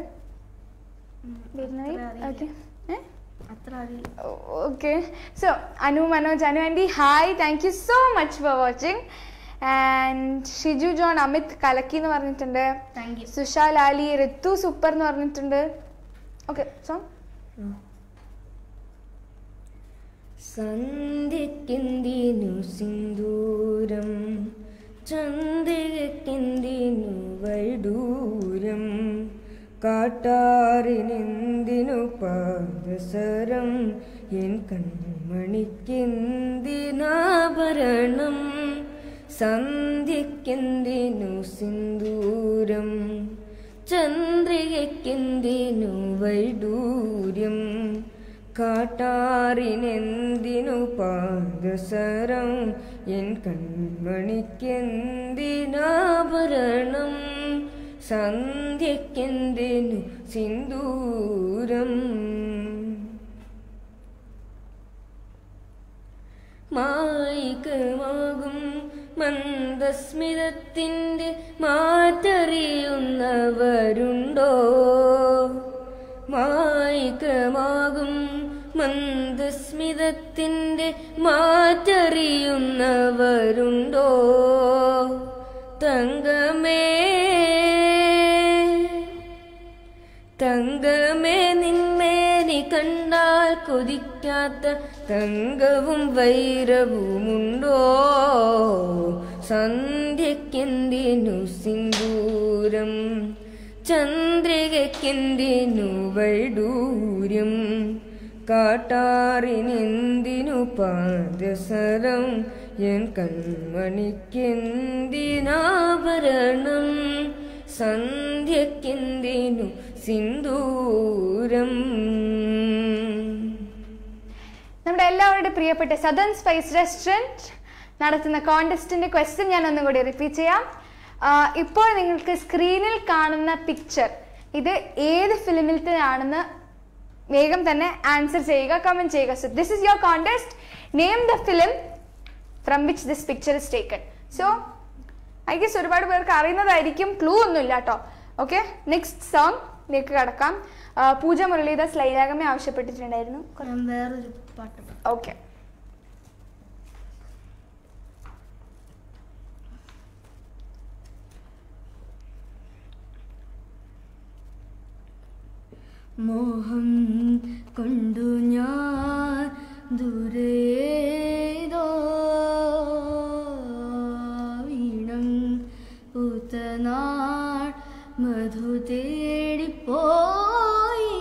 ഓക്കെ അത്ര അറിയില്ല okay so Anu Manoj Anu aunty hi thank you so much for watching and Shiju John Amit കലക്കി എന്ന് പറഞ്ഞിട്ടുണ്ട് thank you Susha Lali Ritu super എന്ന് പറഞ്ഞിട്ടുണ്ട് ഓക്കെ സോ സന്ധ്യക്കെന്തിനു സിന്ദൂരം ചന്ദ്രികക്കെന്തിനു വൈഡൂരം കാട്ടാറിനെന്തിനു പാദസരം എൻ കൺമണിക്കെന്തിനാഭരണം സന്ധ്യക്കെന്തിനു സിന്ദൂരം ചന്ദ്രികക്കെന്തിനു വൈഡൂര്യം കാട്ടാറിനെന്തിനു പാദസരം എൻ കൺമണിക്കെന്തിനാഭരണം സന്ധ്യക്കെന്തിനു സിന്ദൂരം മായികമാകും മന്ദസ്മിതത്തിൻ്റെ മാറ്ററിയുന്നവരുണ്ടോ മായികമാകും മന്ദസ്മിതത്തിൻ്റെ മാറ്ററിയുന്നവരുണ്ടോ തങ്കമേ തങ്കമേ നിന്മേനി കണ്ടാൽ കൊതിക്കാത്ത തങ്കവും വൈരവുമുണ്ടോ സന്ധ്യക്കെന്തിനു സിന്ദൂരം ചന്ദ്രികക്കെന്തിനു വൈഡൂര്യം കാട്ടാറിനെന്തിനു പാദസരം എൻ കൺമണിക്കെന്തിനാഭരണം സന്ധ്യക്കെന്തിനു സിന്ദൂരം നമ്മുടെ എല്ലാവരുടെ പ്രിയപ്പെട്ട സദൺ സ്പൈസ് റെസ്റ്റോറൻറ്റ് നടത്തുന്ന കോണ്ടസ്റ്റിന്റെ ക്വസ്റ്റ്യൻ ഞാൻ ഒന്നും കൂടി റിപ്പീറ്റ് ചെയ്യാം ആ, ഇപ്പോൾ നിങ്ങൾക്ക് സ്ക്രീനിൽ കാണുന്ന പിക്ചർ ഇത് ഏത് ഫിലിമിലത്തെയാണെന്ന് വേഗം തന്നെ ആൻസർ ചെയ്യുക കമന്റ് ചെയ്യുക so this is your contest name the film from which this picture is taken so I guess ഒരുപാട് പേർക്ക് അറിയുന്നതായിരിക്കും ക്ലൂ ഒന്നുമില്ല കേട്ടോ ഓക്കെ നെക്സ്റ്റ് സോങ് ലേക്ക് കടക്കാം ആ, പൂജ മുരളീദാസ് ലൈലാഗമേ ആവശ്യപ്പെട്ടിട്ടുണ്ടായിരുന്നു ഞാൻ വേറൊരു പാട്ട് പാടാം. ഓക്കെ മോഹം കൊണ്ടു ഞാൻ ദൂരേതോ വീണം പൂത്തനാൾ മധു തേടിപ്പോയി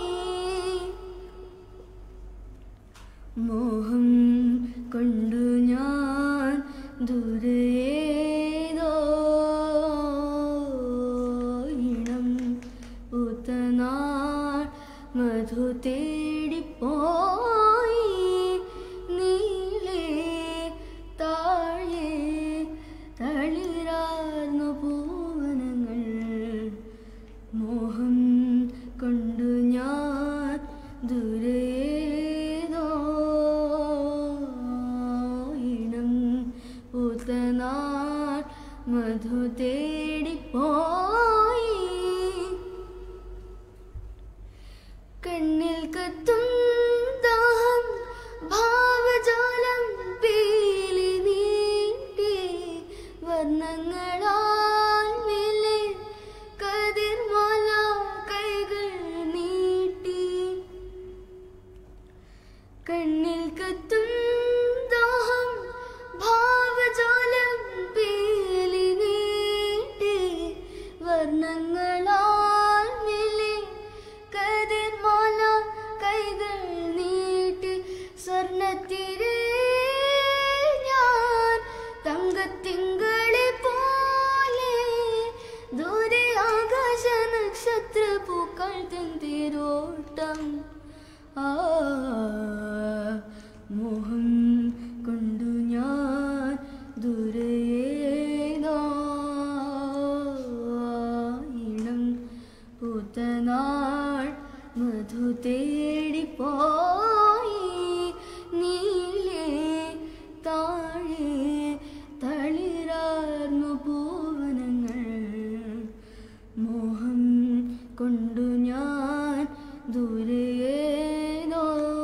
മോഹം കൊണ്ടു ഞാൻ ദൂരേതോ ഇണം പൂത്തനാൾ മധു തേടിപ്പോയി നീളേ താഴെ തളിരാർന്നു പൂവനങ്ങൾ മോഹം കൊണ്ടു ഞാൻ ദൂരേതോ ഇണം പൂത്തനാൾ മധു തേടിപ്പോയി കണ്ണിൽ കത്തും ദാഹം ഭാവജാലം പീലി നീട്ടി വർണ്ണങ്ങളാൽ മേലെ കതിർമാല കൈകൾ നീട്ടി കണ്ണിൽ കത്തും ആ മോഹം കൊണ്ടു ഞാൻ ദുരയേതോ ഇണം പൂത്തനാൾ മധു തേടിപ്പോയി നീലേ താഴെ തളിരാർന്നു പൂവനങ്ങൾ മോഹം കൊണ്ടു ഞാൻ ദൂരെയേതോ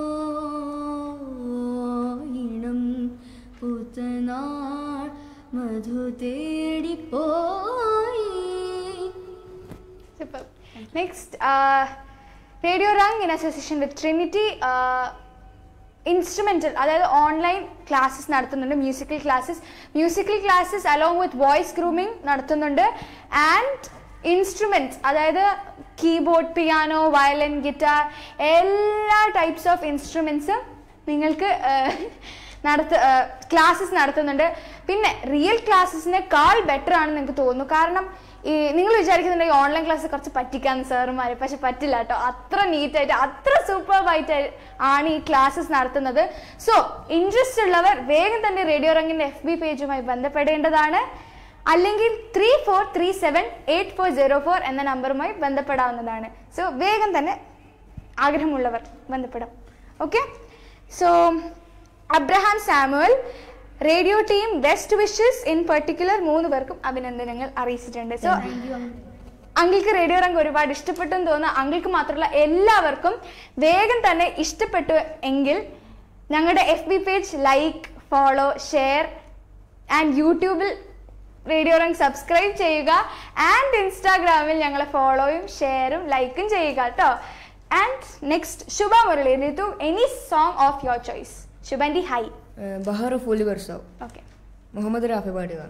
ഇണം പൂത്തനാൾ മധു തേടിപ്പോയി Super. Next, uh, Radio Rang in association with Trinity uh, instrumental അതായത് ഓൺലൈൻ ക്ലാസ്സസ് നടത്തുന്നുണ്ട് musical classes musical classes along with voice grooming നടത്തുന്നുണ്ട് ആൻഡ് ഇൻസ്ട്രുമെന്റ്സ് അതായത് കീബോർഡ് പിയാനോ വയലിൻ ഗിറ്റാർ എല്ലാ ടൈപ്സ് ഓഫ് ഇൻസ്ട്രുമെന്റ്സും നിങ്ങൾക്ക് നടത്ത ക്ലാസ്സസ് നടത്തുന്നുണ്ട് പിന്നെ റിയൽ ക്ലാസ്സസിനേക്കാൾ ബെറ്റർ ആണെന്ന് എനിക്ക് തോന്നുന്നു കാരണം ഈ നിങ്ങൾ വിചാരിക്കുന്നുണ്ട് ഈ ഓൺലൈൻ ക്ലാസ് കുറച്ച് പറ്റിക്കാന്ന് സാറുമാര് പക്ഷെ പറ്റില്ല കേട്ടോ അത്ര നീറ്റായിട്ട് അത്ര സൂപ്പർബായിട്ട് ആണ് ഈ ക്ലാസ്സസ് നടത്തുന്നത് സോ ഇൻട്രസ്റ്റ് ഉള്ളവർ വേഗം തന്നെ റേഡിയോ റങ്ങിന്റെ എഫ് ബി പേജുമായി ബന്ധപ്പെടേണ്ടതാണ് അല്ലെങ്കിൽ three four three seven eight four zero four എന്ന നമ്പറുമായി ബന്ധപ്പെടാവുന്നതാണ് സോ വേഗം തന്നെ ആഗ്രഹമുള്ളവർ ബന്ധപ്പെടാം okay so Abraham Samuel radio team best wishes in particular മൂന്ന് പേർക്കും അഭിനന്ദനങ്ങൾ അറിയിച്ചിട്ടുണ്ട് സോ അങ്കിൾക്ക് റേഡിയോ റംഗ് ഒരുപാട് ഇഷ്ടപ്പെട്ടു എന്ന് തോന്നുന്നു അങ്കിൾക്ക് മാത്രമല്ല എല്ലാവർക്കും വേഗം തന്നെ ഇഷ്ടപ്പെട്ടു എങ്കിൽ ഞങ്ങളുടെ F B page like follow share and യൂട്യൂബിൽ റേഡിയോ റംഗ് സബ്സ്ക്രൈബ് ചെയ്യുക ആൻഡ് ഇൻസ്റ്റാഗ്രാമിൽ ഞങ്ങളെ ഫോളോയും ഷെയറും ലൈക്കും ചെയ്യുക കേട്ടോ and next Shubha Murali Ritu any song of your choice ശുഭൻ്റെ ഹൈ ബഹാർ ഫുള്ളി വർഷാവും ഓക്കെ മുഹമ്മദ് റാഫി പാടിയതാണ്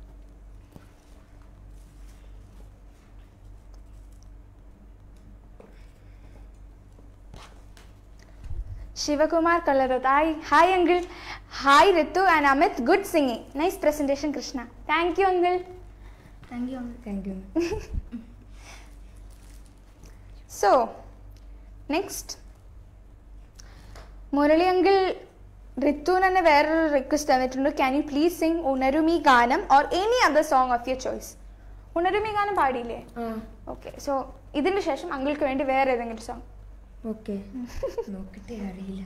Shivakumar Kalarot. Hi, hi uncle. Hi Ritu and Amit. Good singing. Nice presentation, Krishna. Thank you, uncle. Thank you thank you So, next. Murali uncle റിത്തുവിന് തന്നെ വേറൊരു request തന്നിട്ടുണ്ട് ക്യാൻ യു പ്ലീസ് സിംഗ് ഉണരുമി ഗാനം or any other song of your choice ഉണരുമി ഗാനം പാടിയില്ലേ ആ ഓക്കെ സോ ഇതിന് ശേഷം അങ്കിൾക്ക് വേണ്ടി വേറെ ഏതെങ്കിലും സോങ് ഓക്കെ നോക്കട്ടെ അറിയില്ല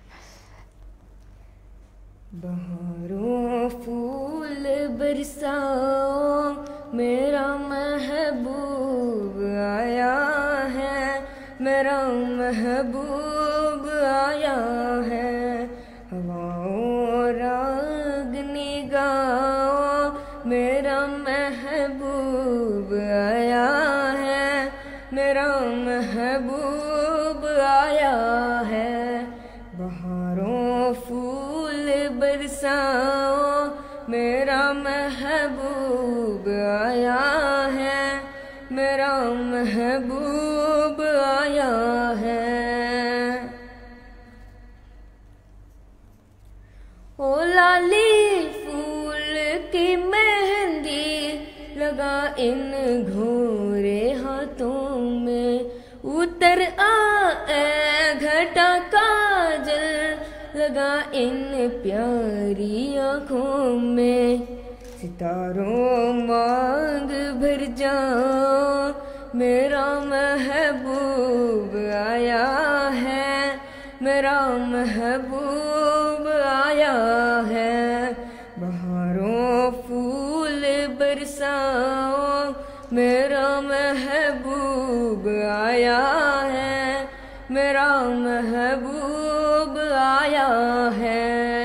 बहारों फूल बरसाओ मेरा महबूब आया है मेरा महबूब आया है हवाओं रागनी गाओ मेरा महबूब आया है मेरा महबूब आया है बहारों फूल बरसाओ मेरा महबूब आया है मेरा महबूब आया है ओ लाली फूल की मेहंदी लगा इन घोरे हाथों में उतर आए घटा काजल लगा इन प्यारी आंखों में सितारों मांग भर जाओ मेरा महबूब आया है मेरा महबूब आया है बहारों फूल बरसाओ मेरा महबूब आया है मेरा महबूब आया है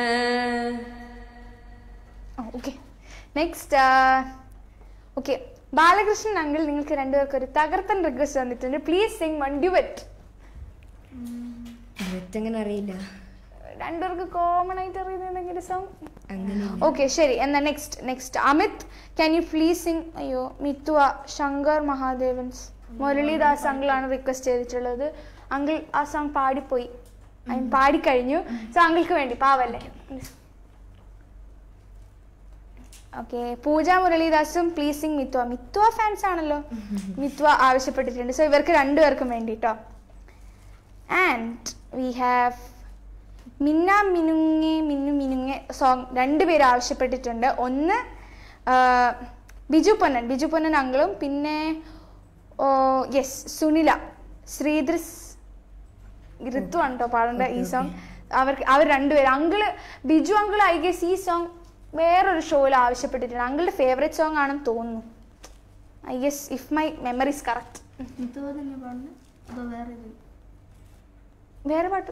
okay next okay Balakrishnan uncle നിങ്ങൾക്ക് രണ്ടുപേർക്ക് ഒരു തകർപ്പൻ റിക്വസ്റ്റ് തന്നിട്ടുണ്ട് പ്ലീസ് സിംഗ് വൺ ഡ്യുവറ്റ് അങ്ങനെ അറിയില്ല രണ്ടുപേർക്ക് കോമൺ ആയിട്ട് അറിയുന്ന എന്തെങ്കിലും സോങ് അങ്ങനെ ഓക്കെ ശരി എന്നാ next next Amit can you please sing അയ്യോ മിത്വ ശങ്കർ മഹാദേവൻസ് മുരളീദാസ് അങ്കിളാണ് റിക്വസ്റ്റ് ചെയ്തിട്ടുള്ളത് അങ്കിൾ ആ സോങ് പാടിപ്പോയി ഐ മീൻ പാടിക്കഴിഞ്ഞു സോ അങ്കിൾക്ക് വേണ്ടി പാവല്ലേ ഓക്കെ പൂജ മുരളീദാസും please sing Mitwa Mitwa fans ആണല്ലോ മിത്വ ആവശ്യപ്പെട്ടിട്ടുണ്ട് സോ ഇവർക്ക് രണ്ടുപേർക്കും വേണ്ടി കേട്ടോ ആൻഡ് വി ഹാവ് മിന്ന മിനുങ്ങെ മിന്നു മിനുങ്ങെ സോങ് രണ്ടുപേര് ആവശ്യപ്പെട്ടിട്ടുണ്ട് ഒന്ന് ആ, ബിജു പൊന്നൻ ബിജു പൊന്നൻ അങ്കിളും പിന്നെ യെസ് സുനില ശ്രീധൃസ് ഋതു ആണ് കേട്ടോ പാടേണ്ട ഈ സോങ് അവർക്ക് അവർ രണ്ടുപേരും uncle Biju uncle I guess ഈ സോങ് വേറൊരു ഷോയിൽ ആവശ്യപ്പെട്ടിട്ടുണ്ട് അങ്കിളുടെ ഫേവറേറ്റ് സോങ് ആണെന്ന് തോന്നുന്നു I guess if my memory is correct ഇത് തന്നെ പാടുന്നത് അതോ വേറെ ഇത് വേറെ പാട്ട്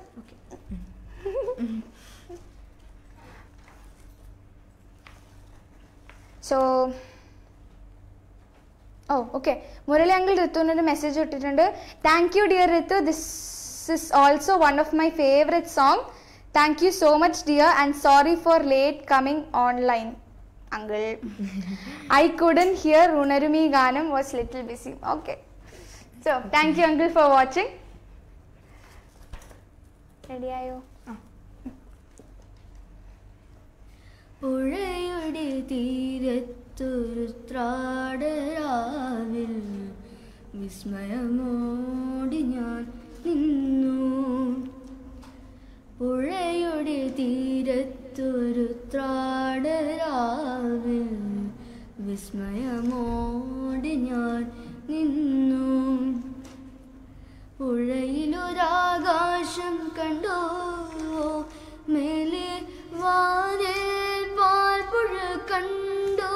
so oh okay Murali uncle ഋത്തുവിനൊരു മെസ്സേജ് ഇട്ടിട്ടുണ്ട് thank you dear Ritu this is also one of my favourite song thank you so much dear and sorry for late coming online uncle I couldn't hear ഉണരുമി ഗാനം was little busy okay so thank you uncle for watching റെഡിയായോ പുഴയുടെ തീരത്തൊരു ത്രാടരാവിൽ വിസ്മയമോടി ഞാൻ നിന്നു പുഴയുടെ തീരത്തൊരു ത്രാടരാവിൽ വിസ്മയമോടി ഞാൻ നിന്നു പുഴയിലൊരാകാശം കണ്ടോ മേലെ വാനിൽ പാൽപ്പുഴ കണ്ടോ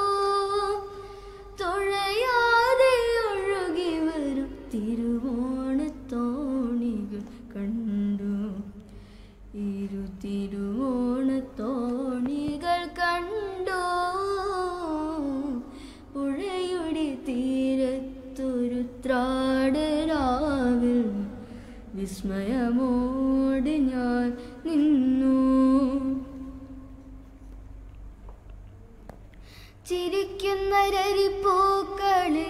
തുഴയാതെ ഒഴുകി വരും തിരുവോണത്തോണികൾ കണ്ടു ഇരു തിരുവോണത്തോണികൾ കണ്ടോ പുഴയുടെ തീരത്തൊരു ത്രാടരാവിൽ വിസ്മയമോട് ഞാൻ നിന്നു ചിരിക്കുന്ന രരിപ്പൂക്കളെ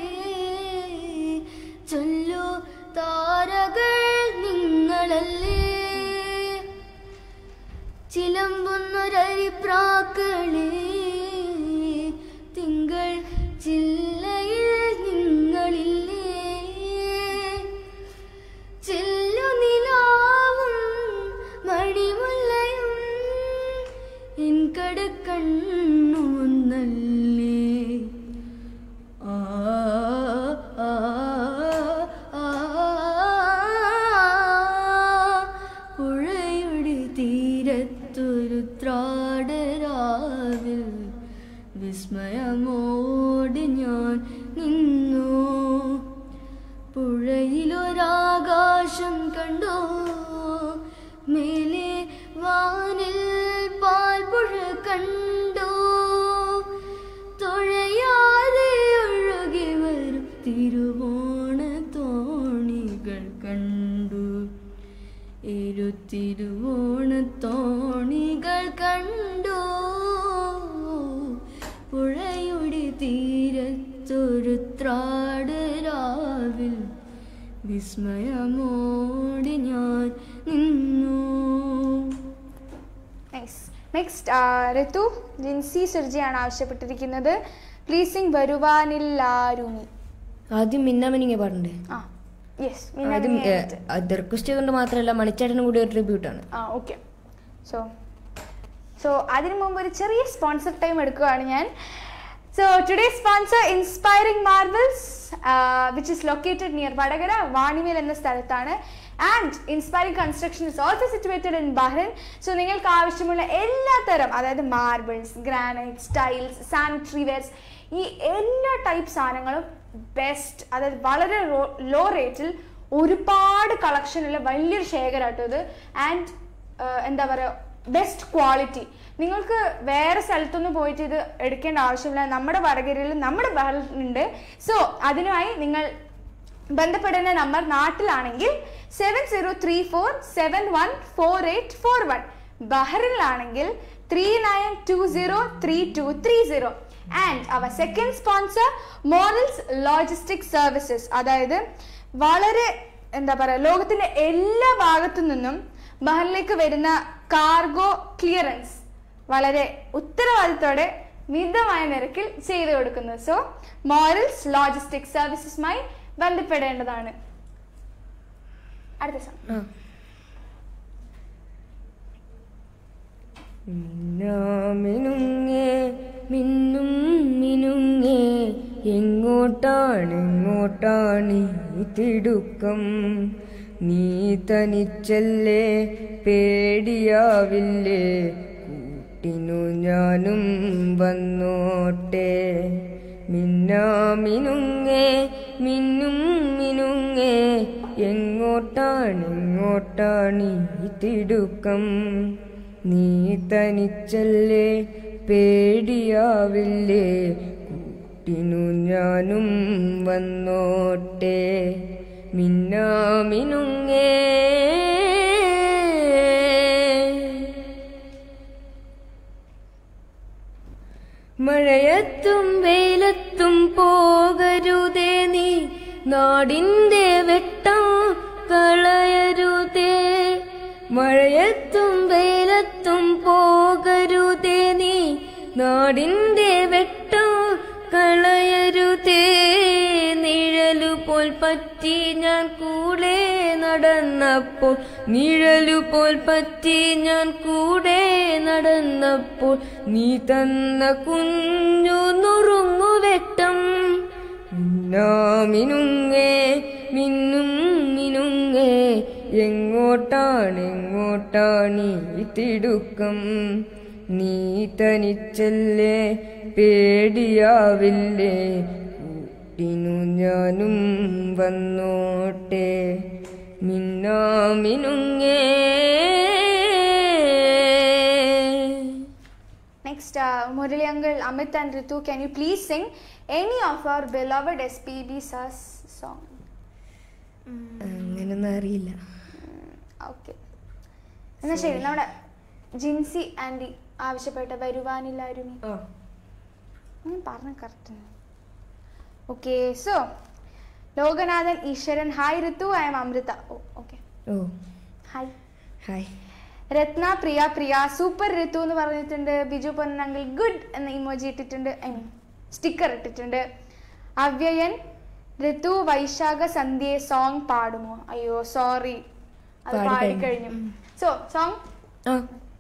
ചൊല്ലു താരകൾ നിങ്ങളല്ലേ ചിലമ്പുന്നൊരരിപ്രാക്കളെ തിങ്കൾ ചില്ലയിൽ നിങ്ങളില്ലേ ചെല്ലുനിലാവും മണിമുല്ലയും എൻ കടക്കണ്ണുമൊന്നല്ലേ ആ ആ, ആ, പുഴയുടെ തീരത്തൊരു ത്രാടരാവിൽ വിസ്മയമോട് ഞാൻ നിന്നു പുഴയിലൊരാകാശം കണ്ടോ മേലെ വാനിൽ പാൽപ്പുഴ കണ്ടോ തുഴയാതെ ഒഴുകി വരും തിരുവോണ തോണികൾ കണ്ടു ഇരു തിരുവോണ തോണികൾ കണ്ടോ പുഴയുടെ തീരത്തൊരു ത്രാടരാവിൽ വിസ്മയമോടി ഞാൻ നിന്നു നൈസ് നെക്സ്റ്റ് ഋതു ജിൻസി സുർജിയാണ് ആവശ്യപ്പെട്ടിരിക്കുന്നത് പ്ലീസിങ് വരുവാനില്ലാരുമി ആദ്യം മിന്നാമിനിങ്ങ പാടണ്ടേ ആ യെസ് ആദ്യം അത് റിക്വസ്റ്റ് ചെയ്തുകൊണ്ട് മാത്രമല്ല മണിച്ചേട്ടനും കൂടി ഒരു ട്രിബ്യൂട്ടാണ് ആ ഓക്കെ സോ സോ അതിനു മുമ്പ് ഒരു ചെറിയ സ്പോൺസർ ടൈം എടുക്കുകയാണ് ഞാൻ so today sponsor inspiring marbles which is located near Vadakara Vanimel എന്ന സ്ഥലത്താണ് and inspiring construction is also situated in Bahrain so നിങ്ങൾക്ക് ആവശ്യമുള്ള എല്ലാ തരം അതായത് marbles granite tiles sanitary wares ഈ എല്ലാ ടൈപ്പ് സാധനങ്ങളും ബെസ്റ്റ് അതായത് വളരെ ലോ റേറ്റിൽ ഒരുപാട് കളക്ഷനുള്ള വലിയൊരു ശേഖരമാട്ടോ ഇത് ആൻഡ് എന്താ പറയുക ബെസ്റ്റ് ക്വാളിറ്റി നിങ്ങൾക്ക് വേറെ സ്ഥലത്തൊന്നും പോയിട്ട് ഇത് എടുക്കേണ്ട ആവശ്യമില്ല നമ്മുടെ വടകരയിൽ നമ്മുടെ ബഹറിലുണ്ട് സോ അതിനുമായി നിങ്ങൾ ബന്ധപ്പെടുന്ന നമ്പർ നാട്ടിലാണെങ്കിൽ seven zero three four seven one four eight four one ബഹറിലാണെങ്കിൽ three nine two zero three two three zero and our second sponsor morals logistic services അതായത് വളരെ എന്താ പറയുക ലോകത്തിന്റെ എല്ലാ ഭാഗത്തു നിന്നും ബഹറിലേക്ക് വരുന്ന കാർഗോ ക്ലിയറൻസ് വളരെ ഉത്തരവാദിത്തോടെ മിതമായ നിരക്കിൽ ചെയ്തു കൊടുക്കുന്നു സോ മോറൽസ് ലോജിസ്റ്റിക് സർവീസസുമായി ബന്ധപ്പെടേണ്ടതാണ് അടുത്ത സം ആ മിന്നാമിനുങ്ങേ മിന്നും മിനുങ്ങേ എങ്ങോട്ടാണ് എങ്ങോട്ടാണ് ഈ തിടുക്കം നീ തനിച്ചല്ലേ പേടിയാവില്ലേ കൂട്ടിനു ഞാനും വന്നോട്ടെ മിന്നാമിനുങ്ങേ മിന്നും മിനുങ്ങേ എങ്ങോട്ടാണ് എങ്ങോട്ടാണ് ഈ തിടുക്കം നീ തനിച്ചല്ലേ പേടിയാവില്ലേ കൂട്ടിനു ഞാനും വന്നോട്ടെ മിന്നാമിനുങ്ങേ മഴയത്തും വെയിലത്തും പോകരുതേ നീ നാടിന്റെ വെട്ടം കളയരുതേ മഴയത്തും വെയിലത്തും പോകരുതേ നീ നാടിന്റെ വെട്ടം കളയരുതേ നിഴലു പോൽ പറ്റി ഞാൻ കൂടെ നടന്നപ്പോൾ നിഴലു പോൽ പറ്റി ഞാൻ കൂടെ നടന്നപ്പോൾ നീ തന്ന കുഞ്ഞു നുറുങ്ങു വെട്ടം മിന്നുങ്ങേ മിന്നും മിനുങ്ങേ എങ്ങോട്ടാണ് എങ്ങോട്ടാണ് ഈ തിടുക്കം നീ തനിച്ചല്ലേ പേടിയാവില്ലേ കൂട്ടിനു ഞാനും വന്നോട്ടെ മിന്നാമിനുങ്ങേ Next, uh, Murali uncle Amit and Ritu, can you please sing any of our beloved SPB sir's song? അങ്ങനൊന്നും അറിയില്ല ഓക്കെ എന്നാ ശരി നമ്മുടെ ജിൻസി ആൻറ്റി ആവശ്യപ്പെട്ട വരുവാനില്ലാരും ആ ഞാൻ പറഞ്ഞ correct okay so Lokanathan Eshwaran hi Ritu I am Amrita oh okay oh hi hi Ratna Priya Priya super Ritu എന്ന് പറഞ്ഞിട്ടുണ്ട് ബിജു പൊന്നങ്കിൾ ഗുഡ് എന്ന ഇമോജി ഇട്ടിട്ടുണ്ട് ഐ മീൻ സ്റ്റിക്കർ ഇട്ടിട്ടുണ്ട് അവ്യയൻ ഋതു വൈശാഖ സന്ധ്യയെ സോങ് പാടുമോ അയ്യോ സോറി അത് പാടിക്കഴിഞ്ഞു. പാടിക്കഴിഞ്ഞു സോ സോങ് ആ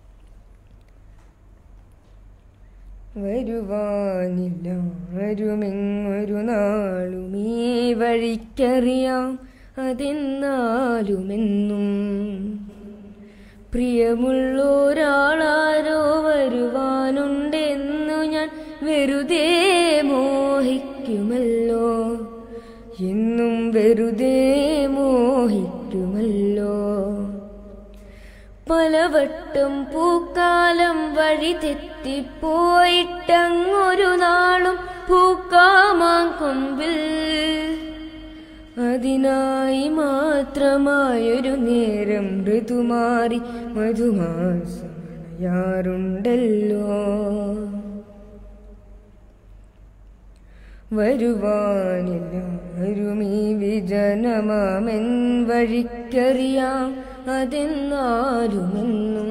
വരുവാനില്ല വരുമെങ്ങൊരു നാളും ഈ വഴിക്കറിയാം അതെന്നാലുമെന്നും പ്രിയമുള്ളൊരാളാരോ വരുവാനുണ്ടെന്നു ഞാൻ വെറുതെ മോഹിക്കുമല്ലോ എന്നും വെറുതെ മോഹിക്കുമല്ലോ പലവട്ടം പൂക്കാലം വഴി തെറ്റിപ്പോയിട്ടങ്ങൊരു നാളും പൂക്കാമാം കൊമ്പിൽ അതിനായി മാത്രമായൊരു നേരം ഋതുമാറി മധുമാസമണയാറുണ്ടല്ലോ വരുവാനില്ല ഈ വിജനമാമെൻ വഴിക്കറിയാം അതെന്നാലുമെന്നും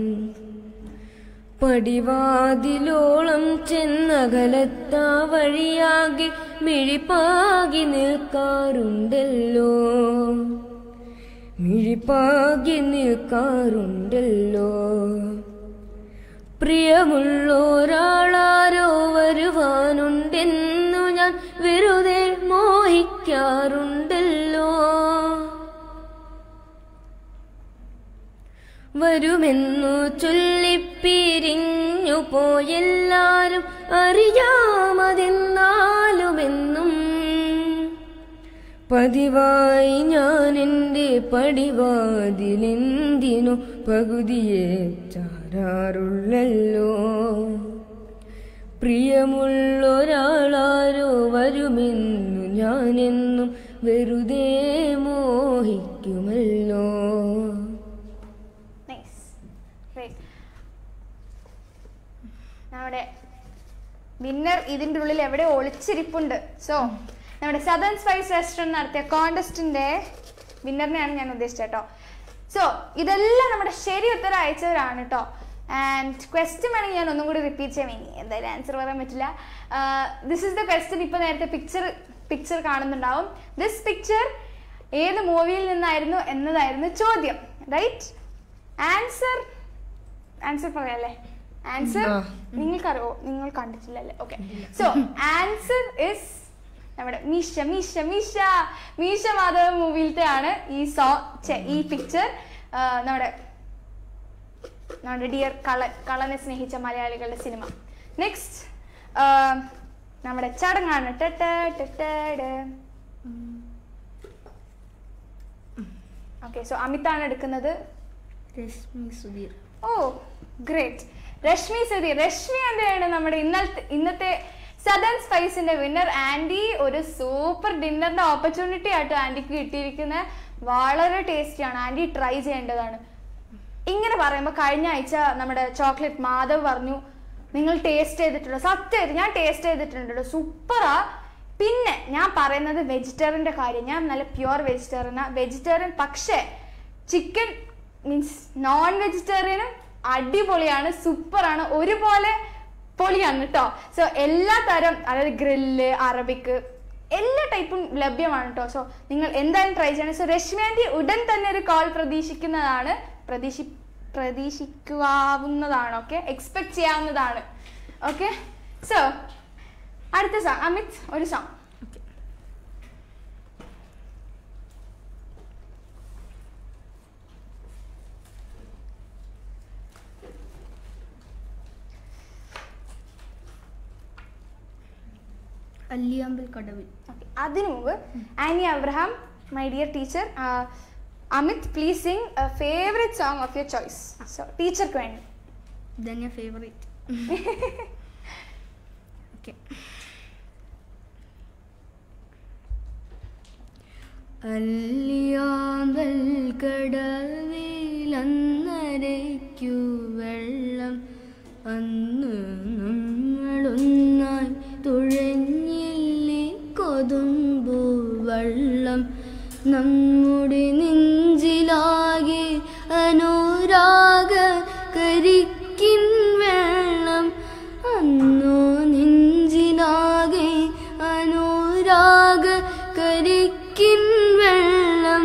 പടിവാതിലോളം ചെന്നകലത്താ വഴിയാകെ മിഴിപ്പാകി നിൽക്കാറുണ്ടല്ലോ മിഴിപ്പാകി നിൽക്കാറുണ്ടല്ലോ പ്രിയമുള്ളൊരാളാരോ വരുവാനുണ്ടെന്നു ഞാൻ വെറുതെ മോഹിക്കാറുണ്ടല്ലോ വരുമെന്നു ചൊല്ലിപ്പിരിഞ്ഞു പോയെല്ലാരും അറിയാമതെന്നാലുമെന്നും പതിവായി ഞാൻ എൻ്റെ പടിവാതിലെന്തിനു പകുതിയെ ചാരാറുള്ളല്ലോ പ്രിയമുള്ളൊരാളാരോ വരുമെന്നു ഞാനെന്നും വെറുതെ മോഹിക്കുമല്ലോ നൈസ് നമ്മുടെ വിന്നർ ഇതിൻ്റെ ഉള്ളിൽ എവിടെ ഒളിച്ചിരിപ്പുണ്ട് സോ നമ്മുടെ സദൻ സ്പൈസ് റെസ്റ്റോറൻറ്റ് നടത്തിയ കോണ്ടസ്റ്റിന്റെ വിന്നറിനെയാണ് ഞാൻ ഉദ്ദേശിച്ചത് കേട്ടോ സോ ഇതെല്ലാം നമ്മുടെ ശരി ഉത്തരം അയച്ചവരാണ് കേട്ടോ ആൻഡ് ക്വസ്റ്റ്യൻ വേണമെങ്കിൽ ഞാൻ ഒന്നും കൂടി റിപ്പീറ്റ് ചെയ്യാൻ വേണ്ടി എന്തായാലും ആൻസർ പറയാൻ പറ്റില്ല ദിസ് ഇസ് ദ ക്വസ്റ്റ്യൻ ഇപ്പോൾ നേരത്തെ പിക്ചർ പിക്ചർ കാണുന്നുണ്ടാവും ദിസ് പിക്ചർ ഏത് മൂവിയിൽ നിന്നായിരുന്നു എന്നതായിരുന്നു ചോദ്യം റൈറ്റ് ആൻസർ ആൻസർ പറയാല്ലേ ആൻസർ ആ. നിങ്ങൾക്കറിയോ നിങ്ങൾ കണ്ടിട്ടില്ലല്ലേ ഓക്കെ സോ ആൻസർ ഇസ് നമ്മുടെ മീശ മീശ മീശ മീശ മാധവ മൂവിയിലത്തെ ആണ് ഈ സോ ഈ പിക്ചർ നമ്മുടെ നമ്മുടെ ഡിയർ കളൻ കളനെ സ്നേഹിച്ച മലയാളികളുടെ സിനിമ നെക്സ്റ്റ് നമ്മുടെ ചടങ്ങാണ് ടെട്ട ടെട്ട ഓക്കെ സോ അമിതാണ് എടുക്കുന്നത് രശ്മി സുധീർ ഓ ഗ്രേറ്റ് രശ്മി സുധീർ രശ്മി എന്താണ് നമ്മുടെ ഇന്നലത്തെ ഇന്നത്തെ സദൻ സ്പൈസിന്റെ വിന്നർ ആൻഡി ഒരു സൂപ്പർ ഡിന്നറിന്റെ ഓപ്പർച്യൂണിറ്റി ആയിട്ട് ആൻഡിക്ക് കിട്ടിയിരിക്കുന്നത് വളരെ ടേസ്റ്റിയാണ് ആൻഡി ട്രൈ ചെയ്യേണ്ടതാണ് ഇങ്ങനെ പറയുമ്പോൾ കഴിഞ്ഞ ആഴ്ച നമ്മുടെ ചോക്ലേറ്റ് മാധവ് പറഞ്ഞു നിങ്ങൾ ടേസ്റ്റ് ചെയ്തിട്ടുണ്ടോ സത്യമായിട്ട് ഞാൻ ടേസ്റ്റ് ചെയ്തിട്ടുണ്ട് സൂപ്പറാ പിന്നെ ഞാൻ പറയുന്നത് വെജിറ്റേറിയൻ്റെ കാര്യം ഞാൻ നല്ല പ്യുവർ വെജിറ്റേറിയനാ വെജിറ്റേറിയൻ പക്ഷേ ചിക്കൻ മീൻസ് നോൺ വെജിറ്റേറിയനും അടിപൊളിയാണ് സൂപ്പറാണ് ഒരുപോലെ പൊളിയാണ് കേട്ടോ സോ എല്ലാ തരം അതായത് ഗ്രില്ല് അറബിക്ക് എല്ലാ ടൈപ്പും ലഭ്യമാണ് കേട്ടോ സോ നിങ്ങൾ എന്തായാലും ട്രൈ ചെയ്യണം സോ രശ്മി ആൻറ്റി ഉടൻ തന്നെ ഒരു കോൾ പ്രതീക്ഷിക്കുന്നതാണ് പ്രതീക്ഷി പ്രതീക്ഷിക്കാവുന്നതാണ് ഓക്കെ എക്സ്പെക്ട് ചെയ്യാവുന്നതാണ് ഓക്കെ സോ അടുത്ത സോങ് അമിത് ഒരു സോങ് അല്ലിയാമ്പൽ കടവിൽ Okay. അതിനു മുമ്പ് Annie Abraham my dear teacher Amit please sing favourite song of your choice so ടീച്ചർക്ക് വേണ്ടി ധന്യ ഫേവറേറ്റ് ഓക്കെ അല്ലിയാമ്പൽ കടവിലന്നരയ്ക്കു വെള്ളം അന്ന് നമ്മളൊന്നായി തുഴഞ്ഞില്ലേ കൊതുമ്പു വെള്ളം നമ്മുടെ നെഞ്ചിലാകെ അനുരാഗ കരിക്കിൻ വെള്ളം അന്നോ നെഞ്ചിലാകെ അനുരാഗ കരിക്കിൻ വെള്ളം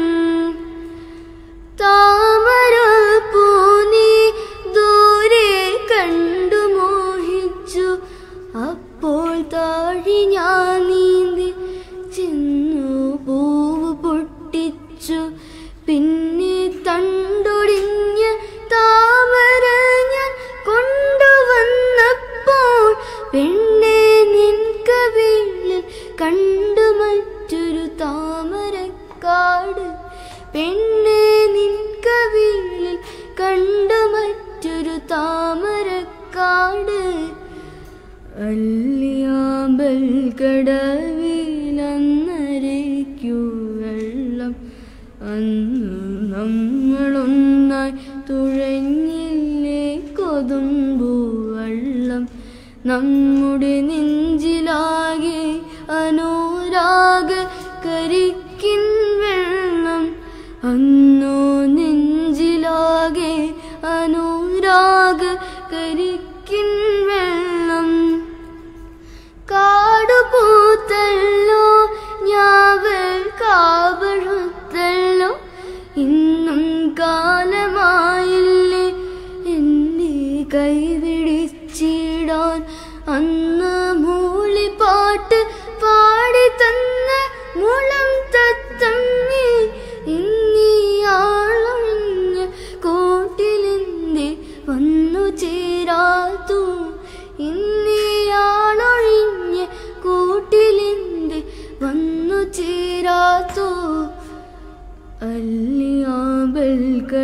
താമര പൂനി ദൂരെ കണ്ടു മോഹിച്ചു അപ്പോൾ താഴി ഞാൻ നീന്തി ചെന്നു പൂവ് പൊട്ടിച്ചു പിന്നെ തണ്ടൊടിഞ്ഞ താമര ഞാൻ കൊണ്ടുവന്നപ്പോൾ പെണ്ണെ നിൻ കവിളിൽ കണ്ടു മറ്റൊരു താമരക്കാട് പെണ്ണെ നിൻ കവിളിൽ കണ്ടു മറ്റൊരു താമരക്കാട് അല്ലിയാമ്പൽ കടവിലന്നരയ്ക്കു വെള്ളം അന്ന് നമ്മളൊന്നായി തുഴഞ്ഞില്ലേ കൊതുമ്പു വെള്ളം നമ്മുടെ നെഞ്ചിലാകെ അനുരാഗ കരിക്കിൻ വെള്ളം അന്നോ നെഞ്ചിലാകെ അനുരാഗ കരിക്കിൻ വെള്ളം കാടുപൂത്തല്ലോ ഞാവൽ കാവഴുത്തല്ലോ ഇന്നും കാലമായില്ലേ എന്നെ കൈവിടിച്ചിടാൻ അന്ന് മൂളിപ്പാട്ട് പാടി തന്ന മുളം തത്തമ്മി ഇന്നിയാളൊഴിഞ്ഞ കോട്ടിലെന്തേ വന്നു ചേരാത്തു ഇന്നിയാളൊഴിഞ്ഞ കൂട്ടിലെന്തേ വന്നു ചേരാത്തു അല്ലിയാമ്പൽ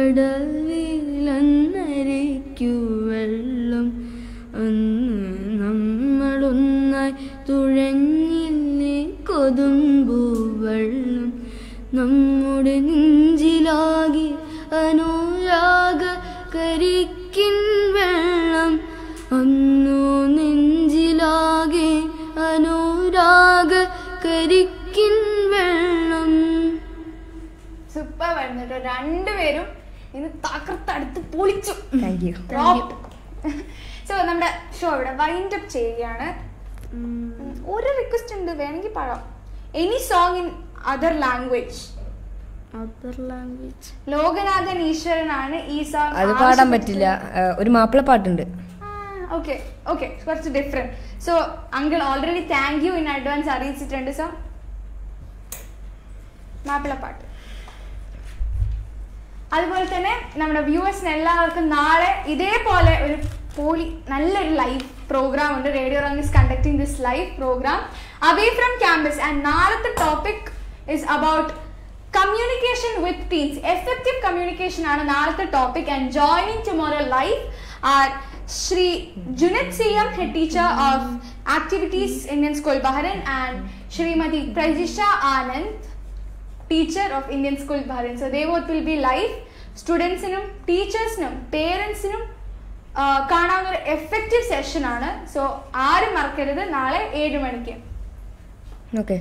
കടവിലന്നരയ്ക്കു വെള്ളം അന്ന് നമ്മളൊന്നായി തുഴഞ്ഞില്ലേ കൊതുമ്പു വെള്ളം നമ്മുടെ നെഞ്ചിലാകെ അനുരാഗ കരിക്കിൻ വെള്ളം അന്നു നെഞ്ചിലാകെ അനുരാഗ കരിക്കിൻ വെള്ളം സൂപ്പർ വരുന്നു കേട്ടോ രണ്ടുപേരും ഇന്ന് തകർത്തടുത്ത് പൊളിച്ചു താങ്ക് യു സോ നമ്മുടെ ഷോ ഇവിടെ വൈൻഡ് അപ്പ് ചെയ്യുകയാണ് ഉം, ഒരു റിക്വസ്റ്റ് ഉണ്ട് വേണമെങ്കിൽ പാടാം any song in other language other language Lokanathan ഈശ്വരനാണ് ഈ സോങ് അത് പാടാൻ പറ്റില്ല ആ, ഒരു മാപ്പിളപ്പാട്ടുണ്ട് ഓക്കെ ഓക്കെ കുറച്ച് different so uncle already thank you in advance അറിയിച്ചിട്ടുണ്ട് സോ മാപ്പിളപ്പാട്ട് അതുപോലെ തന്നെ നമ്മുടെ വ്യൂവേഴ്സിന് എല്ലാവർക്കും നാളെ ഇതേപോലെ ഒരു പോളി നല്ലൊരു ലൈവ് പ്രോഗ്രാം ഉണ്ട് radio Rang's conducting this live program away from campus and നാളത്തെ topic is about communication with teens effective communication ആണ് നാളത്തെ topic and joining tomorrow live are Shri Junath C M head teacher of activities Indian school Bahrain and Shrimati Prajisha Anand teacher of Indian school Bahrain so they would will be live സ്റ്റുഡൻസിനും ടീച്ചേഴ്സിനും പേരൻസിനും കാണാവുന്ന ഒരു effective session ആണ് so ആരും മറക്കരുത് നാളെ ഏഴ് മണിക്ക് ഓക്കെ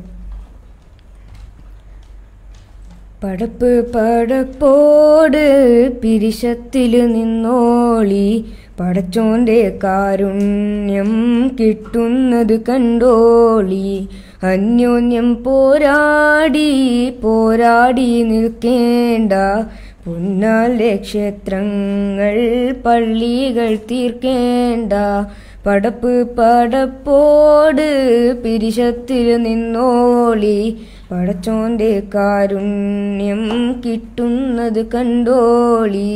പടപ്പ് പടപ്പോട് പിരിശത്തില് നിന്നോളി പടച്ചോന്റെ കാരുണ്യം കിട്ടുന്നത് കണ്ടോളി അന്യോന്യം പോരാടി പോരാടി നിൽക്കേണ്ട പുന്നാലെ ക്ഷേത്രങ്ങൾ പള്ളികൾ തീർക്കേണ്ട പടപ്പ് പടപ്പോട് പിരിശത്തിൽ നിന്നോളി പടച്ചോന്റെ കാരുണ്യം കിട്ടുന്നത് കണ്ടോളി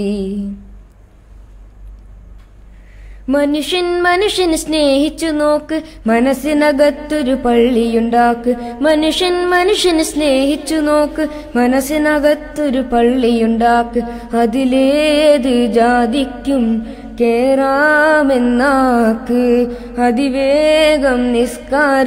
മനുഷ്യൻ മനുഷ്യനെ സ്നേഹിച്ചു നോക്ക് മനസ്സിനകത്തൊരു പള്ളിയുണ്ടാക്ക് മനുഷ്യൻ മനുഷ്യനെ സ്നേഹിച്ചു നോക്ക് മനസ്സിനകത്തൊരു പള്ളിയുണ്ടാക്ക് അതിലേത് ജാതിക്കും കേറാമെന്നാക്ക് അതിവേഗം നിസ്കാര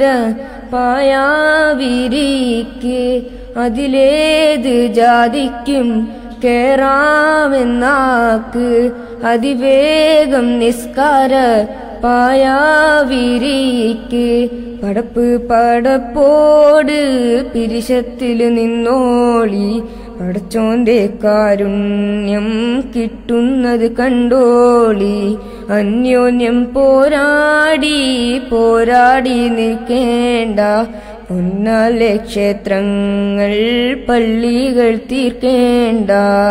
പായാവിരിക്ക് അതിലേത് ജാതിക്കും കേറാമെന്നാക്ക് അതിവേഗം നിസ്കാര പായാവിരിക്ക് പടപ്പ് പടപ്പോട് പിരിശത്തിൽ നിന്നോളി പടച്ചോന്റെ കാരുണ്യം കിട്ടുന്നത് കണ്ടോളി അന്യോന്യം പോരാടി പോരാടി നിൽക്കേണ്ട പൊന്നാലെ ക്ഷേത്രങ്ങൾ പള്ളികൾ തീർക്കേണ്ട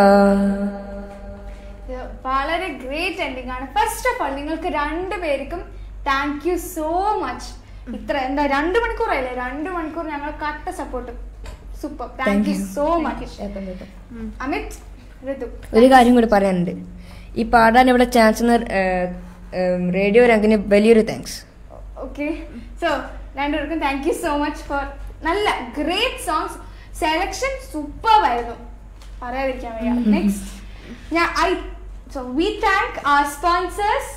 ഇത് വളരെ ഗ്രേറ്റ് എൻഡിങ് ആണ് ഫസ്റ്റ് ഓഫ് ഓൾ നിങ്ങൾക്ക് രണ്ടുപേർക്കും താങ്ക് യു സോ മച്ച് ഇത്ര എന്താ രണ്ട് മണിക്കൂറായില്ലേ രണ്ട് മണിക്കൂർ ഞങ്ങൾ കട്ട support super thank you so much Amit Ritu ഒരു കാര്യം കൂടി പറയാനുണ്ട് ഈ പാടാൻ ഇവിടെ ചാൻസ് റേഡിയോ രംഗിന് വലിയൊരു താങ്ക്സ് ഓക്കെ സോ രണ്ടുപേർക്കും thank you so much for നല്ല ഗ്രേറ്റ് സോങ്സ് സെലക്ഷൻ സൂപ്പർ ആയിരുന്നു പറയാതിരിക്കാൻ വയ്യ നെക്സ്റ്റ് ഞാൻ I so we thank our sponsors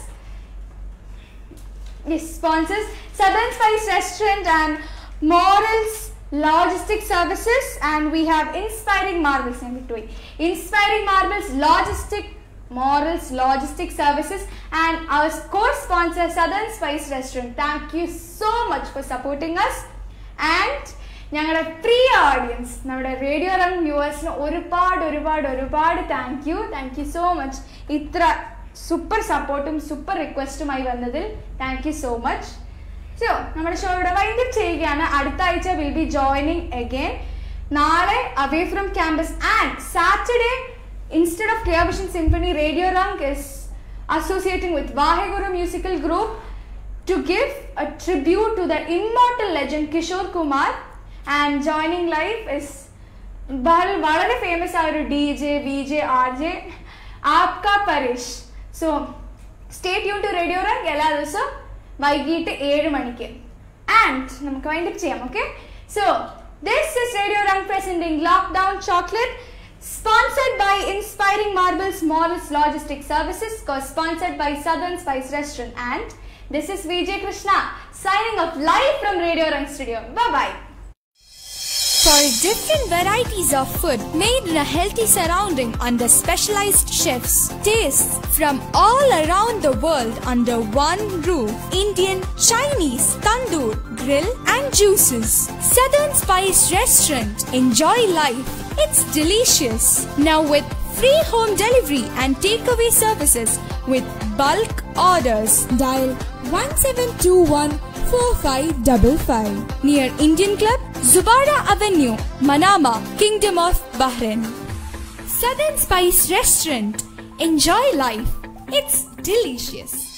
Yes, sponsors Southern Spice Restaurant and Morals Logistic Services, and we have Inspiring Marvels in between. Inspiring Marvels Logistic Morals Logistic Services and our co-sponsor Southern Spice Restaurant. Thank you so much for supporting us. And ഞങ്ങളുടെ പ്രിയ audience നമ്മുടെ radio Rang വ്യൂവേഴ്സിന് ഒരുപാട് ഒരുപാട് ഒരുപാട് thank you thank you so much ഇത്ര super സപ്പോർട്ടും super റിക്വസ്റ്റുമായി വന്നതിൽ thank you so much so നമ്മുടെ ഷോ ഇവിടെ വൈൻഡപ്പ് ചെയ്യുകയാണ് അടുത്ത ആഴ്ച വിൽ ബി ജോയിനിങ് അഗൈൻ നാളെ away from campus and Saturday instead of clear vision symphony radio Rang is associating with Waheguru musical group to give a tribute to the immortal legend Kishore Kumar and joining live is വളരെ വളരെ famous ആയ ഒരു D J V J R J ആപ്ക Paresh so stay tune to radio Rang എല്ലാ ദിവസവും വൈകിട്ട് ഏഴ് മണിക്ക് ആൻഡ് നമുക്ക് വൈൻഡപ്പ് ചെയ്യാം okay so this is radio Rang presenting lockdown chocolate Sponsored by Inspiring Marbles Morals Logistic Services, co-sponsored by Southern Spice Restaurant, and this is VJ Krishna signing off live from Radio Rang Studio. Bye bye. For different varieties of food made in a healthy surrounding under specialized chefs, tastes from all around the world under one roof. Indian, Chinese, tandoor, grill and juices. Southern Spice Restaurant. Enjoy life. It's delicious. Now with free home delivery and takeaway services with bulk orders. Dial 1721 4555 near Indian Club, Zubara Avenue, Manama, Kingdom of Bahrain. Southern Spice Restaurant. Enjoy life. It's delicious.